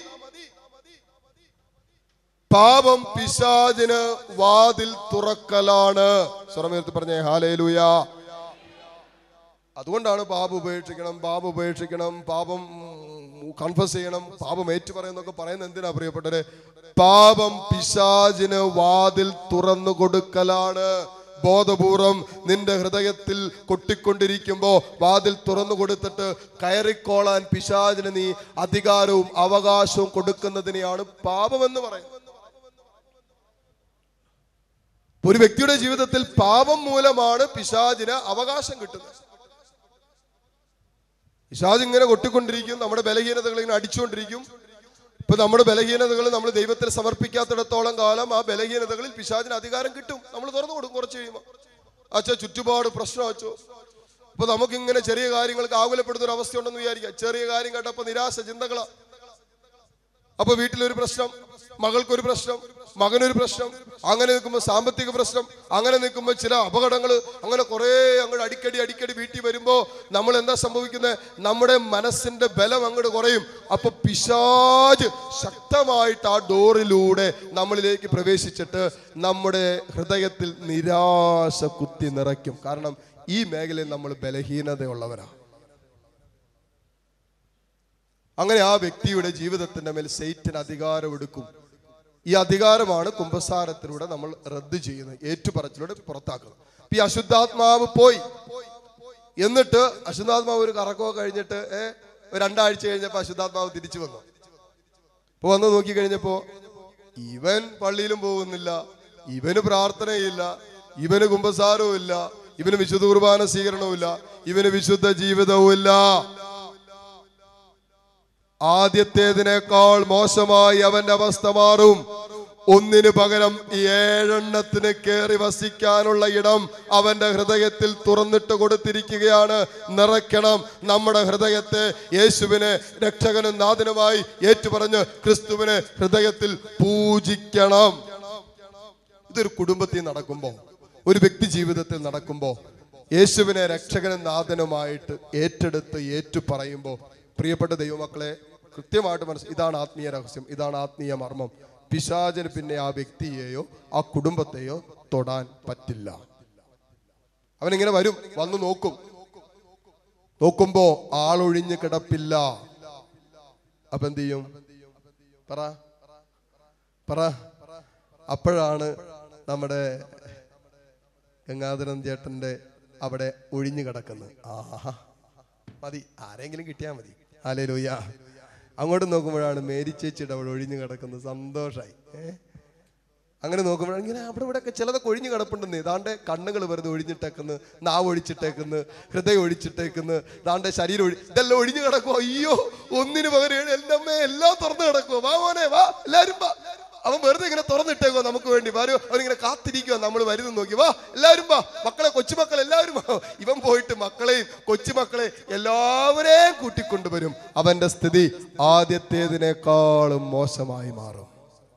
പാപം പിശാചിന് വാതിൽ തുറക്കലാണ് സ്വരമേർത്ത് പറഞ്ഞേ ഹാലേലൂയ അതുകൊണ്ടാണ് പാപം ഉപേക്ഷിക്കണം പാപം ഉപേക്ഷിക്കണം പാപം കൺഫസ് ചെയ്യണം പാപം ഏറ്റുപറയുന്നൊക്കെ പറയുന്നത് എന്തിനാ പ്രിയപ്പെട്ടവരെ പാപം പിശാചിന് വാതിൽ തുറന്നു കൊടുക്കലാണ് ബോധപൂർവം നിന്റെ ഹൃദയത്തിൽ കൊട്ടിക്കൊണ്ടിരിക്കുമ്പോ വാതിൽ തുറന്നു കൊടുത്തിട്ട് കയറിക്കോളാൻ പിശാചിന് നീ അധികാരവും അവകാശവും കൊടുക്കുന്നതിനെയാണ് പാപമെന്ന് പറയുന്നത് ഒരു വ്യക്തിയുടെ ജീവിതത്തിൽ പാപം മൂലമാണ് പിശാചിന് അവകാശം കിട്ടുന്നത് പിശാജ് ഇങ്ങനെ കൊട്ടിക്കൊണ്ടിരിക്കും നമ്മുടെ ബലഹീനതകൾ ഇങ്ങനെ അടിച്ചുകൊണ്ടിരിക്കും ഇപ്പൊ നമ്മുടെ ബലഹീനതകൾ നമ്മൾ ദൈവത്തിൽ സമർപ്പിക്കാത്തിടത്തോളം കാലം ആ ബലഹീനതകളിൽ പിശാചിന് അധികാരം കിട്ടും നമ്മൾ തുറന്നു കൊടുക്കും കുറച്ച് കഴിയുമ്പോൾ അച്ഛാ ചുറ്റുപാട് പ്രശ്നം അച്ചോ അപ്പൊ നമുക്ക് ഇങ്ങനെ ചെറിയ കാര്യങ്ങൾക്ക് ആകുലപ്പെടുന്ന ഒരു അവസ്ഥ ഉണ്ടെന്ന് വിചാരിക്കാം ചെറിയ കാര്യം കേട്ടപ്പോ നിരാശ ചിന്തകളാ അപ്പൊ വീട്ടിലൊരു പ്രശ്നം മകൾക്കൊരു പ്രശ്നം മകനൊരു പ്രശ്നം അങ്ങനെ നിൽക്കുമ്പോൾ സാമ്പത്തിക പ്രശ്നം അങ്ങനെ നിൽക്കുമ്പോൾ ചില അപകടങ്ങൾ അങ്ങനെ കുറേ അങ്ങോട്ട് അടിക്കടി അടിക്കടി വീട്ടിൽ വരുമ്പോൾ നമ്മൾ എന്താ സംഭവിക്കുന്നത് നമ്മുടെ മനസ്സിന്റെ ബലം അങ്ങോട്ട് കുറയും അപ്പൊ പിശാജ് ശക്തമായിട്ട് ആ ഡോറിലൂടെ നമ്മളിലേക്ക് പ്രവേശിച്ചിട്ട് നമ്മുടെ ഹൃദയത്തിൽ നിരാശ കുത്തി നിറയ്ക്കും കാരണം ഈ മേഖലയിൽ നമ്മൾ ബലഹീനതയുള്ളവരാണ് അങ്ങനെ ആ വ്യക്തിയുടെ ജീവിതത്തിന്റെ മേൽ സൈറ്റൻ അധികാരം എടുക്കും ഈ അധികാരമാണ് കുംഭസാരത്തിലൂടെ നമ്മൾ റദ്ദ് ചെയ്യുന്നത് ഏറ്റുപറച്ചിലൂടെ പുറത്താക്കുന്നത് ഇപ്പൊ ഈ അശുദ്ധാത്മാവ് പോയി എന്നിട്ട് അശുദ്ധാത്മാവ് ഒരു കറക്കമൊക്കെ കഴിഞ്ഞിട്ട് ഏ, ഒരു രണ്ടാഴ്ച കഴിഞ്ഞപ്പോ അശുദ്ധാത്മാവ് തിരിച്ചു വന്നു ഇപ്പൊ വന്ന് നോക്കി കഴിഞ്ഞപ്പോ ഇവൻ പള്ളിയിലും പോകുന്നില്ല ഇവന് പ്രാർത്ഥനയില്ല ഇവന് കുംഭസാരവും ഇല്ല ഇവന് വിശുദ്ധ കുർബാന സ്വീകരണവും ഇല്ല ഇവന് വിശുദ്ധ ജീവിതവും ഇല്ല ആദ്യത്തേതിനേക്കാൾ മോശമായി അവന്റെ അവസ്ഥ മാറും ഒന്നിനു പകരം ഈ ഏഴെണ്ണത്തിന് കയറി വസിക്കാനുള്ള ഇടം അവന്റെ ഹൃദയത്തിൽ തുറന്നിട്ട് കൊടുത്തിരിക്കുകയാണ് നിറയ്ക്കണം നമ്മുടെ ഹൃദയത്തെ യേശുവിനെ രക്ഷകനും നാഥനുമായി ഏറ്റുപറഞ്ഞ് ക്രിസ്തുവിനെ ഹൃദയത്തിൽ പൂജിക്കണം ഇതൊരു കുടുംബത്തിൽ നടക്കുമ്പോ ഒരു വ്യക്തി ജീവിതത്തിൽ നടക്കുമ്പോ യേശുവിനെ രക്ഷകനും നാഥനുമായിട്ട് ഏറ്റെടുത്ത് ഏറ്റു പറയുമ്പോ പ്രിയപ്പെട്ട ദൈവമക്കളെ കൃത്യമായിട്ട് മനസ്സിൽ ഇതാണ് ആത്മീയ രഹസ്യം ഇതാണ് ആത്മീയ മർമ്മം പിശാചന് പിന്നെ ആ വ്യക്തിയെയോ ആ കുടുംബത്തെയോ തൊടാൻ പറ്റില്ല അവനിങ്ങനെ വരും വന്നു നോക്കും നോക്കുമ്പോ ആളൊഴിഞ്ഞ് കിടപ്പില്ല അപ്പൊ എന്ത് ചെയ്യും പറ പറ അപ്പോഴാണ് നമ്മുടെ ഗംഗാധരൻ ചേട്ടന്റെ അവിടെ ഒഴിഞ്ഞു കിടക്കുന്നത് ആഹാ മതി ആരെങ്കിലും കിട്ടിയാ മതി ആലേ ലൂയ അങ്ങോട്ട് നോക്കുമ്പോഴാണ് മേരി ചേച്ചിയുടെ അവിടെ ഒഴിഞ്ഞു കിടക്കുന്നത് സന്തോഷായി ഏ അങ്ങനെ നോക്കുമ്പോഴാണ് ഇങ്ങനെ അവിടെ ഇവിടെ ഒക്കെ ചിലതൊക്കെ ഒഴിഞ്ഞു കിടപ്പുണ്ടെന്ന് ഇതാണ്ട് കണ്ണുകൾ വെറുതെ ഒഴിഞ്ഞിട്ടേക്കുന്നു നാവ് ഒഴിച്ചിട്ടേക്കുന്നു ഹൃദയം ഒഴിച്ചിട്ടേക്കുന്നു ഇതാണ്ട് ശരീരം ഒഴി ഇതെല്ലാം ഒഴിഞ്ഞു കിടക്കുമോ അയ്യോ ഒന്നിന് പകരം ഏഴ് എൻ്റെ അമ്മേ എല്ലാം തുറന്നു കിടക്കുമോ വാ മോനെ വാ എല്ലാരും വാ അവൻ വെറുതെ ഇങ്ങനെ തുറന്നിട്ടേക്കോ നമുക്ക് വേണ്ടി വരും അവനിങ്ങനെ കാത്തിരിക്കുക നമ്മൾ വരുന്നു നോക്കി വാ എല്ലാവരും വാ മക്കളെ കൊച്ചുമക്കൾ എല്ലാവരും വാ ഇവൻ പോയിട്ട് മക്കളെയും കൊച്ചുമക്കളെ എല്ലാവരെയും കൂട്ടിക്കൊണ്ടുവരും അവന്റെ സ്ഥിതി ആദ്യത്തേതിനേക്കാളും മോശമായി മാറും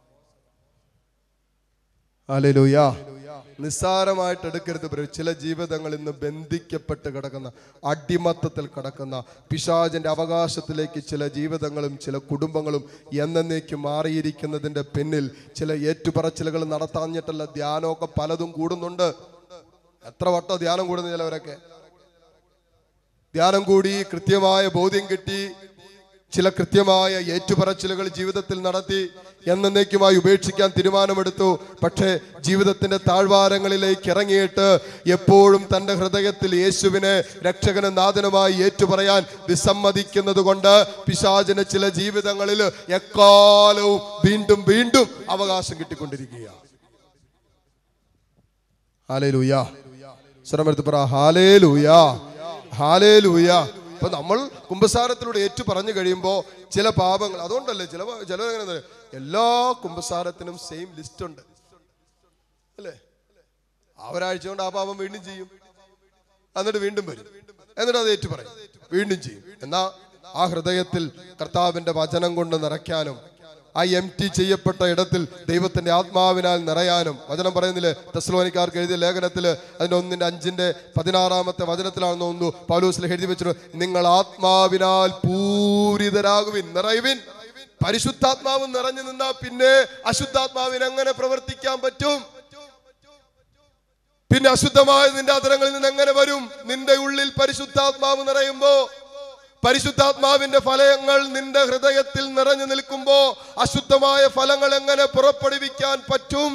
അലലൂയ നിസ്സാരമായിട്ട് എടുക്കരുത് ബ്രോ. ചില ജീവിതങ്ങൾ ഇന്ന് ബന്ധിക്കപ്പെട്ട് കിടക്കുന്ന അടിമത്തത്തിൽ കിടക്കുന്ന പിശാചിന്റെ അവകാശത്തിലേക്ക് ചില ജീവിതങ്ങളും ചില കുടുംബങ്ങളും എന്നേക്ക് മാറിയിരിക്കുന്നതിന്റെ പിന്നിൽ ചില ഏറ്റുപറച്ചിലുകൾ നടത്താഞ്ഞിട്ടുള്ള ധ്യാനമൊക്കെ പലതും കൂടുന്നുണ്ട് എത്ര വട്ടം ധ്യാനം കൂടുന്ന ചിലവരൊക്കെ ധ്യാനം കൂടി കൃത്യമായ ബോധ്യം കിട്ടി ചില കൃത്യമായ ഏറ്റുപറച്ചിലുകൾ ജീവിതത്തിൽ നടത്തി എന്നേക്കുമായി ഉപേക്ഷിക്കാൻ തീരുമാനമെടുത്തു പക്ഷേ ജീവിതത്തിന്റെ താഴ്വാരങ്ങളിലേക്ക് ഇറങ്ങിയിട്ട് എപ്പോഴും തന്റെ ഹൃദയത്തിൽ യേശുവിനെ രക്ഷകനും നാഥനുമായി ഏറ്റുപറയാൻ വിസമ്മതിക്കുന്നത് കൊണ്ട് പിശാചിന് ചില ജീവിതങ്ങളിൽ എക്കാലവും വീണ്ടും വീണ്ടും അവകാശം കിട്ടിക്കൊണ്ടിരിക്കുക ഹാലേ ലൂയ സ്വരമെടുത്ത് പറ ഹാലേ ലൂയ ഹാലേ ലൂയ അപ്പൊ നമ്മൾ കുംഭസാരത്തിലൂടെ ഏറ്റു പറഞ്ഞു കഴിയുമ്പോൾ ചില പാപങ്ങൾ അതുകൊണ്ടല്ലേ ചില ചില എല്ലാ കുംഭസാരത്തിനും സെയിം ലിസ്റ്റ് ഉണ്ട് അല്ലേ ആ ഒരാഴ്ച കൊണ്ട് ആ പാപം വീണ്ടും ചെയ്യും എന്നിട്ട് വീണ്ടും വരും എന്നിട്ട് അത് ഏറ്റു പറയും വീണ്ടും ചെയ്യും എന്നാ ആ ഹൃദയത്തിൽ കർത്താവിന്റെ വചനം കൊണ്ട് നിറയ്ക്കാനും ആ എം ടി ചെയ്യപ്പെട്ട ഇടത്തിൽ ദൈവത്തിന്റെ ആത്മാവിനാൽ നിറയാനും വചനം പറയുന്നില്ലേ തെസ്ലോനിക്കാർക്ക് എഴുതിയ ലേഖനത്തില് അതിന്റെ ഒന്നിന്റെ അഞ്ചിന്റെ പതിനാറാമത്തെ വചനത്തിലാണെന്ന് തോന്നുന്നു പൗലൂസിൽ എഴുതി വെച്ചിട്ട് നിങ്ങൾ ആത്മാവിനാൽ പൂരിതരാകുവിൻ നിറയുവിൻ പരിശുദ്ധാത്മാവ് നിറഞ്ഞു നിന്നാ പിന്നെ അശുദ്ധാത്മാവിന് എങ്ങനെ പ്രവർത്തിക്കാൻ പറ്റും പിന്നെ അശുദ്ധമായ നിന്റെ അതരങ്ങളിൽ നിന്ന് എങ്ങനെ വരും നിന്റെ ഉള്ളിൽ പരിശുദ്ധാത്മാവ് നിറയുമ്പോ പരിശുദ്ധാത്മാവിന്റെ ഫലങ്ങൾ നിന്റെ ഹൃദയത്തിൽ നിറഞ്ഞു നിൽക്കുമ്പോ അശുദ്ധമായ ഫലങ്ങൾ എങ്ങനെ പുറപ്പെടുവിക്കാൻ പറ്റും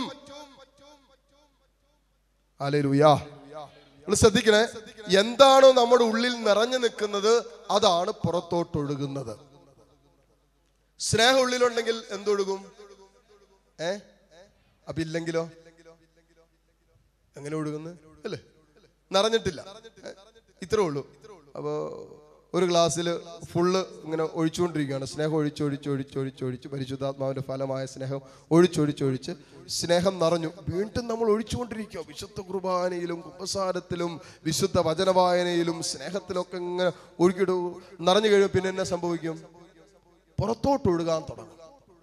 അലേലുയാ നിങ്ങൾ ശ്രദ്ധിക്കണേ എന്താണോ നമ്മുടെ ഉള്ളിൽ നിറഞ്ഞു നിൽക്കുന്നത് അതാണ് പുറത്തോട്ടൊഴുകുന്നത് സ്നേഹം ഉള്ളിലുണ്ടെങ്കിൽ എന്തൊഴുകും ഏ അപ്പൊ ഇല്ലെങ്കിലോ എങ്ങനെ ഒഴുകുന്നു അല്ലേ നിറഞ്ഞിട്ടില്ല ഏ? ഇത്രേ ഉള്ളൂ അപ്പോൾ ഒരു ഗ്ലാസ്സിൽ ഫുള്ള് ഇങ്ങനെ ഒഴിച്ചുകൊണ്ടിരിക്കുകയാണ് സ്നേഹം ഒഴിച്ചൊഴിച്ച് ഒഴിച്ചൊഴിച്ചൊഴിച്ച് പരിശുദ്ധാത്മാവിന്റെ ഫലമായ സ്നേഹം ഒഴിച്ചൊഴിച്ചൊഴിച്ച് സ്നേഹം നിറഞ്ഞു വീണ്ടും നമ്മൾ ഒഴിച്ചുകൊണ്ടിരിക്കുക വിശുദ്ധ കുർബാനയിലും കുമ്പസാരത്തിലും വിശുദ്ധ വചനവായനയിലും സ്നേഹത്തിലൊക്കെ ഇങ്ങനെ ഒഴുകിയിടൂ നിറഞ്ഞു കഴിയുമ്പോൾ പിന്നെ എന്നെ സംഭവിക്കും പുറത്തോട്ട് ഒഴുകാൻ തുടങ്ങും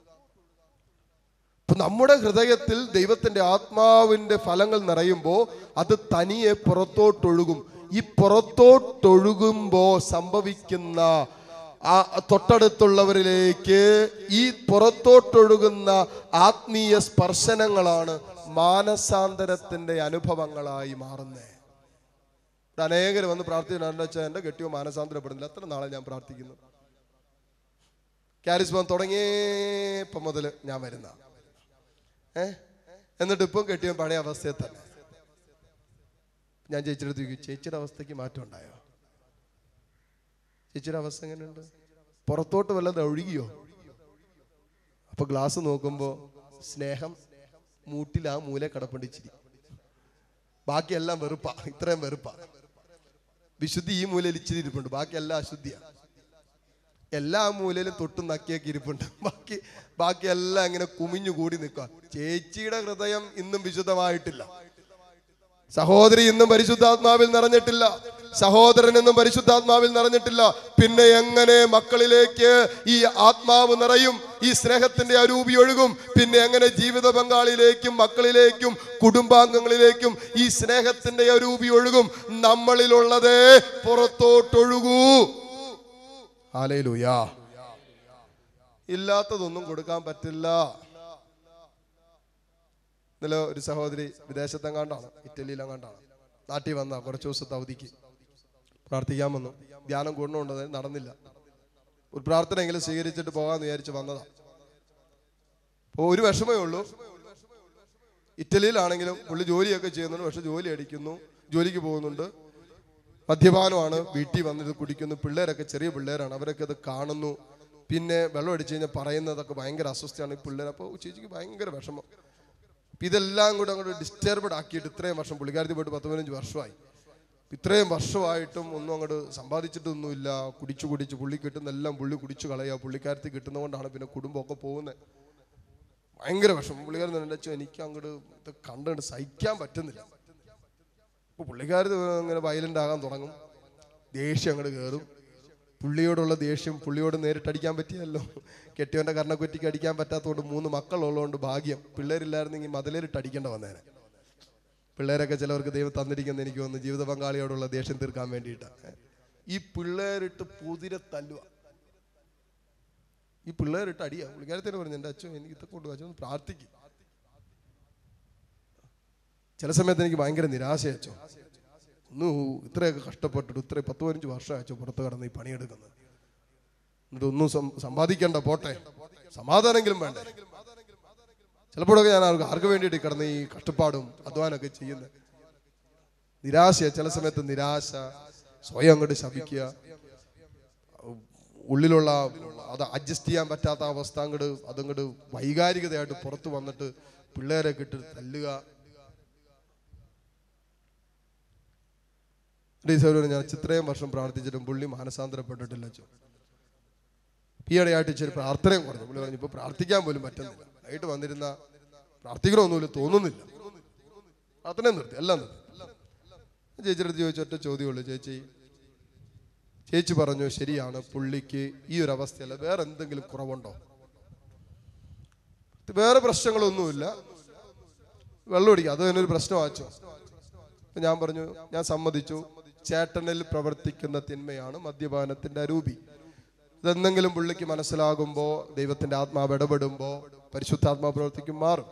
അപ്പൊ നമ്മുടെ ഹൃദയത്തിൽ ദൈവത്തിന്റെ ആത്മാവിന്റെ ഫലങ്ങൾ നിറയുമ്പോൾ അത് തനിയെ പുറത്തോട്ടൊഴുകും ഈ പുറത്തോട്ടൊഴുകുമ്പോ സംഭവിക്കുന്ന ആ തൊട്ടടുത്തുള്ളവരിലേക്ക് ഈ പുറത്തോട്ടൊഴുകുന്ന ആത്മീയ സ്പർശനങ്ങളാണ് മാനസാന്തരത്തിന്റെ അനുഭവങ്ങളായി മാറുന്നത് അനേകർ വന്ന് പ്രാർത്ഥിച്ചിട്ടുണ്ട് വെച്ചാൽ എൻ്റെ കെട്ടിയോ മാനസാന്തരപ്പെടുന്നില്ല എത്ര നാളെ ഞാൻ പ്രാർത്ഥിക്കുന്നു ക്യാരിസ്മോൻ തുടങ്ങിയപ്പം മുതൽ ഞാൻ വരുന്ന ഏ എന്നിട്ട് ഇപ്പം കെട്ടിയോ പഴയ അവസ്ഥയിൽ തന്നെ ഞാൻ ചേച്ചിയുടെ അടുത്ത് ചോദിക്കും ചേച്ചിയുടെ അവസ്ഥയ്ക്ക് മാറ്റം ഉണ്ടായോ ചേച്ചിയുടെ അവസ്ഥ എങ്ങനെയുണ്ട് പുറത്തോട്ട് വല്ലത് ഒഴുകിയോ അപ്പൊ ഗ്ലാസ് നോക്കുമ്പോ സ്നേഹം മൂട്ടിൽ ആ മൂല കടപ്പണ്ടിച്ചിരി ബാക്കിയെല്ലാം വെറുപ്പാ ഇത്രയും വെറുപ്പാ വിശുദ്ധി ഈ മൂലയിൽ ഇച്ചിരി ഇരിപ്പുണ്ട് ബാക്കി എല്ലാം അശുദ്ധിയാണ് എല്ലാ മൂലയിലും തൊട്ടും നക്കിയൊക്കെ ഇരിപ്പുണ്ട് ബാക്കി ബാക്കി എല്ലാം ഇങ്ങനെ കുമിഞ്ഞു കൂടി നിൽക്കുക ചേച്ചിയുടെ ഹൃദയം ഇന്നും വിശുദ്ധമായിട്ടില്ല സഹോദരി ഇന്നും പരിശുദ്ധാത്മാവിൽ നിറഞ്ഞിട്ടില്ല സഹോദരൻ എന്നും പരിശുദ്ധാത്മാവിൽ നിറഞ്ഞിട്ടില്ല പിന്നെ എങ്ങനെ മക്കളിലേക്ക് ഈ ആത്മാവ് നിറയും ഈ സ്നേഹത്തിന്റെ അരൂപി ഒഴുകും പിന്നെ എങ്ങനെ ജീവിത പങ്കാളിയിലേക്കും മക്കളിലേക്കും കുടുംബാംഗങ്ങളിലേക്കും ഈ സ്നേഹത്തിന്റെ അരൂപി ഒഴുകും നമ്മളിലുള്ളത് പുറത്തോട്ടൊഴുകൂ ആലയിലൂയാ ഇല്ലാത്തതൊന്നും കൊടുക്കാൻ പറ്റില്ല ഇന്നലെ ഒരു സഹോദരി വിദേശത്തെങ്ങാണ്ടാണ് ഇറ്റലിയിലെങ്ങാണ്ടാണ് നാട്ടിൽ വന്ന കുറച്ച് ദിവസത്തെ അവധിക്ക് പ്രാർത്ഥിക്കാൻ വന്നു ധ്യാനം കൂടുന്നുണ്ടത് നടന്നില്ല ഒരു പ്രാർത്ഥനയെങ്കിലും സ്വീകരിച്ചിട്ട് പോകാന്ന് വിചാരിച്ച് വന്നതാ അപ്പോൾ ഒരു വിഷമേ ഉള്ളൂ ഇറ്റലിയിലാണെങ്കിലും പുള്ളി ജോലിയൊക്കെ ചെയ്യുന്നുണ്ട് പക്ഷെ ജോലി അടിക്കുന്നു ജോലിക്ക് പോകുന്നുണ്ട് മദ്യപാനമാണ് വീട്ടിൽ വന്നിട്ട് കുടിക്കുന്നു പിള്ളേരൊക്കെ ചെറിയ പിള്ളേരാണ് അവരൊക്കെ അത് കാണുന്നു പിന്നെ വെള്ളം അടിച്ചു കഴിഞ്ഞാൽ പറയുന്നതൊക്കെ ഭയങ്കര അസ്വസ്ഥയാണ് ഈ പിള്ളേർ അപ്പോൾ ചേച്ചിക്ക് ഭയങ്കര വിഷമം അപ്പൊ ഇതെല്ലാം കൂടെ അങ്ങോട്ട് ഡിസ്റ്റർബഡ് ആക്കിയിട്ട് ഇത്രയും വർഷം പുള്ളിക്കാരത്തി പോയിട്ട് പത്ത് പതിനഞ്ച് വർഷമായി ഇത്രയും വർഷമായിട്ടും ഒന്നും അങ്ങോട്ട് സമ്പാദിച്ചിട്ടൊന്നുമില്ല കുടിച്ചു കുടിച്ച് പുള്ളി കിട്ടുന്നെല്ലാം പുള്ളി കുടിച്ചു കളയുക പുള്ളിക്കാരത്തി കിട്ടുന്നതുകൊണ്ടാണ് പിന്നെ കുടുംബമൊക്കെ പോകുന്നത് ഭയങ്കര വിഷമം പുള്ളിക്കാരൻ എൻ്റെ അച്ഛൻ എനിക്ക് അങ്ങോട്ട് ഇത് കണ്ടുകൊണ്ട് സഹിക്കാൻ പറ്റുന്നില്ല അപ്പോൾ പുള്ളിക്കാരത്തി ഇങ്ങനെ വയലൻ്റ് ആകാൻ തുടങ്ങും ദേഷ്യം അങ്ങോട്ട് കയറും പുള്ളിയോടുള്ള ദേഷ്യം പുള്ളിയോട് നേരിട്ട് അടിക്കാൻ പറ്റിയല്ലോ കെട്ടിയവൻ്റെ കർണക്കുറ്റിക്ക് അടിക്കാൻ പറ്റാത്തതുകൊണ്ട് മൂന്ന് മക്കളുള്ളതുകൊണ്ട് ഭാഗ്യം പിള്ളേരില്ലായിരുന്നെങ്കിൽ മതിലേറിട്ട് അടിക്കേണ്ട വന്നേനെ പിള്ളേരൊക്കെ ചിലവർക്ക് ദൈവം തന്നിരിക്കുന്ന എനിക്ക് തോന്നുന്നു ജീവിത പങ്കാളിയോടുള്ള ദേഷ്യം തീർക്കാൻ വേണ്ടിയിട്ടാണ് ഈ പിള്ളേരിട്ട് പുതിരെ തല്ലുക ഈ പിള്ളേരിട്ട് അടിയാ പുള്ളിക്കാരത്തിന് പറഞ്ഞു എൻ്റെ അച്ഛൻ എനിക്ക് ഇതൊക്കെ കൊണ്ട് അച്ഛൻ ഒന്ന് പ്രാർത്ഥിക്കും ചില സമയത്ത് എനിക്ക് ഭയങ്കര നിരാശ അച്ഛോ ഒന്ന് ഇത്രയൊക്കെ കഷ്ടപ്പെട്ടിട്ട് ഇത്ര പത്ത് പതിനഞ്ച് വർഷം അച്ഛൻ പുറത്ത് കടന്ന് ഈ പണിയെടുക്കുന്നത് എന്നിട്ട് ഒന്നും സം- സമ്പാദിക്കണ്ട പോട്ടെ സമാധാനെങ്കിലും വേണ്ടേ ചിലപ്പോഴൊക്കെ ഞാൻ ആർക്ക് ആർക്ക് വേണ്ടിയിട്ട് ഈ കിടന്ന് ഈ കഷ്ടപ്പാടും അധ്വാനമൊക്കെ ചെയ്യുന്നത് നിരാശ ചില സമയത്ത് നിരാശ സ്വയം അങ്ങോട്ട് ശപിക്കുക ഉള്ളിലുള്ള അത് അഡ്ജസ്റ്റ് ചെയ്യാൻ പറ്റാത്ത അവസ്ഥ അങ്ങോട്ട് അതങ്ങോട്ട് വൈകാരികതയായിട്ട് പുറത്ത് വന്നിട്ട് പിള്ളേരെ ഇട്ട് തല്ലുക ഡീസോട് ഞാൻ ഇത്രയും വർഷം പ്രാർത്ഥിച്ചിട്ടും പുള്ളി മാനസാന്തരപ്പെട്ടിട്ടില്ല അച്ഛൻ ഈയിടെയായിട്ട് ഇച്ചിരി പ്രാർത്ഥനയും കുറഞ്ഞു പുള്ളി പറഞ്ഞു ഇപ്പൊ പ്രാർത്ഥിക്കാൻ പോലും പറ്റുന്നില്ല ആയിട്ട് വന്നിരുന്ന പ്രാർത്ഥിക്കണമൊന്നുമില്ല തോന്നുന്നില്ല പ്രാർത്ഥന നിർത്തി എല്ലാം നിർത്തി ചേച്ചിയുടെ അടുത്ത് ചോദിച്ച ഒറ്റ ചോദ്യമുള്ളൂ ചേച്ചി ചേച്ചി പറഞ്ഞു ശരിയാണ് പുള്ളിക്ക് ഈ ഒരു അവസ്ഥയല്ല വേറെ എന്തെങ്കിലും കുറവുണ്ടോ വേറെ പ്രശ്നങ്ങളൊന്നുമില്ല വെള്ളം അടിക്കുക അത് തന്നെ ഒരു പ്രശ്നമാച്ചോ അപ്പൊ ഞാൻ പറഞ്ഞു ഞാൻ സമ്മതിച്ചു ചേട്ടനിൽ പ്രവർത്തിക്കുന്ന തിന്മയാണ് മദ്യപാനത്തിന്റെ അരൂപി ഇതെന്തെങ്കിലും പുള്ളിക്ക് മനസ്സിലാകുമ്പോ ദൈവത്തിന്റെ ആത്മാവ് ഇടപെടുമ്പോ പരിശുദ്ധാത്മാവ് പ്രവർത്തിക്കും മാറും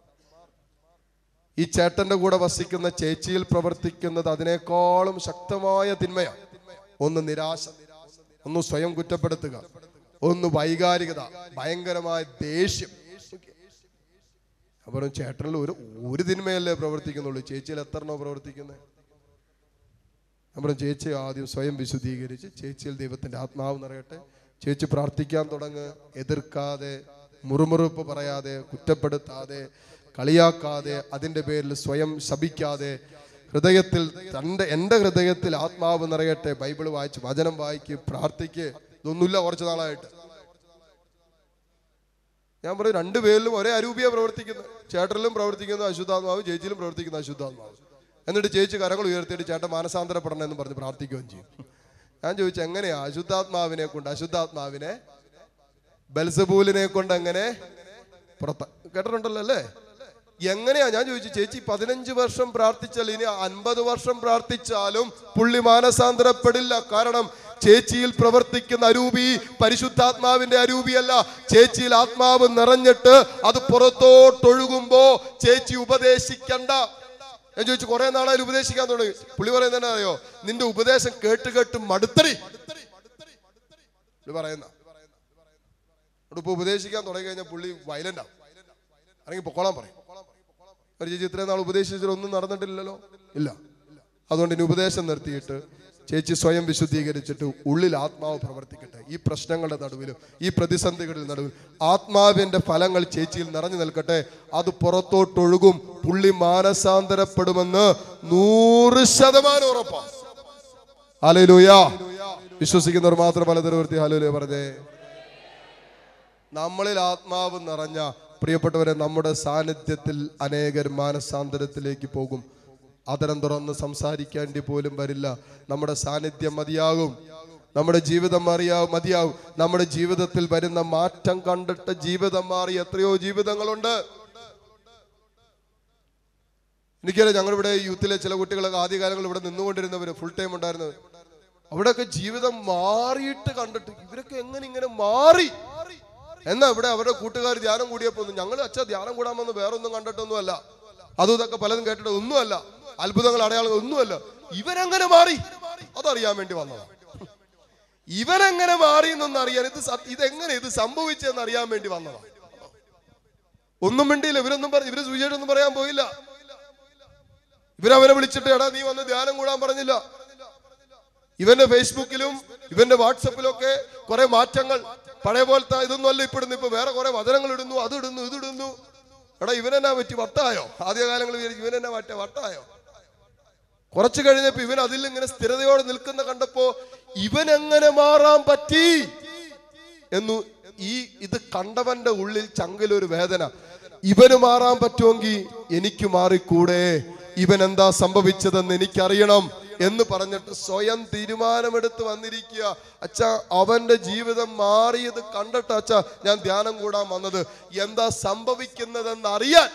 ഈ ചേട്ടന്റെ കൂടെ വസിക്കുന്ന ചേച്ചിയിൽ പ്രവർത്തിക്കുന്നത് അതിനേക്കാളും ശക്തമായ തിന്മയാണ് ഒന്ന് നിരാശ ഒന്ന് സ്വയം കുറ്റപ്പെടുത്തുക ഒന്ന് വൈകാരികത ഭയങ്കരമായ ദേഷ്യം അപ്പുറം ചേട്ടനിൽ ഒരു ഒരു തിന്മയല്ലേ പ്രവർത്തിക്കുന്നുള്ളൂ ചേച്ചിയിൽ എത്രണ്ണോ പ്രവർത്തിക്കുന്നത് നമ്മുടെ ചേച്ചി ആദ്യം സ്വയം വിശുദ്ധീകരിച്ച് ചേച്ചിയിൽ ദൈവത്തിന്റെ ആത്മാവ് നിറയട്ടെ ചേച്ചി പ്രാർത്ഥിക്കാൻ തുടങ്ങ് എതിർക്കാതെ മുറുമുറുപ്പ് പറയാതെ കുറ്റപ്പെടുത്താതെ കളിയാക്കാതെ അതിൻ്റെ പേരിൽ സ്വയം ശപിക്കാതെ ഹൃദയത്തിൽ തൻ്റെ എൻ്റെ ഹൃദയത്തിൽ ആത്മാവ് നിറയട്ടെ ബൈബിൾ വായിച്ച് വചനം വായിക്ക് പ്രാർത്ഥിക്ക് ഇതൊന്നുമില്ല കുറച്ച് നാളായിട്ട് ഞാൻ പറയും രണ്ടുപേരിലും ഒരേ അരൂപിയാണ് പ്രവർത്തിക്കുന്നത് ചേട്ടനിലും പ്രവർത്തിക്കുന്ന അശുദ്ധാത്മാവ് ചേച്ചിയിലും പ്രവർത്തിക്കുന്ന അശുദ്ധാത്മാവ് എന്നിട്ട് ചേച്ചി കരങ്ങൾ ഉയർത്തിയിട്ട് ചേട്ടൻ മാനസാന്തരപ്പെടണം എന്ന് പറഞ്ഞ് പ്രാർത്ഥിക്കുകയും ചെയ്യും ഞാൻ ചോദിച്ചു എങ്ങനെയാ അശുദ്ധാത്മാവിനെ കൊണ്ട് അശുദ്ധാത്മാവിനെ ബൽസബൂലിനെ കൊണ്ട് എങ്ങനെ പുറത്ത കേട്ടിട്ടുണ്ടല്ലോ അല്ലേ എങ്ങനെയാ ഞാൻ ചോദിച്ചു ചേച്ചി പതിനഞ്ച് വർഷം പ്രാർത്ഥിച്ചാൽ ഇനി അൻപത് വർഷം പ്രാർത്ഥിച്ചാലും പുള്ളി മാനസാന്തരപ്പെടില്ല കാരണം ചേച്ചിയിൽ പ്രവർത്തിക്കുന്ന അരൂപി പരിശുദ്ധാത്മാവിന്റെ അരൂപിയല്ല ചേച്ചിയിൽ ആത്മാവ് നിറഞ്ഞിട്ട് അത് പുറത്തോട്ടൊഴുകുമ്പോ ചേച്ചി ഉപദേശിക്കണ്ട ഞാൻ ചോദിച്ചു കുറെ നാളായാലും ഉപദേശിക്കാൻ തുടങ്ങി പുള്ളി പറയുന്നത് എന്നാ അറിയോ നിന്റെ ഉപദേശം കേട്ട് കേട്ട് മടുത്തടി പുള്ളി പറയുന്ന അവിടെ ഇപ്പൊ ഉപദേശിക്കാൻ തുടങ്ങി കഴിഞ്ഞാൽ പുള്ളി വയലന്റ് ആവും അല്ലെങ്കിൽ പൊക്കോളാൻ പറയും ഒരു ചേച്ചി ഇത്രയും നാൾ ഉപദേശിച്ചിട്ട് ഒന്നും നടന്നിട്ടില്ലല്ലോ ഇല്ല അതുകൊണ്ട് ഇനി ഉപദേശം നിർത്തിയിട്ട് ചേച്ചി സ്വയം വിശുദ്ധീകരിച്ചിട്ട് ഉള്ളിൽ ആത്മാവ് പ്രവർത്തിക്കട്ടെ ഈ പ്രശ്നങ്ങളുടെ നടുവിലും ഈ പ്രതിസന്ധികളുടെ നടുവിൽ ആത്മാവിന്റെ ഫലങ്ങൾ ചേച്ചിയിൽ നിറഞ്ഞു നിൽക്കട്ടെ അത് പുറത്തോട്ടൊഴുകും പുള്ളി മാനസാന്തരപ്പെടുമെന്ന് നൂറ് ശതമാനം ഉറപ്പാണ് ഹല്ലേലൂയ വിശ്വസിക്കുന്നവർ മാത്രം പലതരവർത്തി ഹല്ലേലൂയ പറഞ്ഞേ നമ്മളിൽ ആത്മാവ് നിറഞ്ഞ പ്രിയപ്പെട്ടവരെ നമ്മുടെ സാന്നിധ്യത്തിൽ അനേകർ മാനസാന്തരത്തിലേക്ക് പോകും അതരം തുറന്ന് സംസാരിക്കേണ്ടി പോലും വരില്ല നമ്മുടെ സാന്നിധ്യം മതിയാകും നമ്മുടെ ജീവിതം അറിയാവും മതിയാവും നമ്മുടെ ജീവിതത്തിൽ വരുന്ന മാറ്റം കണ്ടിട്ട് ജീവിതം മാറി എത്രയോ ജീവിതങ്ങളുണ്ട് എനിക്കറിയാം ഞങ്ങളിവിടെ യൂത്തിലെ ചില കുട്ടികളൊക്കെ ആദ്യകാലങ്ങളിൽ ഇവിടെ നിന്നുകൊണ്ടിരുന്നവര് ഫുൾ ടൈം ഉണ്ടായിരുന്നവർ അവിടെയൊക്കെ ജീവിതം മാറിയിട്ട് കണ്ടിട്ട് ഇവരൊക്കെ എങ്ങനെ ഇങ്ങനെ മാറി എന്നാ ഇവിടെ അവരുടെ കൂട്ടുകാർ ധ്യാനം കൂടിയപ്പോ ഞങ്ങൾ അച്ഛ ധ്യാനം കൂടാമെന്ന് വേറൊന്നും കണ്ടിട്ടൊന്നുമല്ല അതും ഇതൊക്കെ പലതും കേട്ടിട്ട് ഒന്നുമല്ല അത്ഭുതങ്ങൾ അടയാളങ്ങൾ ഒന്നുമല്ല ഇവരെങ്ങനെ മാറി അതറിയാൻ വേണ്ടി വന്നതാണ് ഇവരെങ്ങനെ മാറി എന്നൊന്നും അറിയാൻ ഇത് സത്യ- ഇതെങ്ങനെ ഇത് സംഭവിച്ചെന്ന് അറിയാൻ വേണ്ടി വന്നതാണ് ഒന്നും മിണ്ടിയില്ല ഇവരൊന്നും പറ ഇവര് സുവിശേഷമൊന്നും പറയാൻ പോയില്ല ഇവരവനെ വിളിച്ചിട്ട് എടാ നീ വന്ന് ധ്യാനം കൂടാൻ പറഞ്ഞില്ല ഇവന്റെ ഫേസ്ബുക്കിലും ഇവന്റെ വാട്സപ്പിലും ഒക്കെ കുറെ മാറ്റങ്ങൾ പഴയ പോലത്തെ ഇതൊന്നും അല്ല ഇപ്പിടുന്നു ഇപ്പൊ വേറെ കുറെ വചനങ്ങൾ ഇടുന്നു അത് ഇടുന്നു ഇത് ഇടുന്നു എടാ ഇവനെന്നാ പറ്റി വട്ടായോ ആദ്യകാലങ്ങളിൽ വിചാരിച്ചു ഇവനെന്നാ പറ്റ വട്ടായോ കുറച്ചു കഴിഞ്ഞപ്പോ ഇവൻ അതിൽ ഇങ്ങനെ സ്ഥിരതയോടെ നിൽക്കുന്ന കണ്ടപ്പോ ഇവൻ എങ്ങനെ മാറാൻ പറ്റി എന്നു ഈ ഇത് കണ്ടവന്റെ ഉള്ളിൽ ചങ്കിലൊരു വേദന ഇവന് മാറാൻ പറ്റുമെങ്കിൽ എനിക്ക് മാറിക്കൂടെ ഇവൻ എന്താ സംഭവിച്ചതെന്ന് എനിക്കറിയണം എന്ന് പറഞ്ഞിട്ട് സ്വയം തീരുമാനമെടുത്ത് വന്നിരിക്കുക അച്ഛ അവന്റെ ജീവിതം മാറിയത് കണ്ടിട്ട് അച്ഛ ഞാൻ ധ്യാനം കൂടാൻ വന്നത് എന്താ സംഭവിക്കുന്നതെന്ന് അറിയാൻ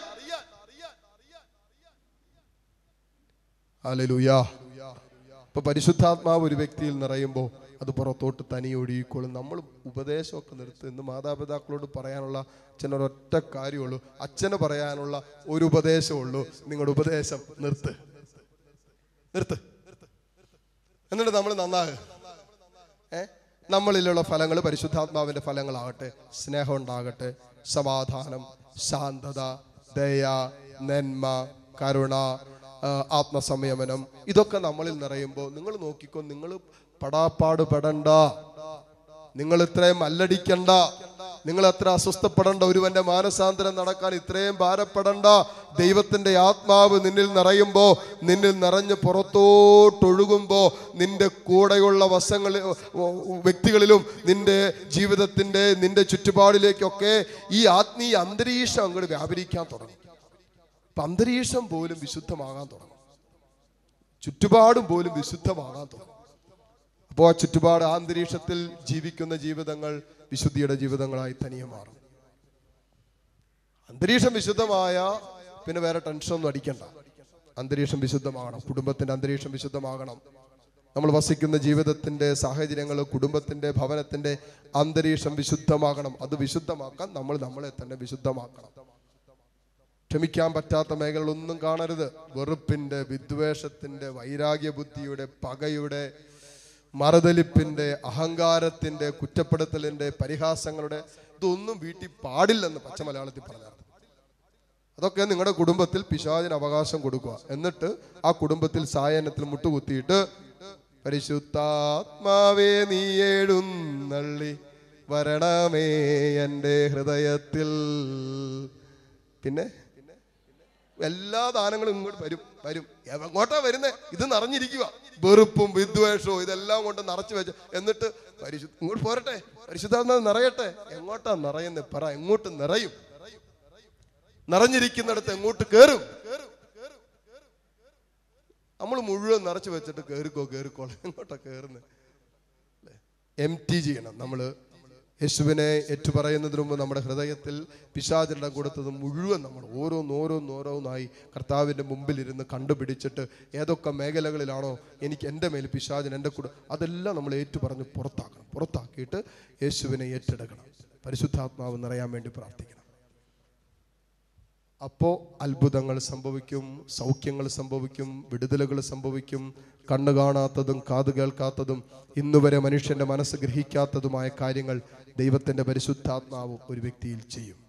ഹല്ലേലൂയാ ഇപ്പൊ പരിശുദ്ധാത്മാവ് ഒരു വ്യക്തിയിൽ നിറയുമ്പോൾ അത് പുറത്തോട്ട് തനി ഒഴുകിക്കോളും നമ്മൾ ഉപദേശമൊക്കെ നിർത്ത് ഇന്ന് മാതാപിതാക്കളോട് പറയാനുള്ള അച്ഛനൊരൊറ്റ കാര്യമുള്ളൂ അച്ഛന് പറയാനുള്ള ഒരു ഉപദേശമുള്ളൂ നിങ്ങളുടെ ഉപദേശം നിർത്ത് നിർത്ത് എന്നിട്ട് നമ്മൾ നന്നാകുക ഏ നമ്മളിലുള്ള ഫലങ്ങൾ പരിശുദ്ധാത്മാവിന്റെ ഫലങ്ങളാകട്ടെ സ്നേഹം ഉണ്ടാകട്ടെ സമാധാനം ശാന്തത ദയ നന്മ കരുണ ആ, ആത്മസംയമനം ഇതൊക്കെ നമ്മളിൽ നിറയുമ്പോൾ നിങ്ങൾ നോക്കിക്കോ നിങ്ങൾ പടാപ്പാട് പെടണ്ട നിങ്ങൾ ഇത്രയും മല്ലടിക്കണ്ട നിങ്ങൾ അത്ര അസ്വസ്ഥപ്പെടേണ്ട ഒരുവന്റെ മാനസാന്തരം നടക്കാൻ ഇത്രയും ഭാരപ്പെടണ്ട ദൈവത്തിന്റെ ആത്മാവ് നിന്നിൽ നിറയുമ്പോ നിന്നിൽ നിറഞ്ഞ് പുറത്തോട്ടൊഴുകുമ്പോ നിന്റെ കൂടെയുള്ള വശങ്ങളിൽ വ്യക്തികളിലും നിന്റെ ജീവിതത്തിന്റെ നിന്റെ ചുറ്റുപാടിലേക്കൊക്കെ ഈ ആത്മീയ അന്തരീക്ഷം അങ്ങോട്ട് വ്യാപരിക്കാൻ തുടങ്ങും അപ്പൊ അന്തരീക്ഷം പോലും വിശുദ്ധമാകാൻ തുടങ്ങും ചുറ്റുപാടും പോലും വിശുദ്ധമാകാൻ തുടങ്ങും അപ്പോൾ ആ ചുറ്റുപാട് ആ അന്തരീക്ഷത്തിൽ ജീവിക്കുന്ന ജീവിതങ്ങൾ വിശുദ്ധിയുടെ ജീവിതങ്ങളായി തനിയെ മാറും അന്തരീക്ഷം വിശുദ്ധമായ പിന്നെ വേറെ ടെൻഷനൊന്നും അടിക്കണ്ട അന്തരീക്ഷം വിശുദ്ധമാകണം കുടുംബത്തിന്റെ അന്തരീക്ഷം വിശുദ്ധമാകണം നമ്മൾ വസിക്കുന്ന ജീവിതത്തിന്റെ സാഹചര്യങ്ങൾ കുടുംബത്തിന്റെ ഭവനത്തിന്റെ അന്തരീക്ഷം വിശുദ്ധമാകണം അത് വിശുദ്ധമാക്കാൻ നമ്മൾ നമ്മളെ തന്നെ വിശുദ്ധമാക്കണം ക്ഷമിക്കാൻ പറ്റാത്ത മേഖലകളൊന്നും കാണരുത് വെറുപ്പിന്റെ വിദ്വേഷത്തിന്റെ വൈരാഗ്യ ബുദ്ധിയുടെ പകയുടെ മറുതലിപ്പിന്റെ അഹങ്കാരത്തിന്റെ കുറ്റപ്പെടുത്തലിന്റെ പരിഹാസങ്ങളുടെ ഇതൊന്നും വീട്ടിൽ പാടില്ലെന്ന് പച്ച മലയാളത്തിൽ പറഞ്ഞാണ് അതൊക്കെ നിങ്ങളുടെ കുടുംബത്തിൽ പിശാചിന് അവകാശം കൊടുക്കുക എന്നിട്ട് ആ കുടുംബത്തിൽ സായനത്തിൽ മുട്ടുകുത്തിയിട്ട് പരിശുദ്ധാത്മാവേ നീ എഴുന്നള്ളി വരണമേ എൻ്റെ ഹൃദയത്തിൽ പിന്നെ എല്ലാ ദാനങ്ങളും ഇങ്ങോട്ട് വരും വരും എങ്ങോട്ടാ വരുന്നേ ഇത് നിറഞ്ഞിരിക്കുക വെറുപ്പും വിദ്വേഷവും ഇതെല്ലാം കൊണ്ട് നിറച്ചു വെച്ച് എന്നിട്ട് പരിശു ഇങ്ങോട്ട് പോരട്ടെ പരിശുദ്ധാത്മാവ് നിറയട്ടെ എങ്ങോട്ടാ നിറയുന്നേ പറ എങ്ങോട്ട് നിറയും നിറഞ്ഞിരിക്കുന്നിടത്ത് എങ്ങോട്ട് കയറും നമ്മൾ മുഴുവൻ നിറച്ചു വെച്ചിട്ട് കയറിക്കോ കയറിക്കോളെ എങ്ങോട്ടാ കയറുന്നത് എം ടി ചെയ്യണം നമ്മൾ യേശുവിനെ ഏറ്റുപറയുന്നതിന് മുമ്പ് നമ്മുടെ ഹൃദയത്തിൽ പിശാചിടം കൊടുത്തത് മുഴുവൻ നമ്മൾ ഓരോന്നോരോന്നോരോന്നായി കർത്താവിൻ്റെ മുമ്പിലിരുന്ന് കണ്ടുപിടിച്ചിട്ട് ഏതൊക്കെ മേഖലകളിലാണോ എനിക്ക് എൻ്റെ മേൽ പിശാചിന് എൻ്റെ കൂടെ അതെല്ലാം നമ്മൾ ഏറ്റുപറഞ്ഞ് പുറത്താക്കണം പുറത്താക്കിയിട്ട് യേശുവിനെ ഏറ്റെടുക്കണം പരിശുദ്ധാത്മാവ് നിറയാൻ വേണ്ടി പ്രാർത്ഥിക്കണം അപ്പോൾ അത്ഭുതങ്ങൾ സംഭവിക്കും സൗഖ്യങ്ങൾ സംഭവിക്കും വിടുതലുകൾ സംഭവിക്കും കണ്ണ് കാണാത്തതും കാത് കേൾക്കാത്തതും ഇന്നുവരെ മനുഷ്യന്റെ മനസ്സ് ഗ്രഹിക്കാത്തതുമായ കാര്യങ്ങൾ ദൈവത്തിന്റെ പരിശുദ്ധാത്മാവ് ഒരു വ്യക്തിയിൽ ചെയ്യും